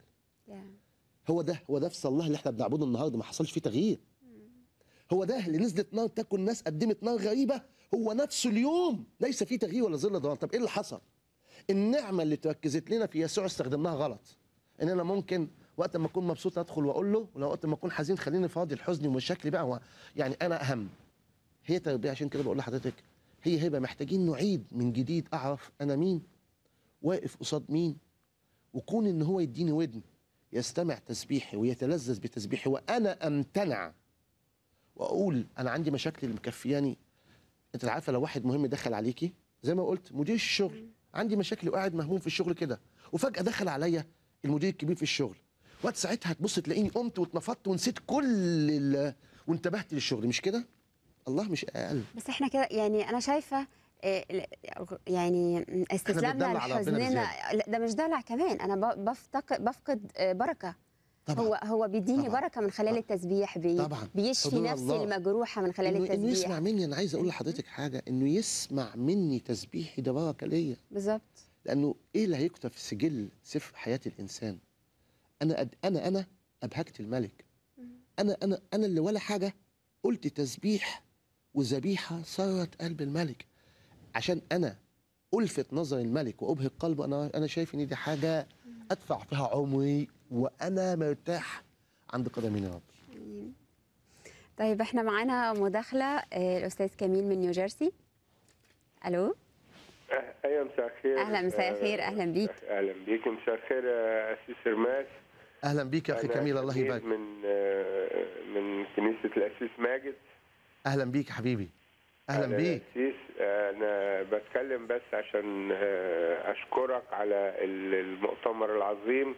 هو ده هو ده في الله اللي احنا بنعبده النهارده ما حصلش فيه تغيير هو ده اللي نزلت نار تاكل ناس قدمت نار غريبه هو نفسه اليوم ليس فيه تغيير ولا ظل دوران طب ايه اللي حصل النعمه اللي تركزت لنا في يسوع استخدمناها غلط ان انا ممكن وقت ما اكون مبسوط ادخل واقول له ولو وقت ما اكون حزين خليني فاضي الحزن ومشاكلي بقى هو يعني انا اهم هي تربيه عشان كده بقول لحضرتك هي هبه محتاجين نعيد من جديد اعرف انا مين واقف قصاد مين وكون ان هو يديني ودن يستمع تسبيحي ويتلذذ بتسبيحي وانا امتنع واقول انا عندي مشاكل اللي مكفياني انت عارفه لو واحد مهم دخل عليكي زي ما قلت مدير الشغل عندي مشاكل وقاعد مهموم في الشغل كده وفجاه دخل عليا المدير الكبير في الشغل وقت ساعتها هتبص تلاقيني قمت واتنفضت ونسيت كل ال... وانتبهت للشغل مش كده الله مش اقل بس احنا كده يعني انا شايفه آه، ل- يعني استسلامنا بندلع على ربنا لحزننا لا، ده مش دلع كمان انا ب- بفتقد بفقد آه، بركه طبعا. هو هو بيديني طبعا. بركه من خلال التسبيح بي طبعا. بيشفي حضور نفسي الله. المجروحه من خلال إنه, انه التسبيح يسمع مني انا عايز اقول لحضرتك حاجه انه يسمع مني تسبيحي ده بركه ليا بالظبط لانه ايه اللي هيكتب في سجل سفر حياه الانسان انا أد... انا انا ابهجت الملك انا انا انا اللي ولا حاجه قلت تسبيح وذبيحه سرت قلب الملك عشان انا الفت نظر الملك وابهج قلبه انا انا شايف ان دي حاجه ادفع فيها عمري وانا مرتاح عند قدمين رب طيب احنا معانا مداخله آه، الاستاذ كميل من نيوجيرسي الو ايوه مساء الخير أهلا، مساء الخير، آه، أهلا بيك. اهلا بيك مساء الخير يا اسيس رماس اهلا بيك يا اخي أنا كميل الله كميل يبارك من آه، من كنيسه الاسيس ماجد اهلا بيك يا حبيبي اهلا بيك اسيس انا بتكلم بس عشان آه، اشكرك على ال- المؤتمر العظيم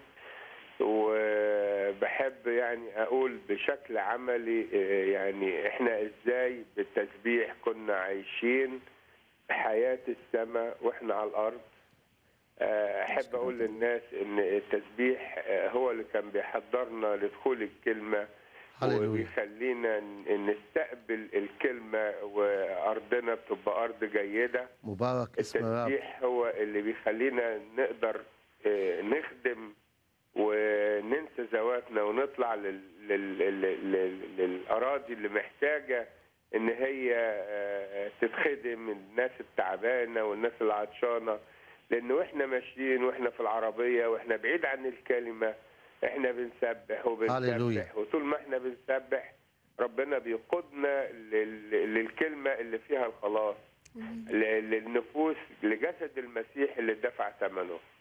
وبحب يعني اقول بشكل عملي آه، يعني احنا ازاي بالتسبيح كنا عايشين حياه السماء واحنا على الارض آه، احب اقول للناس ان التسبيح آه، هو اللي كان بيحضرنا لدخول الكلمه هللويا. وبيخلينا ن- نستقبل الكلمه وارضنا بتبقى ارض جيده مبارك اسم الرب التسبيح هو اللي بيخلينا نقدر آه، نخدم وننسى ذواتنا ونطلع لل... لل... لل... لل... للأراضي اللي محتاجة إن هي آه، تتخدم الناس التعبانة والناس العطشانة لأن وإحنا ماشيين وإحنا في العربية وإحنا بعيد عن الكلمة إحنا بنسبح هللويا. وبنسبح وطول ما إحنا بنسبح ربنا بيقودنا لل... للكلمة اللي فيها الخلاص ل- للنفوس لجسد المسيح اللي دفع ثمنه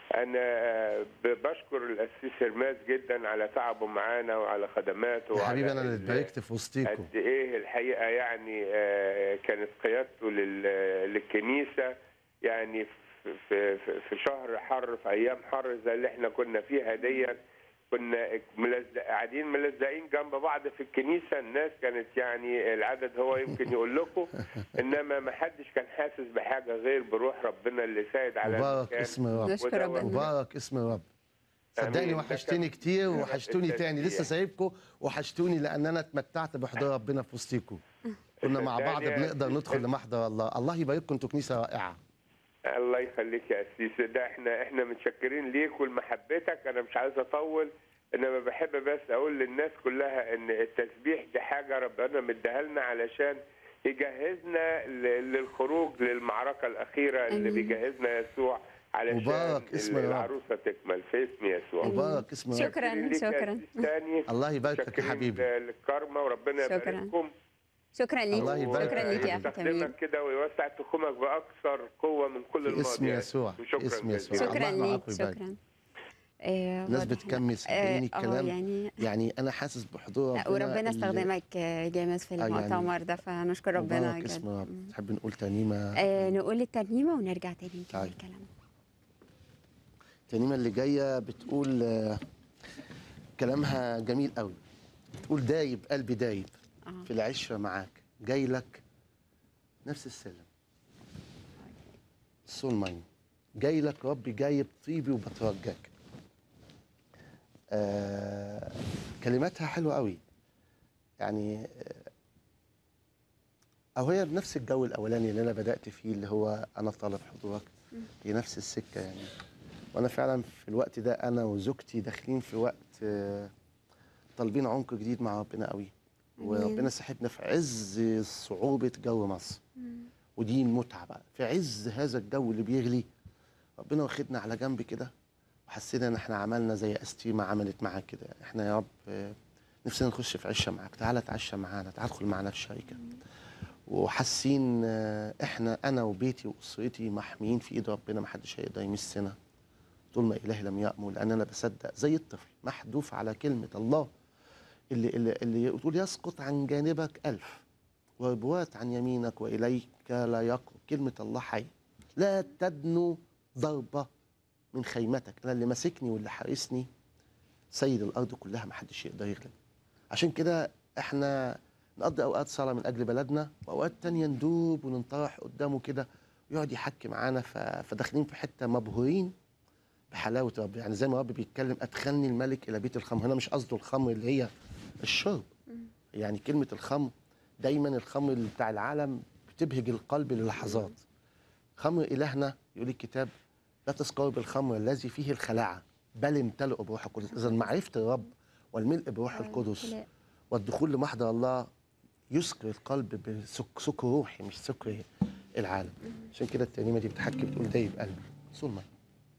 انا ب- بشكر الاسيس هرماس جدا على تعبه معانا وعلى خدماته يا وعلى حبيبي انا اللي ال- اتباركت في وسطيكم قد ايه الحقيقه يعني آه، كانت قيادته لل- للكنيسه يعني في في في- في شهر حر في ايام حر زي اللي احنا كنا فيها دي كنا ملزق قاعدين ملزقين جنب بعض في الكنيسه الناس كانت يعني العدد هو يمكن يقول لكم انما ما حدش كان حاسس بحاجه غير بروح ربنا اللي ساعد على مبارك المكان. اسم الرب وده وقت- مبارك اسم الرب صدقني آمين. وحشتني كتير وحشتوني تاني لسه سايبكم وحشتوني لان انا اتمتعت بحضور ربنا في وسطيكم كنا مع بعض صدقني يا بنقدر أسيس. ندخل لمحضر الله الله يبارككم انتوا كنيسه رائعه الله يخليك يا أسيس ده احنا احنا متشكرين ليك ولمحبتك انا مش عايز اطول انما بحب بس اقول للناس كلها ان التسبيح دي حاجه ربنا مديها لنا علشان يجهزنا ل- للخروج للمعركه الاخيره اللي آمين. بيجهزنا يسوع علشان مبارك اسم الرب. العروسه تكمل في اسم يسوع مبارك اسم الرب شكراً، متشكرين ليك يا شكراً. أسيس تاني الله يباركك يا متشكرين حبيبي للكرمه وربنا شكراً. يبارككم شكرا ليك الله يبارك شكرا ليك يا اخي كميل يستخدمك كده ويوسع تخومك باكثر قوه من كل في الماضي اسم يا يسوع أسيس. وشكرا في اسم يسوع جزيلا. شكرا الله ليك معاكم يبارك. شكرا آه، الناس واضح. بتكمل صدقيني آه، آه، الكلام يعني يعني انا حاسس بحضور لا، ربنا وربنا اللي- استخدمك آه، جامد في آه، يعني المؤتمر ده فنشكر ربنا مبارك بجد. اسم الرب تحب نقول ترنيمه آه، نقول الترنيمه ونرجع تاني نكمل طيب. كلام الترنيمه اللي جايه بتقول آه، كلامها جميل قوي بتقول دايب قلبي دايب آه. في العشره معاك جاي لك نفس السلم السول ماين جاي لك ربي جايب طيبي وبترجاك آه كلماتها حلوه قوي يعني آه، او هي بنفس الجو الاولاني اللي انا بدات فيه اللي هو انا طالب حضورك هي نفس السكه يعني وانا فعلا في الوقت ده انا وزوجتي داخلين في وقت آه، طالبين عمق جديد مع ربنا قوي وربنا ساحبنا في عز صعوبه جو مصر ودي المتعه بقى في عز هذا الجو اللي بيغلي ربنا واخدنا على جنب كده وحسينا ان احنا عملنا زي استيما عملت معاك كده احنا يا رب آه، نفسنا نخش في عشه معاك تعالى اتعشى معانا تعالى ادخل معانا في شركه وحاسين آه، احنا انا وبيتي واسرتي محميين في ايد ربنا محدش هيقدر يمسنا طول ما الهي لم يامر لان انا بصدق زي الطفل محذوف على كلمه الله اللي اللي, اللي يقول يسقط عن جانبك الف وربوات عن يمينك واليك لا يقرب كلمه الله حي لا تدنو ضربه من خيمتك انا اللي ماسكني واللي حارسني سيد الارض كلها ما حدش يقدر يغلب عشان كده احنا نقضي اوقات صلاه من اجل بلدنا واوقات تانية ندوب وننطرح قدامه كده ويقعد يحكي معانا ف- فداخلين في حته مبهورين بحلاوه رب يعني زي ما رب بيتكلم ادخلني الملك الى بيت الخمر هنا مش قصده الخمر اللي هي الشرب يعني كلمه الخمر دايما الخمر اللي بتاع العالم بتبهج القلب للحظات خمر الهنا يقول الكتاب لا تسكروا بالخمر الذي فيه الخلاعه بل امتلئوا بروح القدس اذا معرفه الرب والملء بروح القدس والدخول لمحضر الله يسكر القلب بسكر روحي مش سكر العالم عشان كده الترنيمه دي بتحكي بتقول دايب قلبي صول ميه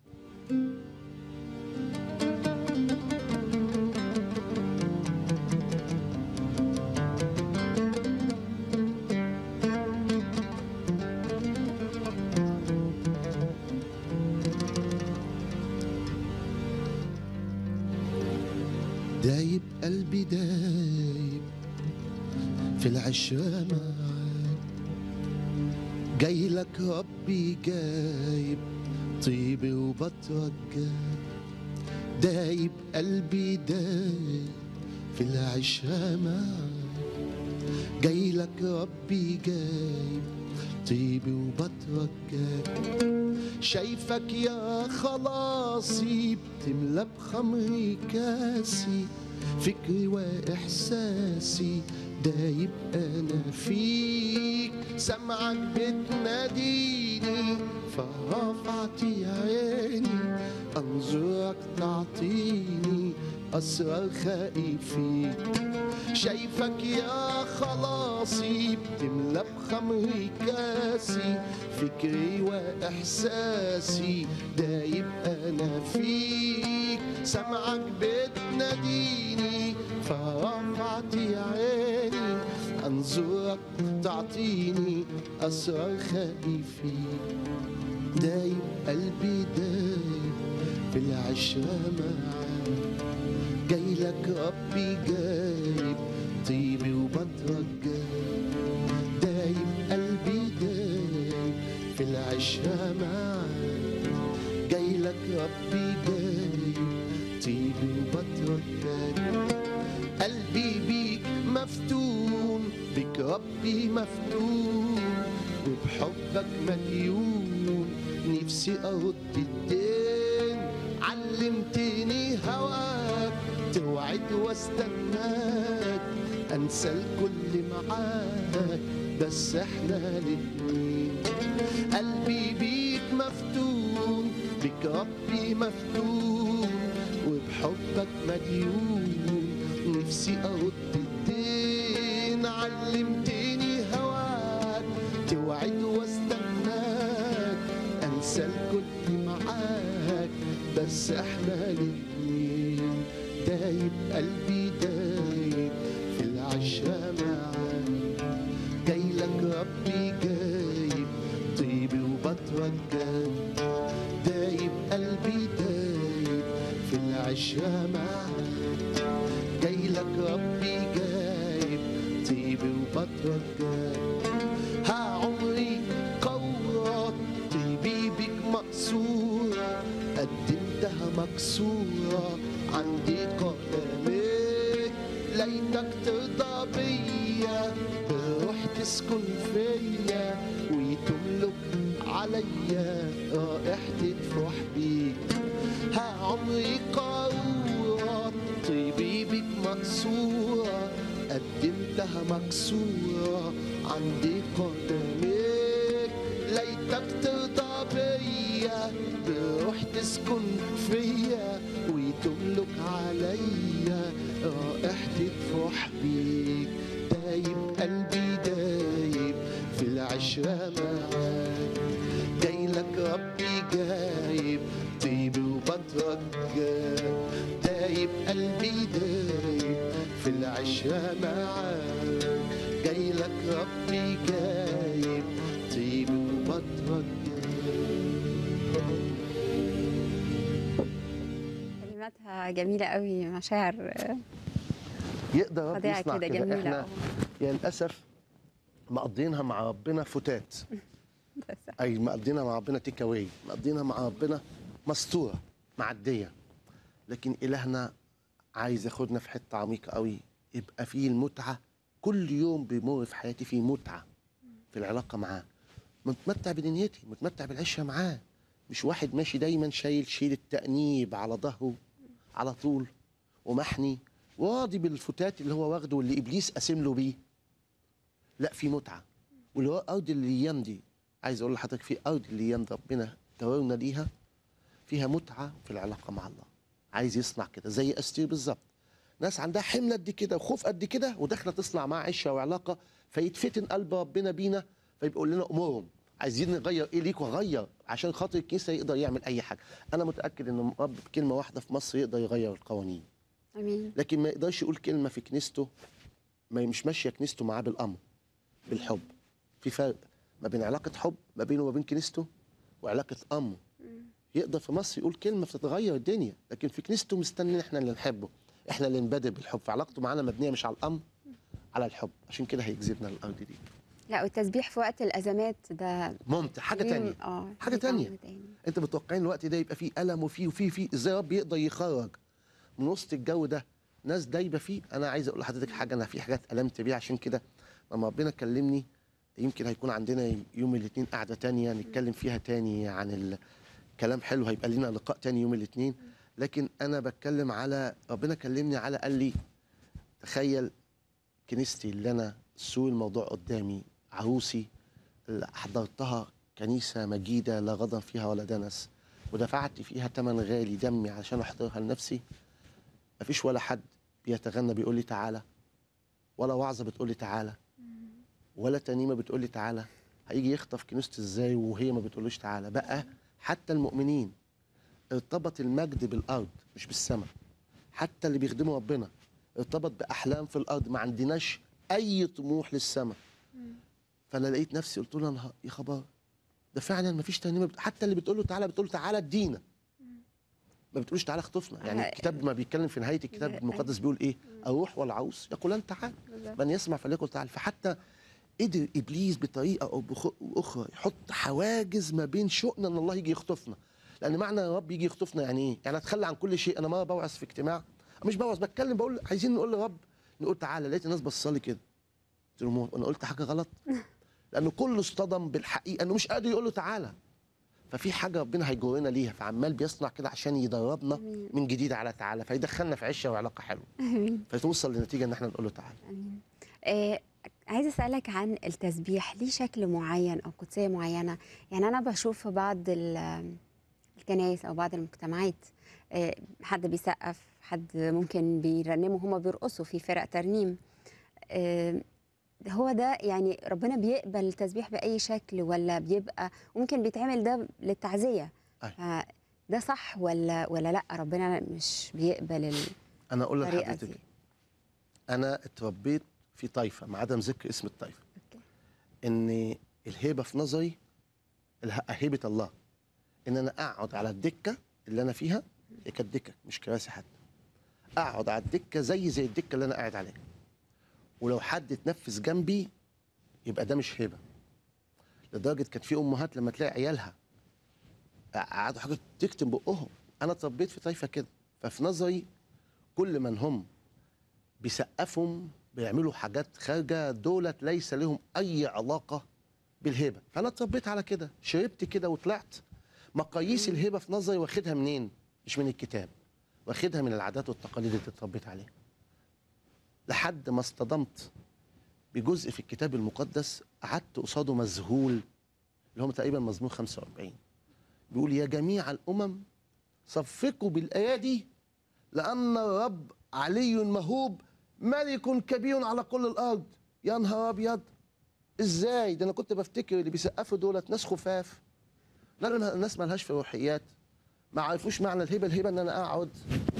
دايب قلبي دايب في العشرة معاك جاي لك ربي جايب طيبي وبترجاك دايب قلبي دايب في العشرة معاك جاي لك ربي جايب طيبي وبترجاك شايفك يا خلاصي بتملى بخمري كاسي فكري واحساسي دايب انا فيك سمعك بتناديني فرفعت عيني انظرك تعطيني اسرار خائفيك شايفك يا خلاصي بتملى بخمري كاسي فكري واحساسي دايب انا فيك سمعك بتناديني فرفعت عيني انظرك تعطيني اسرار خائفي دايب قلبي دايب في العشرة معاك جاي لك ربي جايب طيبي وبترجى دايب قلبي دايب في العشرة معاك جاي لك ربي جايب طيبي وبترجاك قلبي بيك مفتون بك ربي مفتون وبحبك مديون نفسي ارد الدين علمتني هواك توعد واستناك انسى الكل معاك بس احنا الاتنين قلبي بيك مفتون بك ربي مفتون وبحبك مديون نفسي ارد الدين علمتني هواك توعد واستناك انسى الكل معاك بس احنا الاتنين دايب قلبي دايب في العشرة معاك جاي لك ربي جايب طيبي وبترجاك دايب قلبي دايب في العشرة معاك جاي لك ربي جايب طيبي وبترجاك ها عمري قورات طيبي بك مقصورة قدمتها مكسورة عندي قدمك ليتك ترضى بيا بروح تسكن فيا وتملك عليا رائحة تفرح بيك ها عمري قارورة طيبي بك مقصورة قدمتها مكسورة عندي قدمك ليتك ترضى بيا بروح تسكن فيا وتملك عليا رائحة تفرح بيك دايب قلبي دايب في العشرة معاك جاي لك ربي جايب طيبي وبترجاك دايب قلبي دايب في العشرة معاك جاي لك ربي جايب طيبي وبترجاك كلماتها جميله قوي مشاعر يقدر رب فظيعة يصنع كده، كده, جميلة احنا أوي. يعني للاسف مقضينها مع ربنا فتات اي مقضينها مع ربنا تيك اواي مقضينها مع ربنا مستوره معديه لكن الهنا عايز ياخدنا في حته عميقه قوي يبقى فيه المتعه كل يوم بيمر في حياتي فيه متعه في العلاقه معاه متمتع بدنيتي متمتع بالعشره معاه مش واحد ماشي دايما شايل شيل التأنيب على ظهره على طول ومحني وراضي بالفتات اللي هو واخده واللي ابليس قاسم له بيه لا في متعه واللي هو ارض الايام دي عايز اقول لحضرتك في ارض الايام دي ربنا تورنا ليها فيها متعه في العلاقه مع الله عايز يصنع كده زي استير بالظبط ناس عندها حمل قد كده وخوف قد كده وداخله تصنع معاه عشه وعلاقه فيتفتن قلب ربنا بينا فيقول لنا امورهم عايزين نغير ايه ليك واغير عشان خاطر الكنيسه يقدر يعمل اي حاجه انا متاكد ان رب بكلمه واحده في مصر يقدر يغير القوانين امين لكن ما يقدرش يقول كلمه في كنيسته ما مش ماشيه كنيسته معاه بالامر بالحب في فرق ما بين علاقه حب ما بينه وما بين كنيسته وعلاقه امر يقدر في مصر يقول كلمه فتتغير الدنيا لكن في كنيسته مستني احنا اللي نحبه احنا اللي نبادر بالحب فعلاقته معانا مبنيه مش على الامر على الحب عشان كده هيجذبنا للارض دي لا والتسبيح في وقت الازمات ده ممتع حاجه ليه- تانية اه حاجه ليه طعم تانية تاني. انت متوقعين الوقت ده يبقى فيه الم وفيه وفيه فيه ازاي رب يقدر يخرج من وسط الجو ده ناس دايبه فيه انا عايز اقول لحضرتك حاجه انا في حاجات المت بيها عشان كده لما ربنا كلمني يمكن هيكون عندنا يوم الاثنين قعده تانية نتكلم فيها تاني عن الكلام حلو هيبقى لنا لقاء تاني يوم الاثنين لكن انا بتكلم على ربنا كلمني على قال لي تخيل كنيستي اللي انا سوق الموضوع قدامي عروسي اللي حضرتها كنيسة مجيدة لا غضب فيها ولا دنس ودفعت فيها تمن غالي دمي عشان أحضرها لنفسي مفيش ولا حد بيتغنى بيقول لي تعالى ولا وعظة بتقول لي تعالى ولا تنيمة بتقول لي تعالى هيجي يخطف كنيستي ازاي وهي ما بتقولوش تعالى بقى حتى المؤمنين ارتبط المجد بالأرض مش بالسماء حتى اللي بيخدموا ربنا ارتبط بأحلام في الأرض ما عندناش أي طموح للسماء فانا لقيت نفسي قلت له يا نهار- يا خبر ده فعلا ما فيش ترنيمه بت... حتى اللي بتقول له تعالى بتقول له تعالى ادينا ما بتقولش تعالى اخطفنا يعني آه. الكتاب ما بيتكلم في نهايه الكتاب لا. المقدس بيقول ايه الروح والعوس يقولان تعال بالظبط. من يسمع فليقل تعال فحتى قدر ابليس بطريقه او بخ- اخرى يحط حواجز ما بين شؤنا ان الله يجي يخطفنا لان معنى يا رب يجي يخطفنا يعني ايه يعني اتخلى عن كل شيء انا مره بوعظ في اجتماع مش بوعظ بتكلم بقول عايزين نقول لرب نقول تعالى لقيت الناس بصالي كده قلت لهم انا قلت حاجه غلط لانه كله اصطدم بالحقيقه انه مش قادر يقول له تعالى ففي حاجه ربنا هيجرنا ليها فعمال بيصنع كده عشان يدربنا من جديد على تعالى فيدخلنا في عشه وعلاقه حلوه امين فتوصل لنتيجه ان احنا نقول له تعالى امين آه عايزه اسالك عن التسبيح ليه شكل معين او قدسيه معينه يعني انا بشوف في بعض ال- الكنائس او بعض المجتمعات آه حد بيسقف حد ممكن بيرنموا هما بيرقصوا في فرق ترنيم آه هو ده يعني ربنا بيقبل التسبيح باي شكل ولا بيبقى ممكن بيتعمل ده للتعزيه أيوة. ده صح ولا ولا لا ربنا مش بيقبل ال... انا اقول الطريقة لحضرتك دي. انا اتربيت في طائفه مع عدم ذكر اسم الطائفه ان الهيبه في نظري اله- هيبه الله ان انا اقعد على الدكه اللي انا فيها هي كانت دكه مش كراسي حتى اقعد على الدكه زي زي الدكه اللي انا قاعد عليها ولو حد اتنفس جنبي يبقى ده مش هيبه لدرجه كانت في امهات لما تلاقي عيالها قعدوا حاجه تكتم بقهم انا اتربيت في طائفه كده ففي نظري كل من هم بيسقفهم بيعملوا حاجات خارجه دولت ليس لهم اي علاقه بالهبه فانا اتربيت على كده شربت كده وطلعت مقاييس الهبه في نظري واخدها منين مش من الكتاب واخدها من العادات والتقاليد اللي اتربيت عليها لحد ما اصطدمت بجزء في الكتاب المقدس قعدت قصاده مذهول اللي هم تقريبا مزمور 45 بيقول يا جميع الامم صفقوا بالايادي لان الرب علي مهوب ملك كبير على كل الارض يا نهار ابيض ازاي ده انا كنت بفتكر اللي بيسقفوا دولت ناس خفاف لا لا الناس مالهاش في روحيات ما عرفوش معنى الهبه الهبه ان انا اقعد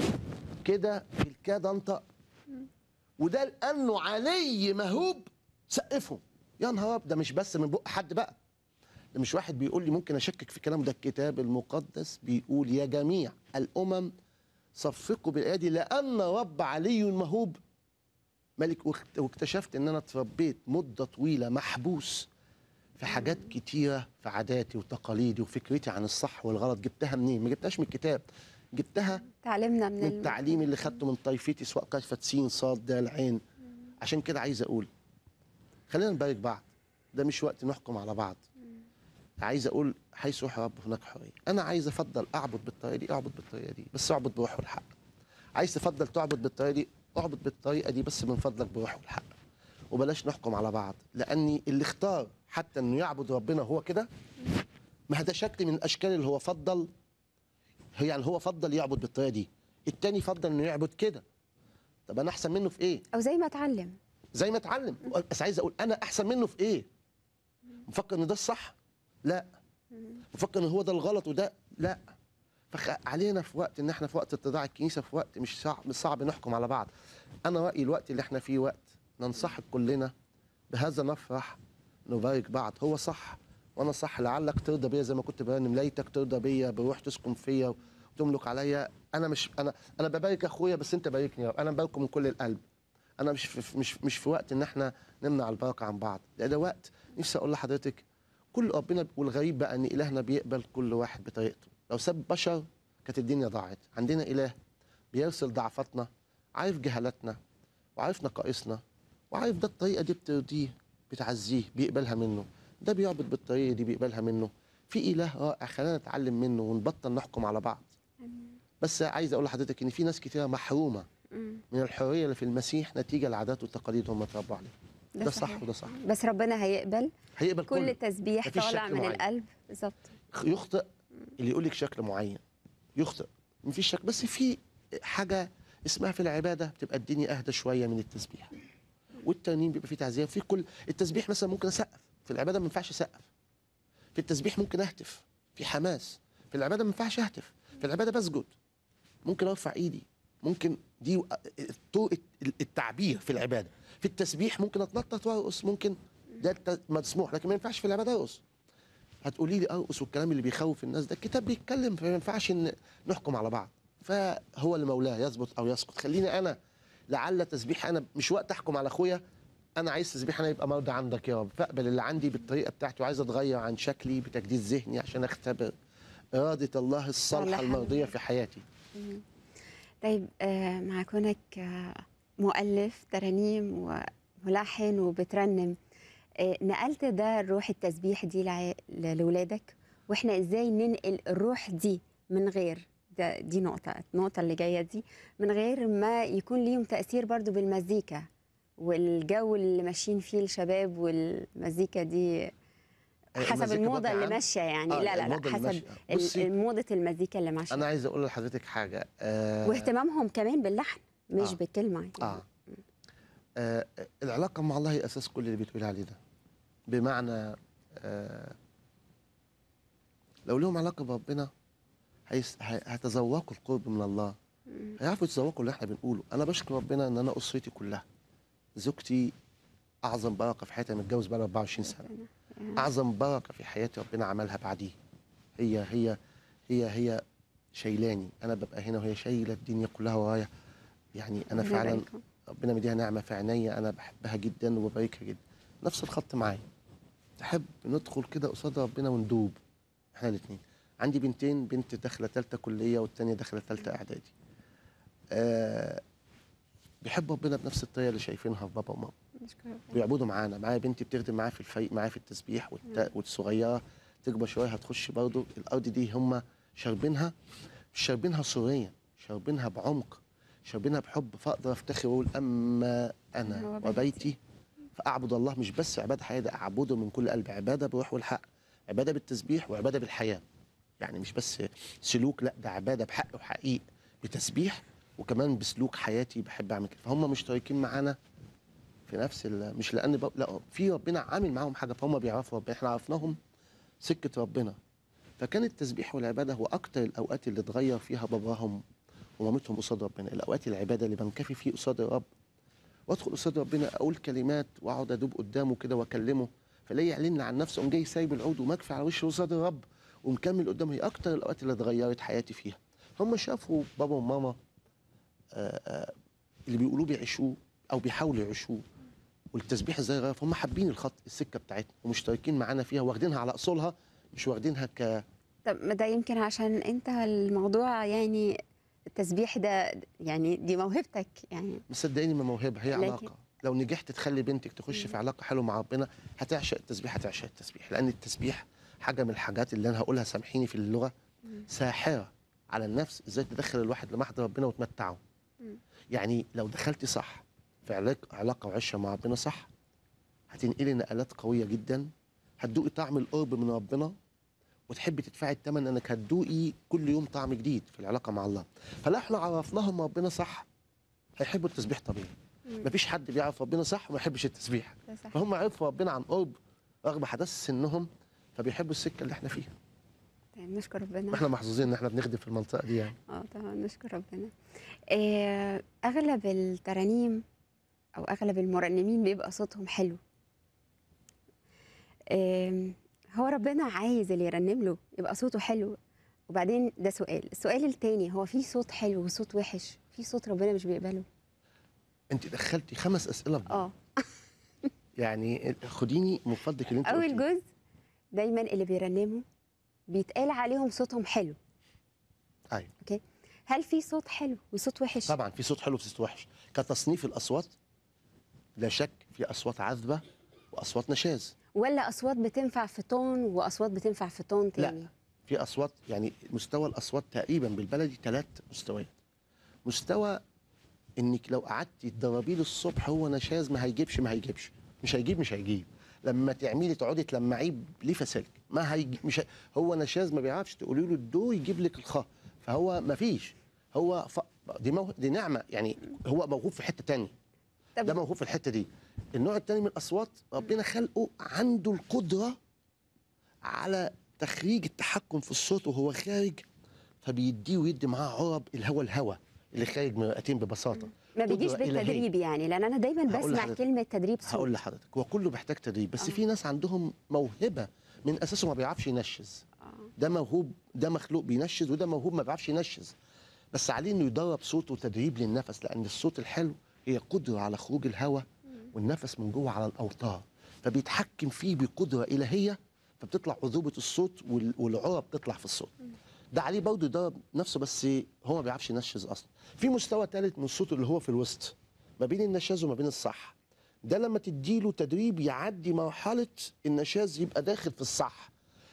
كده بالكاد انطق وده لانه علي مهوب سقفهم يا نهار أبيض، ده مش بس من بق حد بقى ده مش واحد بيقول لي ممكن اشكك في كلامه ده الكتاب المقدس بيقول يا جميع الامم صفقوا بالايادي لان رب علي مهوب ملك واكت- واكتشفت ان انا اتربيت مده طويله محبوس في حاجات كتيره في عاداتي وتقاليدي وفكرتي عن الصح والغلط جبتها منين؟ ما جبتهاش من الكتاب جبتها تعلمنا من من ال- التعليم اللي خدته من طائفتي سواء كلفة سين صاد دال عين عشان كده عايز اقول خلينا نبارك بعض ده مش وقت نحكم على بعض عايز اقول حيث روح رب هناك حريه انا عايز افضل اعبد بالطريقه دي اعبد بالطريقه دي بس اعبد بروح والحق عايز تفضل تعبد بالطريقه دي اعبد بالطريقه دي بس من فضلك بروح والحق وبلاش نحكم على بعض لاني اللي اختار حتى انه يعبد ربنا هو كده ما ده شكل من الاشكال اللي هو فضل هي يعني هو فضل يعبد بالطريقه دي التاني فضل انه يعبد كده طب انا احسن منه في ايه او زي ما اتعلم زي ما اتعلم بس عايز اقول انا احسن منه في ايه مفكر ان ده الصح لا مفكر ان هو ده الغلط وده لا فعلينا في وقت ان احنا في وقت اتضاع الكنيسه في وقت مش صعب مش صعب نحكم على بعض انا رايي الوقت اللي احنا فيه وقت ننصحك كلنا بهذا نفرح نبارك بعض هو صح وانا صح لعلك ترضى بيا زي ما كنت برنم ليتك ترضى بيا بروح تسكن فيا وتملك عليا انا مش انا انا ببارك اخويا بس انت باركني يا رب انا بباركه من كل القلب انا مش في مش مش في وقت ان احنا نمنع البركه عن بعض ده, ده وقت نفسي اقول لحضرتك كل ربنا والغريب بقى ان الهنا بيقبل كل واحد بطريقته لو ساب بشر كانت الدنيا ضاعت عندنا اله بيرسل ضعفاتنا عارف جهالاتنا وعارف نقائصنا وعارف ده الطريقه دي بترضيه بتعزيه بيقبلها منه ده بيعبد بالطريقه دي بيقبلها منه في اله رائع خلينا نتعلم منه ونبطل نحكم على بعض بس عايز اقول لحضرتك ان في ناس كتيره محرومه من الحريه اللي في المسيح نتيجه العادات والتقاليد هم اتربوا عليها ده ده صح صحيح. وده صح بس ربنا هيقبل هيقبل كل كله. تسبيح مفيش طالع شكل من معين. القلب بالظبط يخطئ اللي يقول لك شكل معين يخطئ مفيش شك بس في حاجه اسمها في العباده بتبقى الدنيا اهدى شويه من التسبيح والترنيم بيبقى فيه تعزيه في كل التسبيح مثلا ممكن اسقف في العباده ما ينفعش اسقف في التسبيح ممكن اهتف في حماس في العباده ما ينفعش اهتف في العباده بسجد ممكن ارفع ايدي ممكن دي طرق التعبير في العباده في التسبيح ممكن اتنطط وارقص ممكن ده الت- مسموح لكن ما ينفعش في العباده ارقص هتقولي لي ارقص والكلام اللي بيخوف الناس ده الكتاب بيتكلم فما ينفعش ان نحكم على بعض فهو اللي مولاه يثبت او يسقط خليني انا لعل تسبيح انا مش وقت احكم على اخويا انا عايز تسبيح انا يبقى مرضى عندك يا رب فاقبل اللي عندي بالطريقه بتاعتي وعايز اتغير عن شكلي بتجديد ذهني عشان اختبر اراده الله الصالحه صالحة. المرضيه في حياتي مم. طيب آه، مع كونك آه، مؤلف ترانيم وملحن وبترنم آه، نقلت ده الروح التسبيح دي لع- لولادك واحنا ازاي ننقل الروح دي من غير ده دي نقطة النقطة اللي جاية دي من غير ما يكون ليهم تأثير برضو بالمزيكا والجو اللي ماشيين فيه الشباب والمزيكا دي حسب المزيكا الموضة بوجه اللي عام؟ ماشية يعني آه، لا لا لا الموضة اللي حسب ماشية. ال- بصي، موضة المزيكا اللي ماشية انا عايز اقول لحضرتك حاجه آه واهتمامهم كمان باللحن مش آه. بالكلمة يعني. آه. آه العلاقة مع الله هي أساس كل اللي بتقول عليه ده بمعنى آه لو لهم علاقة بربنا هيس- هي- هيتذوقوا القرب من الله هيعرفوا يتذوقوا اللي احنا بنقوله أنا بشكر ربنا إن أنا أسرتي كلها زوجتي أعظم بركة في حياتي أنا متجوز بقى 24 سنة أعظم بركة في حياتي ربنا عملها بعديه هي هي هي هي شايلاني أنا ببقى هنا وهي شايلة الدنيا كلها ورايا يعني أنا ربنا فعلا يباركهم. ربنا مديها نعمة في عينيا أنا بحبها جدا وبباركها جدا نفس الخط معايا تحب ندخل كده قصاد ربنا وندوب احنا الاثنين عندي بنتين بنت داخلة تالتة كلية والتانية داخلة تالتة إعدادي آه بيحبوا ربنا بنفس الطريقة اللي شايفينها في بابا وماما نشكر ربنا. بيعبدوا معانا معايا بنتي بتخدم معايا في الفريق معايا في التسبيح والت... والصغيره تكبر شويه هتخش برضه الارض دي هم شاربينها مش شاربينها سوريا شاربينها بعمق شاربينها بحب فاقدر افتخر واقول اما هو انا بيتي. وبيتي فاعبد الله مش بس عباده حياه ده اعبده من كل قلب عباده بروح والحق عباده بالتسبيح وعباده بالحياه يعني مش بس سلوك لا ده عباده بحق وحقيق بتسبيح وكمان بسلوك حياتي بحب اعمل كده فهم مشتركين معانا في نفس ال- مش لان ب... لا في ربنا عامل معاهم حاجه فهم بيعرفوا ربنا احنا عرفناهم سكه ربنا فكان التسبيح والعباده هو اكتر الاوقات اللي اتغير فيها باباهم ومامتهم قصاد ربنا الاوقات العباده اللي بنكفي فيه قصاد الرب وادخل قصاد ربنا اقول كلمات واقعد ادوب قدامه كده واكلمه فلاقي يعلن لي عن نفسه قوم جاي سايب العود ومكفي على وشه قصاد الرب ومكمل قدامه هي اكتر الاوقات اللي اتغيرت حياتي فيها هم شافوا بابا وماما آه، آه، اللي بيقولوه بيعيشوه او بيحاولوا يعيشوه والتسبيح ازاي غير فهم حابين الخط السكه بتاعتنا ومشتركين معانا فيها واخدينها على اصولها مش واخدينها ك طب ما ده يمكن عشان انت الموضوع يعني التسبيح ده يعني دي موهبتك يعني مصدقيني ما موهبه هي لكن- علاقه لو نجحت تخلي بنتك تخش في علاقه حلوه مع ربنا هتعشق التسبيح هتعشق التسبيح لان التسبيح حاجه من الحاجات اللي انا هقولها سامحيني في اللغه ساحره على النفس ازاي تدخل الواحد لمحضر ربنا وتمتعه يعني لو دخلتي صح في علاق- علاقه وعشره مع ربنا صح هتنقلي نقلات قويه جدا هتدوقي طعم القرب من ربنا وتحبي تدفعي الثمن انك هتدوقي كل يوم طعم جديد في العلاقه مع الله فلو احنا عرفناهم ربنا صح هيحبوا التسبيح طبيعي مم. مفيش حد بيعرف ربنا صح وما يحبش التسبيح ده صح. فهم عرفوا ربنا عن قرب رغم حدث سنهم فبيحبوا السكه اللي احنا فيها طيب نشكر ربنا واحنا محظوظين ان احنا بنخدم في المنطقه دي يعني اه طبعا نشكر ربنا آه، اغلب الترانيم او اغلب المرنمين بيبقى صوتهم حلو آم، هو ربنا عايز اللي يرنم له يبقى صوته حلو وبعدين ده سؤال السؤال التاني هو في صوت حلو وصوت وحش في صوت ربنا مش بيقبله انت دخلتي خمس اسئله في بعض. اه يعني خديني من فضلك اللي انت اول قلتيه. جزء دايما اللي بيرنموا بيتقال عليهم صوتهم حلو ايوه اوكي هل في صوت حلو وصوت وحش طبعا في صوت حلو وفي صوت وحش كتصنيف الاصوات لا شك في اصوات عذبه واصوات نشاز ولا اصوات بتنفع في تون واصوات بتنفع في تون تاني لا في اصوات يعني مستوى الاصوات تقريبا بالبلدي ثلاث مستويات مستوى انك لو قعدتي تدربيه للصبح هو نشاز ما هيجيبش ما هيجيبش مش هيجيب مش هيجيب لما تعملي تقعدي تلمعيه ليه فسلك ما هيجي مش هي هو نشاز ما بيعرفش تقولي له الدو يجيب لك الخاء فهو ما فيش هو ف... دي مو... دي نعمه يعني هو موهوب في حته تانية ده موهوب في الحته دي النوع التاني من الاصوات ربنا خلقه عنده القدره على تخريج التحكم في الصوت وهو خارج فبيديه ويدي معاه عرب الهوى الهوى اللي خارج من الرئتين ببساطه ما بيجيش قدرة إلهية. بالتدريب يعني لان انا دايما هقول بسمع لحضرتك. كلمه تدريب صوت هقول لحضرتك هو كله بيحتاج تدريب بس آه. في ناس عندهم موهبه من اساسه ما بيعرفش ينشز ده موهوب ده مخلوق بينشز وده موهوب ما بيعرفش ينشز بس عليه انه يدرب صوته تدريب للنفس لان الصوت الحلو هي قدره على خروج الهواء والنفس من جوه على الاوتار فبيتحكم فيه بقدره الهيه فبتطلع عذوبه الصوت وال- والعرى بتطلع في الصوت ده عليه برضه يدرب نفسه بس هو ما بيعرفش ينشز اصلا في مستوى ثالث من الصوت اللي هو في الوسط ما بين النشاز وما بين الصح ده لما تديله تدريب يعدي مرحله النشاز يبقى داخل في الصح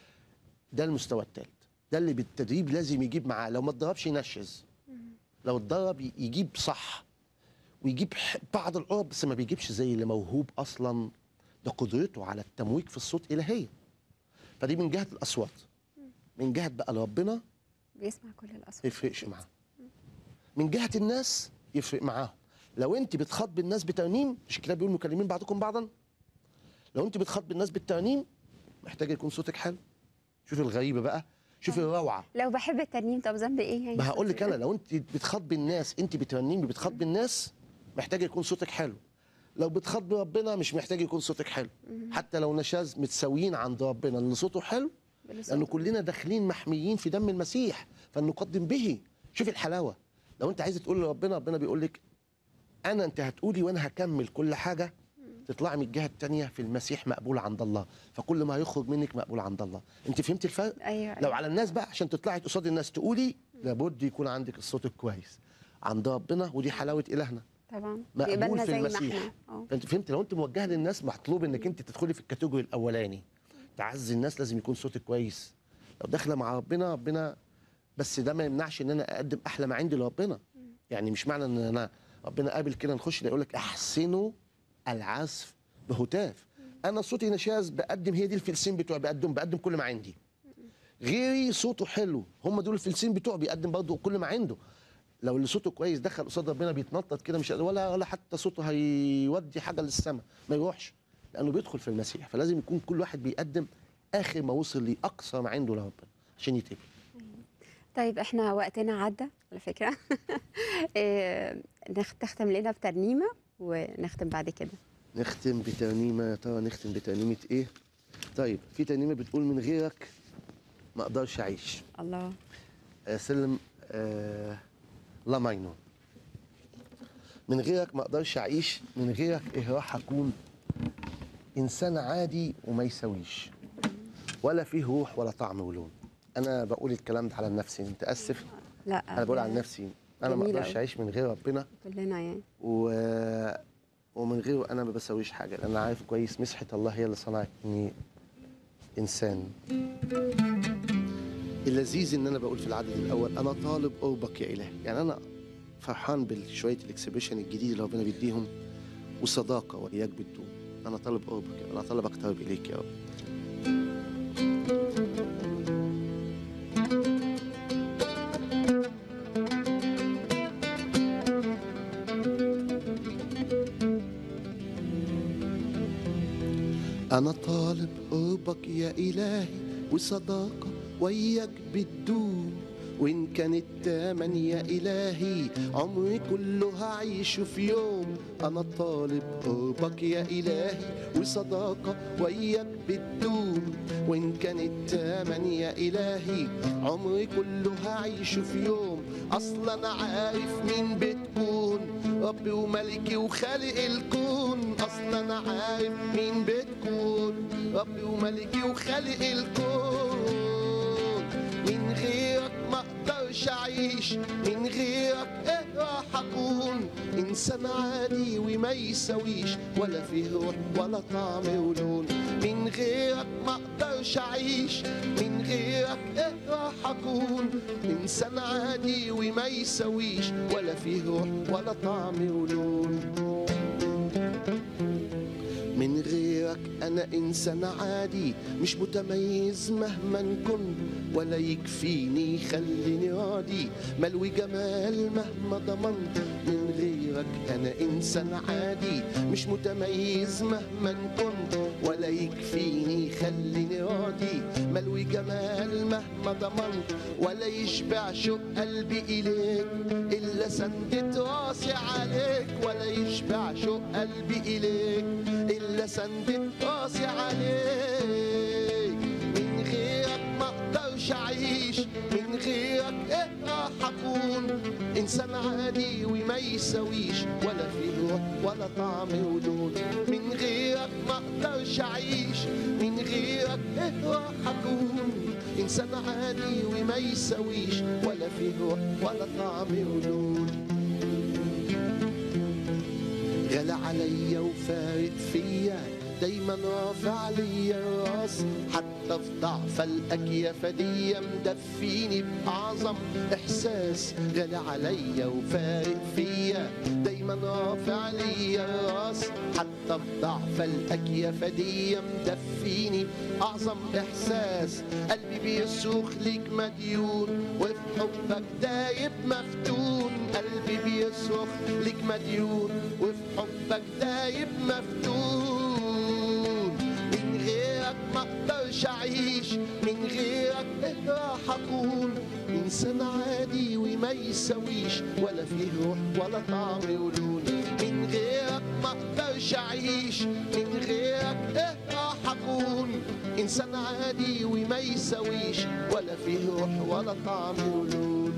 ده المستوى الثالث ده اللي بالتدريب لازم يجيب معاه لو ما اتدربش ينشز لو اتدرب ي- يجيب صح ويجيب ح- بعض القرب بس ما بيجيبش زي اللي موهوب اصلا ده قدرته على التمويج في الصوت الهيه فدي من جهه الاصوات من جهه بقى ربنا بيسمع كل الاصوات ما يفرقش معاه من جهه الناس يفرق معاهم لو انت بتخاطب الناس بترنيم مش الكتاب بيقول مكلمين بعضكم بعضا لو انت بتخاطب الناس بالترنيم محتاج يكون صوتك حلو شوف الغريبه بقى شوف الروعه لو بحب الترنيم طب ذنب ايه يعني ما هقول لك انا لو انت بتخاطبي الناس انت بترنمي بتخاطبي الناس محتاج يكون صوتك حلو لو بتخاطبي ربنا مش محتاج يكون صوتك حلو حتى لو نشاز متساويين عند ربنا اللي صوته حلو لانه كلنا داخلين محميين في دم المسيح فنقدم به شوف الحلاوه لو انت عايزه تقول لربنا ربنا بيقول لك انا انت هتقولي وانا هكمل كل حاجه تطلعي من الجهه الثانيه في المسيح مقبول عند الله فكل ما هيخرج منك مقبول عند الله انت فهمت الفرق ايوه لو على الناس بقى عشان تطلعي قصاد الناس تقولي لابد يكون عندك الصوت الكويس عند ربنا ودي حلاوه الهنا طبعا مقبول بيقبلنا في زي ما المسيح احنا اه فانت فهمت لو انت موجهه للناس مطلوب انك انت تدخلي في الكاتيجوري الاولاني تعزي الناس لازم يكون صوتك كويس لو داخله مع ربنا ربنا بس ده ما يمنعش ان انا اقدم احلى ما عندي لربنا يعني مش معنى ان انا ربنا قابل كده نخش يقول لك احسنوا العزف بهتاف انا صوتي نشاز بقدم هي دي الفلسين بتوعي بقدم بقدم كل ما عندي غيري صوته حلو هم دول الفلسين بتوعه بيقدم برضه كل ما عنده لو اللي صوته كويس دخل قصاد ربنا بيتنطط كده مش ولا ولا حتى صوته هيودي حاجه للسماء ما يروحش لانه بيدخل في المسيح فلازم يكون كل واحد بيقدم اخر ما وصل ليه اقصى ما عنده لربنا عشان يتقبل طيب احنا وقتنا عدى على فكره إيه، نخ- تختم لنا بترنيمه ونختم بعد كده نختم بترنيمه يا ترى نختم بترنيمه ايه طيب في ترنيمه بتقول من غيرك ما اقدرش اعيش الله آه، سلم آه لا ماينون من غيرك ما اقدرش اعيش من غيرك ايه راح اكون انسان عادي وما يسويش ولا فيه روح ولا طعم ولون انا بقول الكلام ده على نفسي متاسف لا انا بقول على نفسي انا ما جميل اقدرش أوي. اعيش من غير ربنا كلنا يعني و... ومن غيره انا ما بسويش حاجه لان انا عارف كويس مسحه الله هي اللي صنعتني انسان اللذيذ ان انا بقول في العدد الاول انا طالب قربك يا الهي يعني انا فرحان بشويه الاكسبريشن الجديد اللي ربنا بيديهم وصداقه واياك بتدوم انا طالب قربك يا رب. انا طالب اقترب اليك يا رب أنا طالب قربك يا إلهي وصداقة وياك بتدوم وإن كانت تمن يا إلهي عمري كله هعيشه في يوم أنا طالب قربك يا إلهي وصداقة وياك بتدوم وإن كانت تمن يا إلهي عمري كله هعيشه في يوم أصلا أنا عارف مين بتكون ربي وملكي وخالق الكون اصلا انا عارف مين بتكون ربي وملكي وخالق الكون من غيرك ما اقدرش اعيش من غيرك ايه راح اكون انسان عادي وما يسويش ولا فيه روح ولا طعم ولون من غيرك ما اقدرش اعيش من غيرك ايه راح اكون انسان عادي وما يسويش ولا فيه روح ولا طعم ولون من غيرك أنا إنسان عادي مش متميز مهما كنت ولا يكفيني يخليني راضي ملوي جمال مهما ضمنت من غيرك أنا إنسان عادي مش متميز مهما كنت ولا يكفيني يخليني راضي ملوي جمال مهما ضمنت ولا يشبع شوق قلبي إليك إلا سندت راسي عليك ولا يشبع شوق قلبي إليك إلا سندت راسي عليك من غيرك ما أقدرش اقدرش اعيش من غيرك ايه راح اكون انسان عادي وما يساويش ولا فيه روح ولا طعم ولون من غيرك ما اقدرش اعيش من غيرك ايه راح اكون انسان عادي وما يساويش ولا فيه روح ولا طعم ولون غلى عليا وفارق فيا دايما رافع ليا الراس حتى في ضعف الاكياف دي مدفيني باعظم احساس غلى عليا وفارق فيا دايما رافع ليا الراس حتى في ضعف الاكياف دي مدفيني اعظم احساس قلبي بيصرخ ليك مديون وفي حبك دايب مفتون قلبي بيصرخ ليك مديون وفي حبك دايب مفتون من غيرك ما اقدرش اعيش من غيرك ايه راح اكون انسان عادي وما يساويش ولا فيه روح ولا طعم ولون من غيرك ما اقدرش اعيش من غيرك ايه راح اكون انسان عادي وما يساويش ولا فيه روح ولا طعم ولون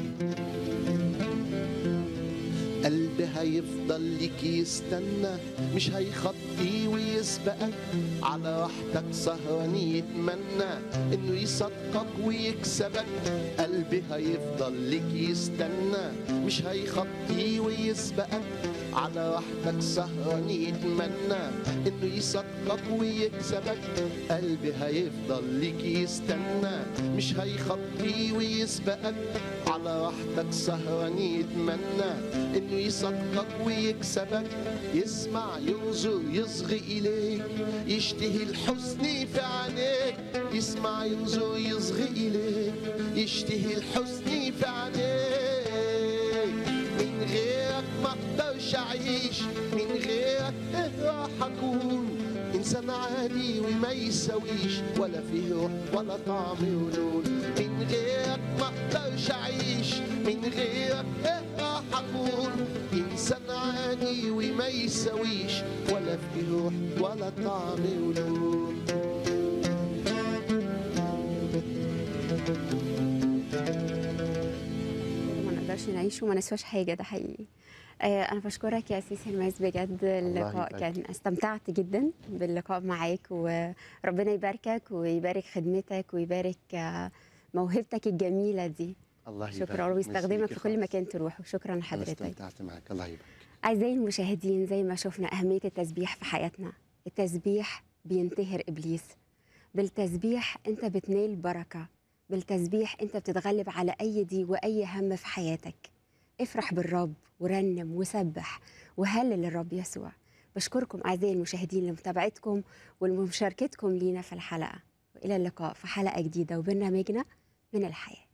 قلبي هيفضل ليك يستنى مش هيخطي ويسبقك على راحتك سهران يتمنى انه يصدقك ويكسبك قلبي هيفضل ليك يستنى مش هيخطي ويسبقك على راحتك سهران يتمنى انه يصدقك ويكسبك قلبي هيفضل ليك يستنى مش هيخطي ويسبقك على راحتك سهران يتمنى انه يصدقك ويكسبك يسمع ينظر يصغي اليك يشتهي الحزن في عينيك يسمع ينظر يصغي اليك يشتهي الحزن في عينيك من غيرك ما اقدرش اعيش من غيرك ايه راح اكون انسان عادي وما يساويش ولا فيه روح ولا طعم ولون من غيرك ما اقدرش اعيش من غيرك ايه راح اكون انسان عادي وما يساويش ولا فيه روح ولا طعم ولون ما نقدرش نعيش وما نسواش حاجه ده حقيقي آه، انا بشكرك يا اسيس هرماس بجد اللقاء يبارك. كان استمتعت جدا باللقاء معاك وربنا يباركك ويبارك خدمتك ويبارك آه، موهبتك الجميله دي الله يبارك شكرا فيك. ويستخدمك ميرسي في كل ليكي مكان تروح وشكرا انا لحضرتك استمتعت معك الله يبارك أعزائي المشاهدين زي ما شفنا أهمية التسبيح في حياتنا التسبيح بينتهر إبليس بالتسبيح أنت بتنال بركة بالتسبيح أنت بتتغلب على أي ضيق وأي هم في حياتك افرح بالرب ورنم وسبح وهلل الرب يسوع بشكركم أعزائي المشاهدين لمتابعتكم ولمشاركتكم لينا في الحلقة وإلى اللقاء في حلقة جديدة وبرنامجنا من الحياه